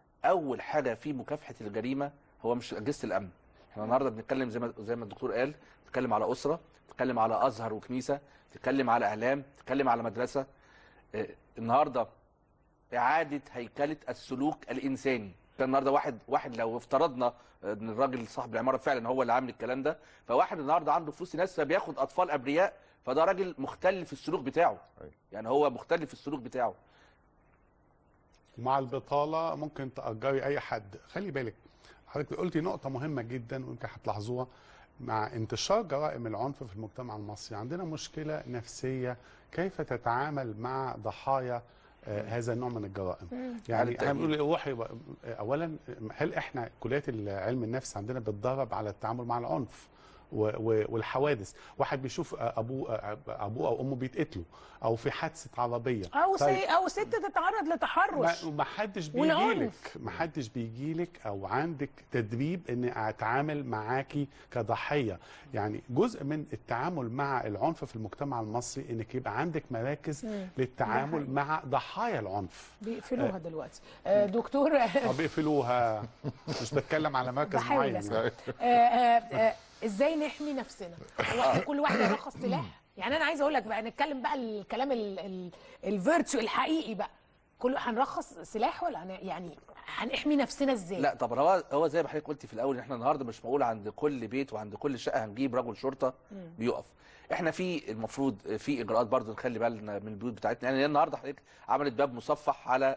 اول حاجه في مكافحه الجريمه هو مش اجهزه الامن احنا النهارده بنتكلم زي ما زي ما الدكتور قال بنتكلم على اسره بنتكلم على ازهر وكنيسه بنتكلم على اعلام بنتكلم على مدرسه آه، النهارده اعاده هيكله السلوك الانساني كان النهارده واحد واحد لو افترضنا ان الراجل صاحب العماره فعلا هو اللي عامل الكلام ده فواحد النهارده عنده فلوس ناس فبياخد اطفال ابرياء فده راجل مختل في السلوك بتاعه يعني هو مختل في السلوك بتاعه ومع البطاله ممكن تاجري اي حد خلي بالك حضرتك قلتي نقطه مهمه جدا ويمكن هتلاحظوها مع انتشار جرائم العنف في المجتمع المصري عندنا مشكله نفسيه كيف تتعامل مع ضحايا آه، هذا النوع من الجرائم مم. على يعني التأكيد. احنا بنقول روحي و- اولا هل احنا كليات علم النفس عندنا بتدرب على التعامل مع العنف و- و- والحوادث واحد بيشوف ابوه ابوه او امه بيتقتلوا او في حادثه عربيه او سي او ست تتعرض لتحرش ما ما حدش بيجي والعنف. لك ما حدش بيجي لك او عندك تدريب ان اتعامل معاكي كضحيه يعني جزء من التعامل مع العنف في المجتمع المصري انك يبقى عندك مراكز مم. ده للتعامل حقيقي. مع ضحايا العنف بيقفلوها آه. دلوقتي آه، دكتور اه بيقفلوها مش بتكلم على مركز بحاول معين أسمع. يعني. آه، آه، آه، ازاي نحمي نفسنا هو إحنا كل واحد يرخص سلاح يعني انا عايزه اقول لك بقى نتكلم بقى الكلام الفيرتشو الحقيقي بقى كل هنرخص سلاح ولا هن- يعني هنحمي نفسنا ازاي لا طب هو هو زي ما حضرتك قلتي في الاول ان احنا النهارده مش معقول عند كل بيت وعند كل شقه هنجيب رجل شرطه مم. بيقف احنا في المفروض في اجراءات برضو نخلي بالنا من البيوت بتاعتنا يعني هي النهارده حضرتك عملت باب مصفح على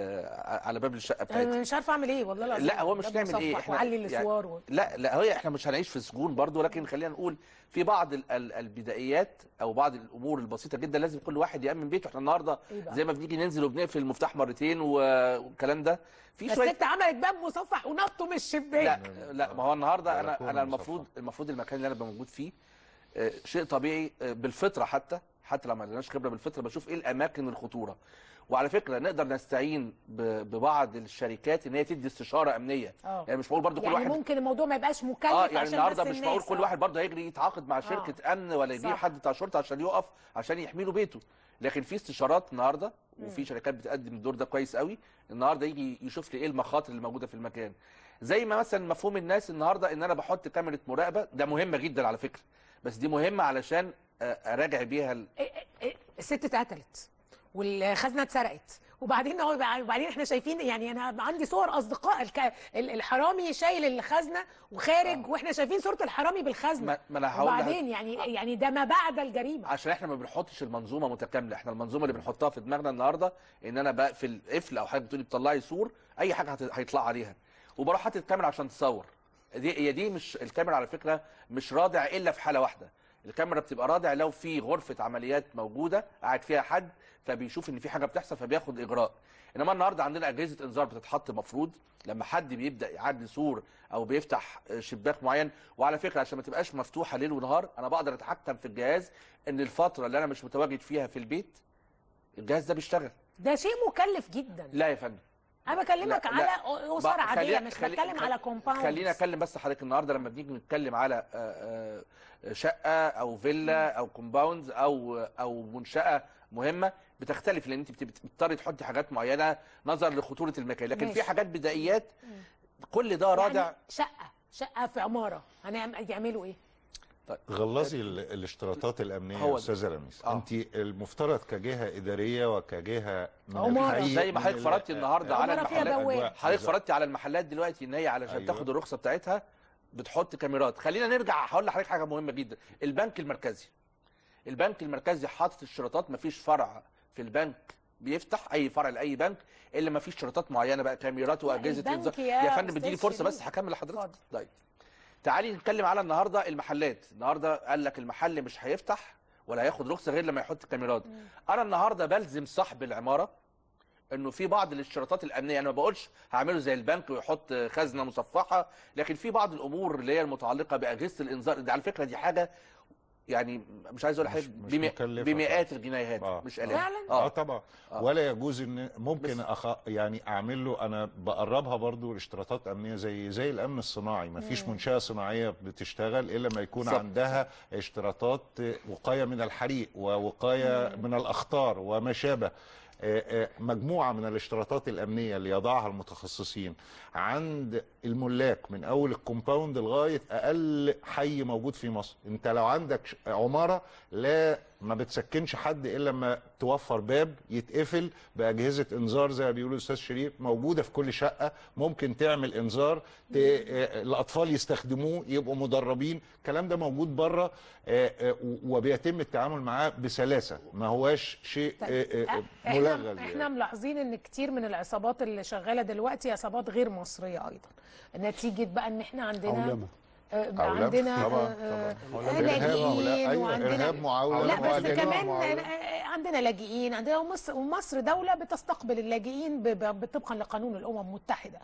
ال- على باب الشقه بتاعتها انا مش عارفه اعمل ايه والله العظيم لا هو مش باب نعمل ايه مصفح وعلي يعني- الاسوار و... لا لا هي احنا مش هنعيش في سجون برضو لكن خلينا نقول في بعض ال- ال- البدايات او بعض الامور البسيطه جدا لازم كل واحد يامن بيته احنا النهارده إيه بقى؟ زي ما بنيجي ننزل وبنقفل المفتاح مرتين و- والكلام ده في بس شويه انت عملت باب مصفح ونطوا من الشباك لا لا ما هو النهارده انا بلكونة انا المفروض المفروض المكان اللي انا ببقى موجود فيه آه، شيء طبيعي آه، بالفطره حتى حتى لو ما عندناش خبره بالفطره بشوف ايه الاماكن الخطوره وعلى فكره نقدر نستعين ب- ببعض الشركات ان هي تدي استشاره امنيه اه يعني مش معقول برضو كل يعني واحد ممكن الموضوع ما يبقاش مكلف اه عشان يعني النهارده بس مش معقول الناس. كل آه. واحد برضه هيجري يتعاقد مع شركه امن ولا يجيب صح. حد بتاع شرطه عشان يقف عشان يحمي له بيته لكن في استشارات النهارده مم. وفي شركات بتقدم الدور ده كويس قوي النهارده يجي يشوف لي ايه المخاطر اللي موجوده في المكان زي ما مثلا مفهوم الناس النهارده ان انا بحط كاميرا مراقبه ده مهمه جدا على فكره بس دي مهمه علشان آه، اراجع بيها ال- الست اتقتلت والخزنه اتسرقت وبعدين هو وبعدين احنا شايفين يعني انا عندي صور اصدقاء الك... ال- الحرامي شايل الخزنه وخارج واحنا شايفين صوره الحرامي بالخزنه ما ما انا هقول لها- وبعدين يعني يعني ده ما بعد الجريمه عشان احنا ما بنحطش المنظومه متكامله احنا المنظومه اللي بنحطها في دماغنا النهارده ان انا بقفل قفل او حاجه بتقولي بتطلعي سور اي حاجه هت- هيطلع عليها وبروح حاطط الكاميرا عشان تصور دي هي دي مش الكاميرا على فكره مش رادع الا في حاله واحده الكاميرا بتبقى رادع لو في غرفه عمليات موجوده قاعد فيها حد فبيشوف ان في حاجه بتحصل فبياخد اجراء انما النهارده عندنا اجهزه انذار بتتحط مفروض لما حد بيبدا يعدي سور او بيفتح شباك معين وعلى فكره عشان ما تبقاش مفتوحه ليل ونهار انا بقدر اتحكم في الجهاز ان الفتره اللي انا مش متواجد فيها في البيت الجهاز ده بيشتغل ده شيء مكلف جدا لا يا فندم انا بكلمك لا، على لا. اسر بقى عاديه خلينا- مش خلي- بتكلم خ- على كومباوند خلينا اكلم بس حضرتك النهارده لما بنيجي نتكلم على آه، آه، شقه او فيلا او كومباوند او او منشاه مهمه بتختلف لان انت بت- بتضطري تحطي حاجات معينه نظرا لخطوره المكان لكن في ماشي. حاجات بدائيات كل ده رادع يعني شقه شقه في عماره هنعمل يعملوا ايه غلظي ال- الاشتراطات الامنيه هو يا ده. استاذه لميس آه. انت المفترض كجهه اداريه وكجهه من عمارة. الحي زي ما من حضرتك ال- فرضتي النهارده على عمارة فيها المحلات بواب. حضرتك فرضتي على المحلات دلوقتي ان هي علشان أيوة. تاخد الرخصه بتاعتها بتحط كاميرات خلينا نرجع هقول لحضرتك حاجه مهمه جدا البنك المركزي البنك المركزي حاطط الشروطات مفيش فرع في البنك بيفتح اي فرع لاي بنك الا ما فيش شروطات معينه بقى كاميرات واجهزه البنك انذار يا يا فندم أستاذ اديني فرصه بس شريف. هكمل لحضرتك طيب تعالي نتكلم على النهارده المحلات النهارده قال لك المحل مش هيفتح ولا هياخد رخصه غير لما يحط كاميرات انا النهارده بلزم صاحب العماره انه في بعض الاشتراطات الامنيه انا ما بقولش هعمله زي البنك ويحط خزنه مصفحه لكن في بعض الامور اللي هي المتعلقه باجهزه الانذار دي على فكره دي حاجه يعني مش عايز اقول حاجه مش بمي- مكلفة بمئات الجنيهات آه. مش الاف اه طبعا ولا يجوز ان ممكن أخ... يعني اعمل له انا بقربها برضو لاشتراطات امنيه زي زي الامن الصناعي ما فيش مم. منشاه صناعيه بتشتغل الا ما يكون بالظبط. عندها اشتراطات وقايه من الحريق ووقايه مم. من الاخطار وما شابه آه، آه، مجموعه من الاشتراطات الامنيه اللي يضعها المتخصصين عند الملاك من اول الكومباوند لغايه اقل حي موجود في مصر انت لو عندك ش- عماره لا ما بتسكنش حد الا لما توفر باب يتقفل باجهزه انذار زي ما بيقولوا الاستاذ شريف موجوده في كل شقه ممكن تعمل انذار ت... آه، الاطفال يستخدموه يبقوا مدربين الكلام ده موجود بره آه، آه، وبيتم التعامل معاه بسلاسه ما هواش شيء آه، آه، ملغز احنا يعني. احنا ملاحظين ان كتير من العصابات اللي شغاله دلوقتي عصابات غير مصريه ايضا نتيجه بقى ان احنا عندنا عولمة. آه، بقى عولمة. عندنا طبعاً، آه، طبعاً. آه، إرهاب، لاجئين أيوة، وعندنا إرهاب معاولة، لا بس معاولة، كمان معاولة. آه، عندنا لاجئين عندنا ومصر ومصر دوله بتستقبل اللاجئين ب- ب- طبقا لقانون الامم المتحده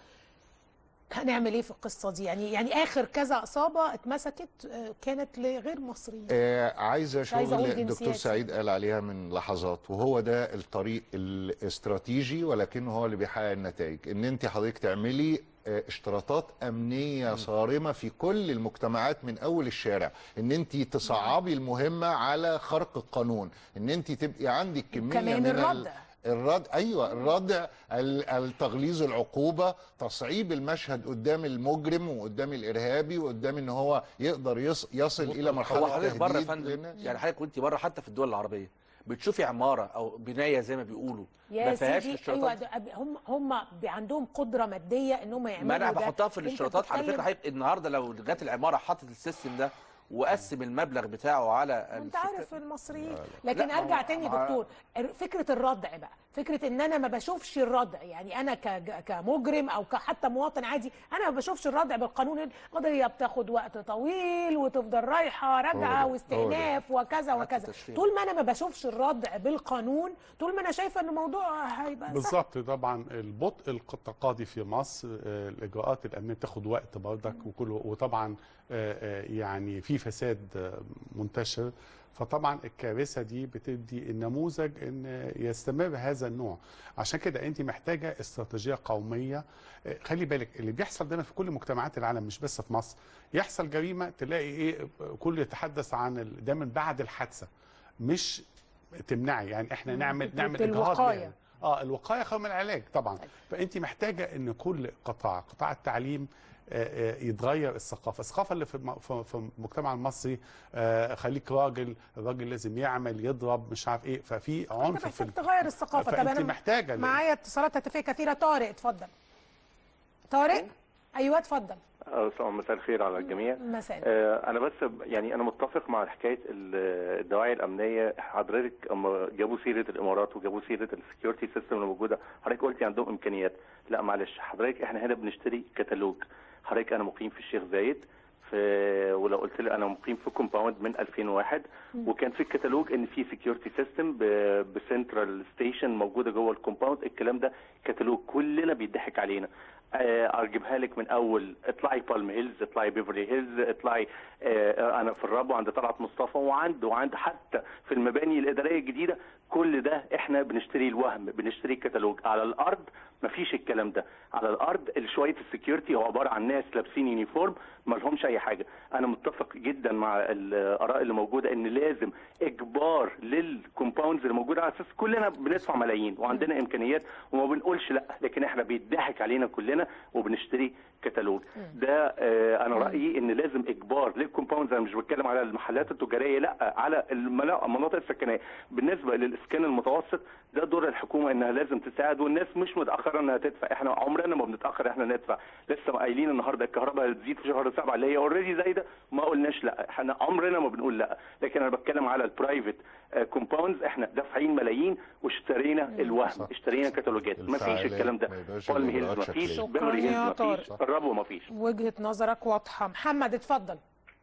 هنعمل ايه في القصه دي يعني يعني اخر كذا اصابه اتمسكت آه، كانت لغير مصريين آه عايزه مش عايزة شغل أقول الدكتور جنسيات. سعيد قال عليها من لحظات وهو ده الطريق الاستراتيجي ولكنه هو اللي بيحقق النتائج ان انت حضرتك تعملي آه، اشتراطات امنيه صارمه في كل المجتمعات من اول الشارع ان انت تصعبي المهمه على خرق القانون ان انت تبقي عندك كميه كمان من ال- الردع. الرد ايوه الردع ال- التغليظ العقوبه تصعيب المشهد قدام المجرم وقدام الارهابي وقدام ان هو يقدر يص يصل الى مرحله هو حضرتك بره يا تهديد فندم للناس. يعني حضرتك وانت بره حتى في الدول العربيه بتشوفي عماره او بنايه زي ما بيقولوا يا ما فيهاش سيدي الاشتراطات ايوه ده- هم هم بي- عندهم قدره ماديه ان هم يعملوا ما انا ده. بحطها في أنت الاشتراطات على فكره بتتكلم- حضرتك النهارده لو جت العماره حطت السيستم ده وقسم المبلغ بتاعه على انت عارف المصريين لا، لكن ما هو- ارجع تاني ما- دكتور فكره الردع بقى فكره ان انا ما بشوفش الردع يعني انا ك- كمجرم او حتى مواطن عادي انا ما بشوفش الردع بالقانون القضيه بتاخد وقت طويل وتفضل رايحه هو راجعه ده، واستئناف وكذا وكذا التشريع. طول ما انا ما بشوفش الردع بالقانون طول ما انا شايفه ان الموضوع هيبقى سهل بالظبط طبعا البطء التقاضي في مصر آه، الاجراءات الامنيه بتاخد وقت برضك وكل وطبعا آه، آه، يعني في فساد آه، منتشر فطبعا الكارثه دي بتدي النموذج ان يستمر هذا النوع عشان كده انت محتاجه استراتيجيه قوميه آه، خلي بالك اللي بيحصل دايما في كل مجتمعات العالم مش بس في مصر يحصل جريمه تلاقي ايه كل يتحدث عن ال- دايما بعد الحادثه مش تمنعي يعني احنا مم. نعمل فكرة نعمل اجهاض الوقاية. بيها. اه الوقايه خير من العلاج طبعا فانت محتاجه ان كل قطاع قطاع التعليم آه، آه، يتغير الثقافه الثقافه اللي في الم- في في المجتمع المصري آه، خليك راجل الراجل لازم يعمل يضرب مش عارف ايه ففي انت عنف في محتاج ال- تغير الثقافه طب فانت انا محتاجه معايا اتصالات هاتفيه كثيره طارق اتفضل طارق ايوه اتفضل السلام مساء الخير على الجميع مساء آه، انا بس ب- يعني انا متفق مع حكايه ال- الدواعي الامنيه حضرتك اما جابوا سيره الامارات وجابوا سيره السكيورتي سيستم اللي موجوده حضرتك قلتي عندهم امكانيات لا معلش حضرتك احنا هنا بنشتري كتالوج حضرتك انا مقيم في الشيخ زايد في ولو قلت لي انا مقيم في كومباوند من 2001 وكان في الكتالوج ان في سكيورتي سيستم بسنترال ستيشن موجوده جوه الكومباوند الكلام ده كتالوج كلنا بيضحك علينا آه، اجيبها لك من اول اطلعي بالم هيلز اطلعي بيفرلي هيلز اطلعي آه، انا في الربو عند طلعت مصطفى وعند وعند حتى في المباني الاداريه الجديده كل ده احنا بنشتري الوهم بنشتري كتالوج على الارض مفيش الكلام ده على الارض شويه السكيورتي هو عباره عن ناس لابسين يونيفورم ما لهمش اي حاجه انا متفق جدا مع الاراء اللي موجوده ان لازم اجبار للكومباوندز اللي موجوده على اساس كلنا بندفع ملايين وعندنا امكانيات وما بنقولش لا لكن احنا بيضحك علينا كلنا وبنشتري كتالوج ده آه انا رايي ان لازم اجبار للكومباوندز انا مش بتكلم على المحلات التجاريه لا على الملا- المناطق السكنيه بالنسبه للاسكان المتوسط ده دور الحكومه انها لازم تساعد والناس مش متاخره انها تدفع احنا عمرنا ما بنتاخر احنا ندفع لسه قايلين النهارده الكهرباء هتزيد في شهر سبعه اللي هي اوريدي زايده ما قلناش لا احنا عمرنا ما بنقول لا لكن انا بتكلم على البرايفت كومباوندز احنا دافعين ملايين واشترينا الوهم اشترينا كتالوجات ما فيش الفعالية. الكلام ده ما يبقاش بالم هيلز الإجراءات ما فيش شكلية. بيفرلي شكراً يا هيلز ما فيش طارق. الربو ما فيش وجهه نظرك واضحه محمد اتفضل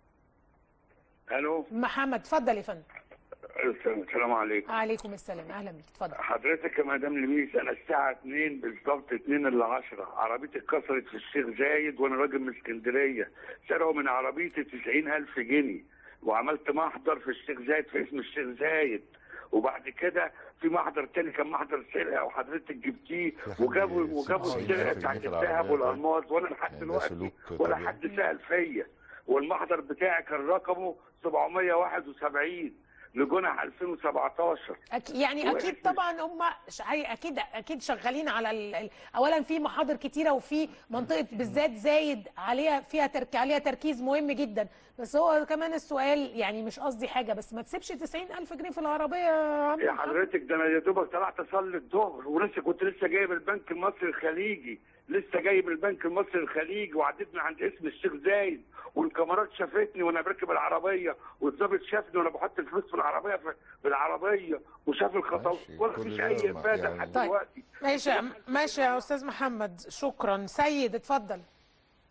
الو محمد اتفضل يا فندم السلام عليكم عليكم السلام اهلا بيك اتفضل حضرتك يا مدام لميس انا الساعه 2 بالظبط 2 الا 10 عربيتي اتكسرت في الشيخ زايد وانا راجل من اسكندريه سرقوا من عربيتي 90000 جنيه وعملت محضر في الشيخ زايد في اسم الشيخ زايد وبعد كده في محضر تاني كان محضر سرقه وحضرتك جبتيه وجابوا وجابوا سبعين السرقه ألف بتاعت جنيه في الذهب العربية. والالماس وانا لحد يعني ده دلوقتي سلوك ولا طبيعي. حد سال فيا والمحضر بتاعي كان رقمه 771 لجنح 2017 أك... يعني اكيد طبعا هم ش... هي- اكيد اكيد شغالين على ال... ال- اولا في محاضر كتيره وفي منطقه بالذات زايد عليها فيها ترك... عليها تركيز مهم جدا بس هو كمان السؤال يعني مش قصدي حاجه بس ما تسيبش 90000 جنيه في العربيه يا عم يا حضرتك ده انا يا دوبك طلعت اصلي الظهر ولسه كنت لسه جاي من البنك المصري الخليجي لسه جاي من البنك المصري الخليجي وعديت من عند اسم الشيخ زايد والكاميرات شافتني وانا بركب العربيه والظابط شافني وانا بحط الفلوس في العربيه في في العربيه وشاف الخطوات ولا كل فيش ده اي ما- افاده يعني- لحد طيب. دلوقتي ماشي ماشي يا استاذ محمد شكرا سيد اتفضل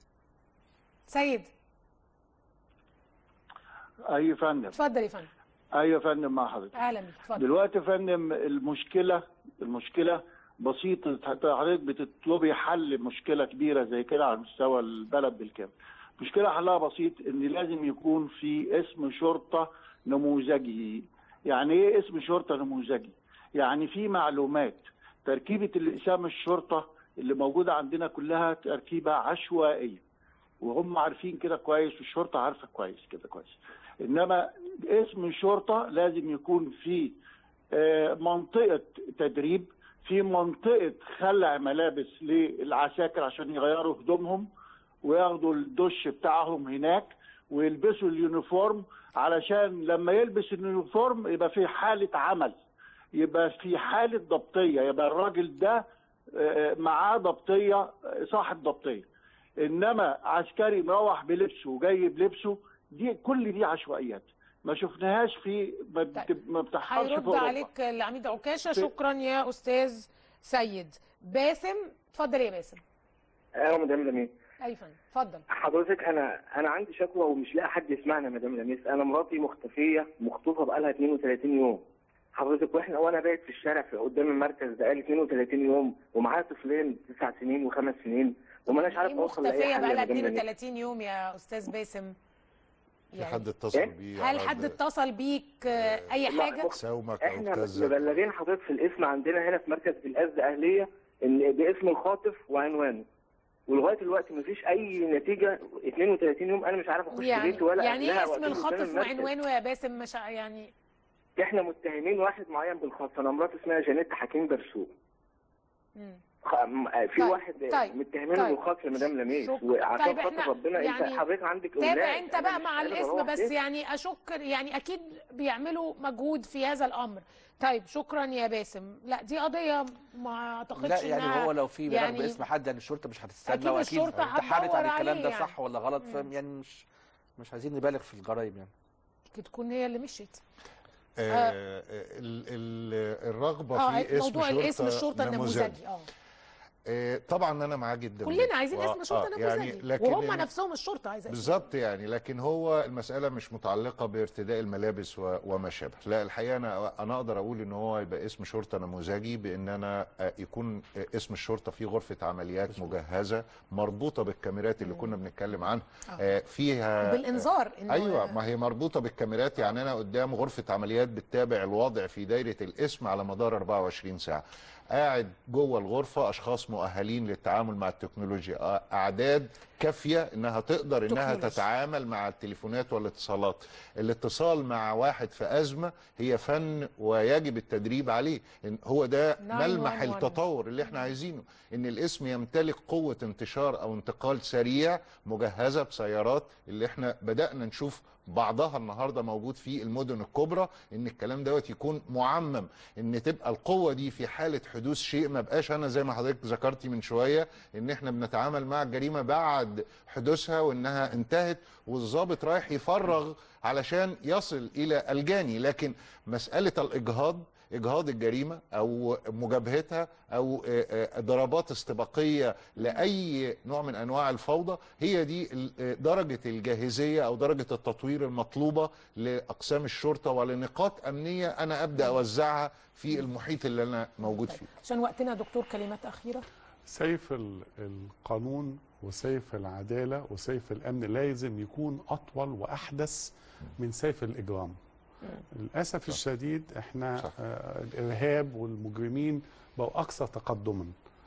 سيد اي فندم اتفضل يا فندم ايوه يا فندم مع حضرتك اهلا بيك اتفضل دلوقتي يا فندم المشكله المشكله بسيطه حتى حضرتك بتطلبي حل مشكله كبيره زي كده على مستوى البلد بالكامل مشكله حلها بسيط ان لازم يكون في اسم شرطه نموذجي يعني ايه اسم شرطه نموذجي يعني في معلومات تركيبه الاسام الشرطه اللي موجوده عندنا كلها تركيبه عشوائيه وهم عارفين كده كويس والشرطه عارفه كويس كده كويس انما اسم الشرطه لازم يكون في آه، منطقه تدريب في منطقه خلع ملابس للعساكر عشان يغيروا هدومهم وياخدوا الدش بتاعهم هناك ويلبسوا اليونيفورم علشان لما يلبس اليونيفورم يبقى في حاله عمل يبقى في حاله ضبطيه يبقى الراجل ده آه، معاه ضبطيه آه، صاحب ضبطيه انما عسكري مروح بلبسه وجاي بلبسه دي كل دي عشوائيات ما شفناهاش في ما, بت- ما بتحصلش في هيرد اوروبا عليك العميد عكاشه شكرا يا استاذ سيد باسم اتفضل يا باسم ايوه مدام لميس اي فندم اتفضل حضرتك انا انا عندي شكوى ومش لاقي حد يسمعنا يا مدام لميس انا مراتي مختفيه مخطوفه بقالها 32 يوم حضرتك واحنا وانا بايت في الشارع في قدام المركز بقالي 32 يوم ومعايا طفلين تسع سنين وخمس سنين وماناش عارف اوصل لاي مختفيه حل بقى يا لها مدام لميس 32 يوم يا استاذ باسم في حد اتصل بيه هل على حد ال- اتصل بيك آه، اي لا، حاجه ساومك او احنا كذا مبلغين حضرتك في الاسم عندنا هنا في مركز بالقصد اهليه ان باسم الخاطف وعنوانه ولغايه دلوقتي مفيش اي نتيجه 32 يوم انا مش عارف اخش يعني بيتي ولا يعني ايه قبلها اسم وقت الخاطف المركز. وعنوانه يا باسم مش ع- يعني احنا متهمين واحد معين بالخطف انا مراتي اسمها جانيت حكيم برسوم مم. خ- م- في طيب، واحد طيب، متهمينه طيب. بالخطف يا مدام لميس شكرا. وعشان طيب خاطر احنا ربنا يعني انت حضرتك عندك تابع اولاد انت أنا بقى مش مع قادر الاسم أروح بس بيتي. يعني اشك يعني اكيد بيعملوا مجهود في هذا الامر طيب شكرا يا باسم لا دي قضيه ما اعتقدش لا يعني انها هو لو في بلاغ يعني باسم حد يعني الشرطه مش هتستنى أكيد واكيد الشرطة تحرت هتدور عن الكلام عليه ده يعني. صح ولا غلط مم. فاهم يعني مش مش عايزين نبالغ في الجرايم يعني ممكن تكون هي اللي مشيت آه ال ال الرغبه اه في اسم موضوع شرطه الاسم الشرطه النموذجي اه آه، طبعا انا معاه جدا كلنا عايزين و- اسم شرطه آه، نموذجي يعني لكن وهم ال- نفسهم الشرطه عايزه اسم بالظبط يعني لكن هو المسألة مش متعلقة بارتداء الملابس و- وما شابه لا الحقيقة أنا أنا أقدر أقول إن هو يبقى اسم شرطة نموذجي بإن أنا آه، يكون آه، اسم الشرطة فيه غرفة عمليات مجهزة مربوطة بالكاميرات اللي كنا بنتكلم عنها آه، فيها وبالإنذار إنه- أيوة ما هي مربوطة بالكاميرات يعني أنا قدام غرفة عمليات بتتابع الوضع في دايرة الاسم على مدار 24 ساعة قاعد جوه الغرفة أشخاص مؤهلين للتعامل مع التكنولوجيا آه، أعداد كافية إنها تقدر إنها تكنولوجيا. تتعامل مع التليفونات والاتصالات الاتصال مع واحد في أزمة هي فن ويجب التدريب عليه إن هو ده 911. ملمح التطور اللي احنا عايزينه ان الاسم يمتلك قوة انتشار او انتقال سريع مجهزة بسيارات اللي احنا بدأنا نشوف بعضها النهارده موجود في المدن الكبرى ان الكلام دوت يكون معمم ان تبقى القوه دي في حاله حدوث شيء ما بقاش انا زي ما حضرتك ذكرتي من شويه ان احنا بنتعامل مع الجريمه بعد حدوثها وانها انتهت والضابط رايح يفرغ علشان يصل الى الجاني لكن مساله الاجهاض اجهاض الجريمه او مجابهتها او آه، آه، ضربات استباقيه لاي نوع من انواع الفوضى هي دي ال- آه، درجه الجاهزيه او درجه التطوير المطلوبه لاقسام الشرطه ولنقاط امنيه انا ابدا اوزعها في المحيط اللي انا موجود فيه عشان وقتنا دكتور كلمات اخيره سيف ال- القانون وسيف العدالة وسيف الأمن لازم يكون أطول وأحدث من سيف الإجرام للأسف الشديد احنا آه الإرهاب والمجرمين بقوا أكثر تقدما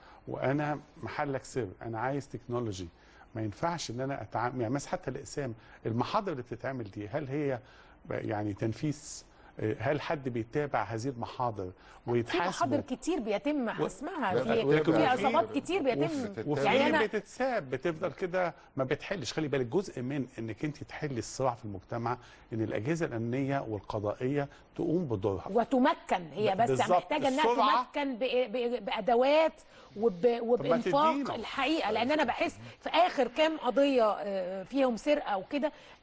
وأنا محلك سر أنا عايز تكنولوجي ما ينفعش ان انا اتعامل يعني مثلا حتى الاقسام المحاضر اللي بتتعمل دي هل هي يعني تنفيذ آه، هل حد بيتابع هذه المحاضر في ويتحاسبوا محاضر كتير بيتم حسمها لا، في ويبقى في في- عصابات كتير بيتم وفي يعني يعني انا بتتساب بتفضل كده ما بتحلش خلي بالك جزء من انك انت تحلي الصراع في المجتمع ان الاجهزه الامنيه والقضائيه تقوم بدورها وتمكن هي بس بالظبط. محتاجه انها السرعة. تمكن ب- ب- بادوات وب... وبانفاق تدينا. الحقيقه لان انا بحس في اخر كام قضيه آه، فيهم سرقه وكده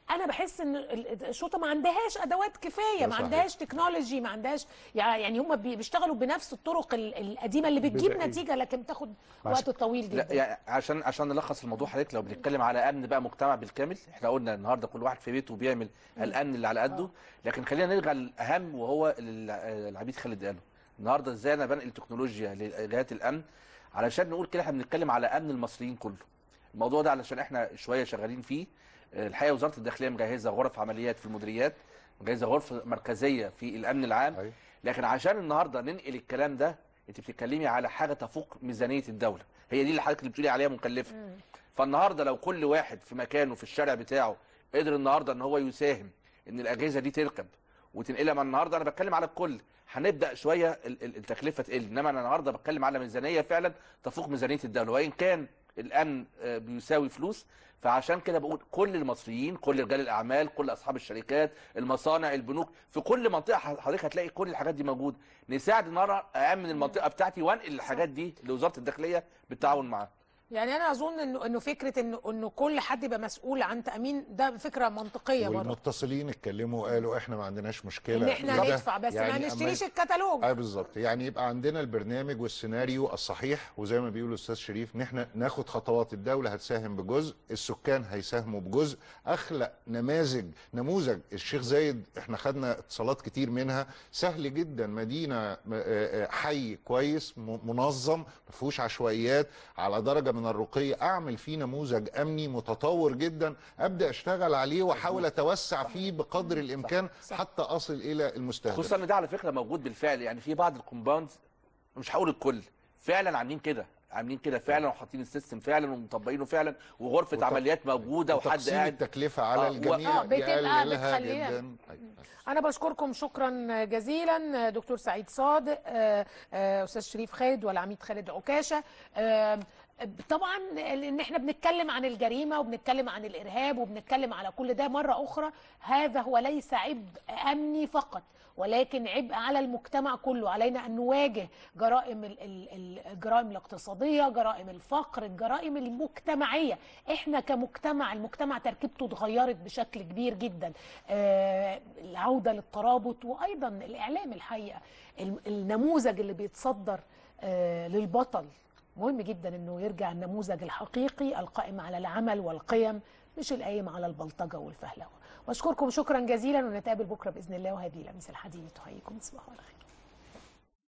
انا بحس ان ال- الشرطه ما عندهاش ادوات كفايه ده ما صحيح. عندهاش تكنولوجي ما عندهاش يعني هم بي- بيشتغلوا بنفس الطرق ال- القديمه اللي بتجيب بدائية. نتيجه لكن بتاخد معلش. وقت طويل لا جدا يعني عشان عشان نلخص الموضوع حضرتك لو بنتكلم على امن بقى مجتمع بالكامل احنا قلنا النهارده كل واحد في بيته بيعمل الامن اللي على قده لكن خلينا نرجع للاهم وهو اللي العميد خالد قاله النهارده ازاي انا بنقل تكنولوجيا لجهات الامن علشان نقول كده احنا بنتكلم على امن المصريين كله الموضوع ده علشان احنا شويه شغالين فيه الحقيقه وزاره الداخليه مجهزه غرف عمليات في المديريات مجهزه غرفه مركزيه في الامن العام لكن عشان النهارده ننقل الكلام ده انت بتتكلمي على حاجه تفوق ميزانيه الدوله هي دي اللي حضرتك اللي بتقولي عليها مكلفه فالنهارده لو كل واحد في مكانه في الشارع بتاعه قدر النهارده ان هو يساهم ان الاجهزه دي تركب وتنقلها من النهارده انا بتكلم على الكل هنبدا شويه ال- ال- التكلفه تقل انما انا النهارده بتكلم على ميزانيه فعلا تفوق ميزانيه الدوله وان كان الامن آه، بيساوي فلوس فعشان كده بقول كل المصريين كل رجال الاعمال كل اصحاب الشركات المصانع البنوك في كل منطقه ح- حضرتك هتلاقي كل الحاجات دي موجوده نساعد النهارده امن المنطقه بتاعتي وانقل الحاجات دي لوزاره الداخليه بالتعاون معاها يعني انا اظن انه انه فكره انه انه كل حد يبقى مسؤول عن تامين ده فكره منطقيه برضه والمتصلين اتكلموا وقالوا احنا ما عندناش مشكله ان احنا ده ندفع بس ما يعني نشتريش أما- الكتالوج اه بالظبط يعني يبقى عندنا البرنامج والسيناريو الصحيح وزي ما بيقول الاستاذ شريف ان احنا ناخد خطوات الدوله هتساهم بجزء السكان هيساهموا بجزء اخلق نماذج نموذج الشيخ زايد احنا خدنا اتصالات كتير منها سهل جدا مدينه آه، آه، حي كويس م- منظم ما فيهوش عشوائيات على درجه من الرقي اعمل فيه نموذج امني متطور جدا ابدا اشتغل عليه واحاول اتوسع فيه بقدر الامكان حتى اصل الى المستهدف خصوصا ان ده على فكره موجود بالفعل يعني في بعض الكومباوندز مش هقول الكل فعلا عاملين كده عاملين كده فعلا وحاطين السيستم فعلا ومطبقينه فعلا وغرفه وت- عمليات موجوده وحد وتقسيم قاعد التكلفه على آه، الجميع آه، بتبقى يقللها بتخليها- جدا انا بشكركم شكرا جزيلا دكتور سعيد صادق آه، آه، استاذ شريف خالد والعميد خالد عكاشه آه، طبعا ان احنا بنتكلم عن الجريمه وبنتكلم عن الارهاب وبنتكلم على كل ده مره اخرى هذا هو ليس عبء امني فقط ولكن عبء على المجتمع كله علينا ان نواجه جرائم ال- ال- ال- الجرائم الاقتصاديه جرائم الفقر الجرائم المجتمعيه احنا كمجتمع المجتمع تركيبته اتغيرت بشكل كبير جدا آه، العوده للترابط وايضا الاعلام الحقيقه الم- النموذج اللي بيتصدر آه، للبطل مهم جدا انه يرجع النموذج الحقيقي القائم على العمل والقيم مش القايم على البلطجه والفهلوه بشكركم شكرا جزيلا ونتقابل بكره باذن الله وهذه لميس الحديد تحييكم تصبحوا على خير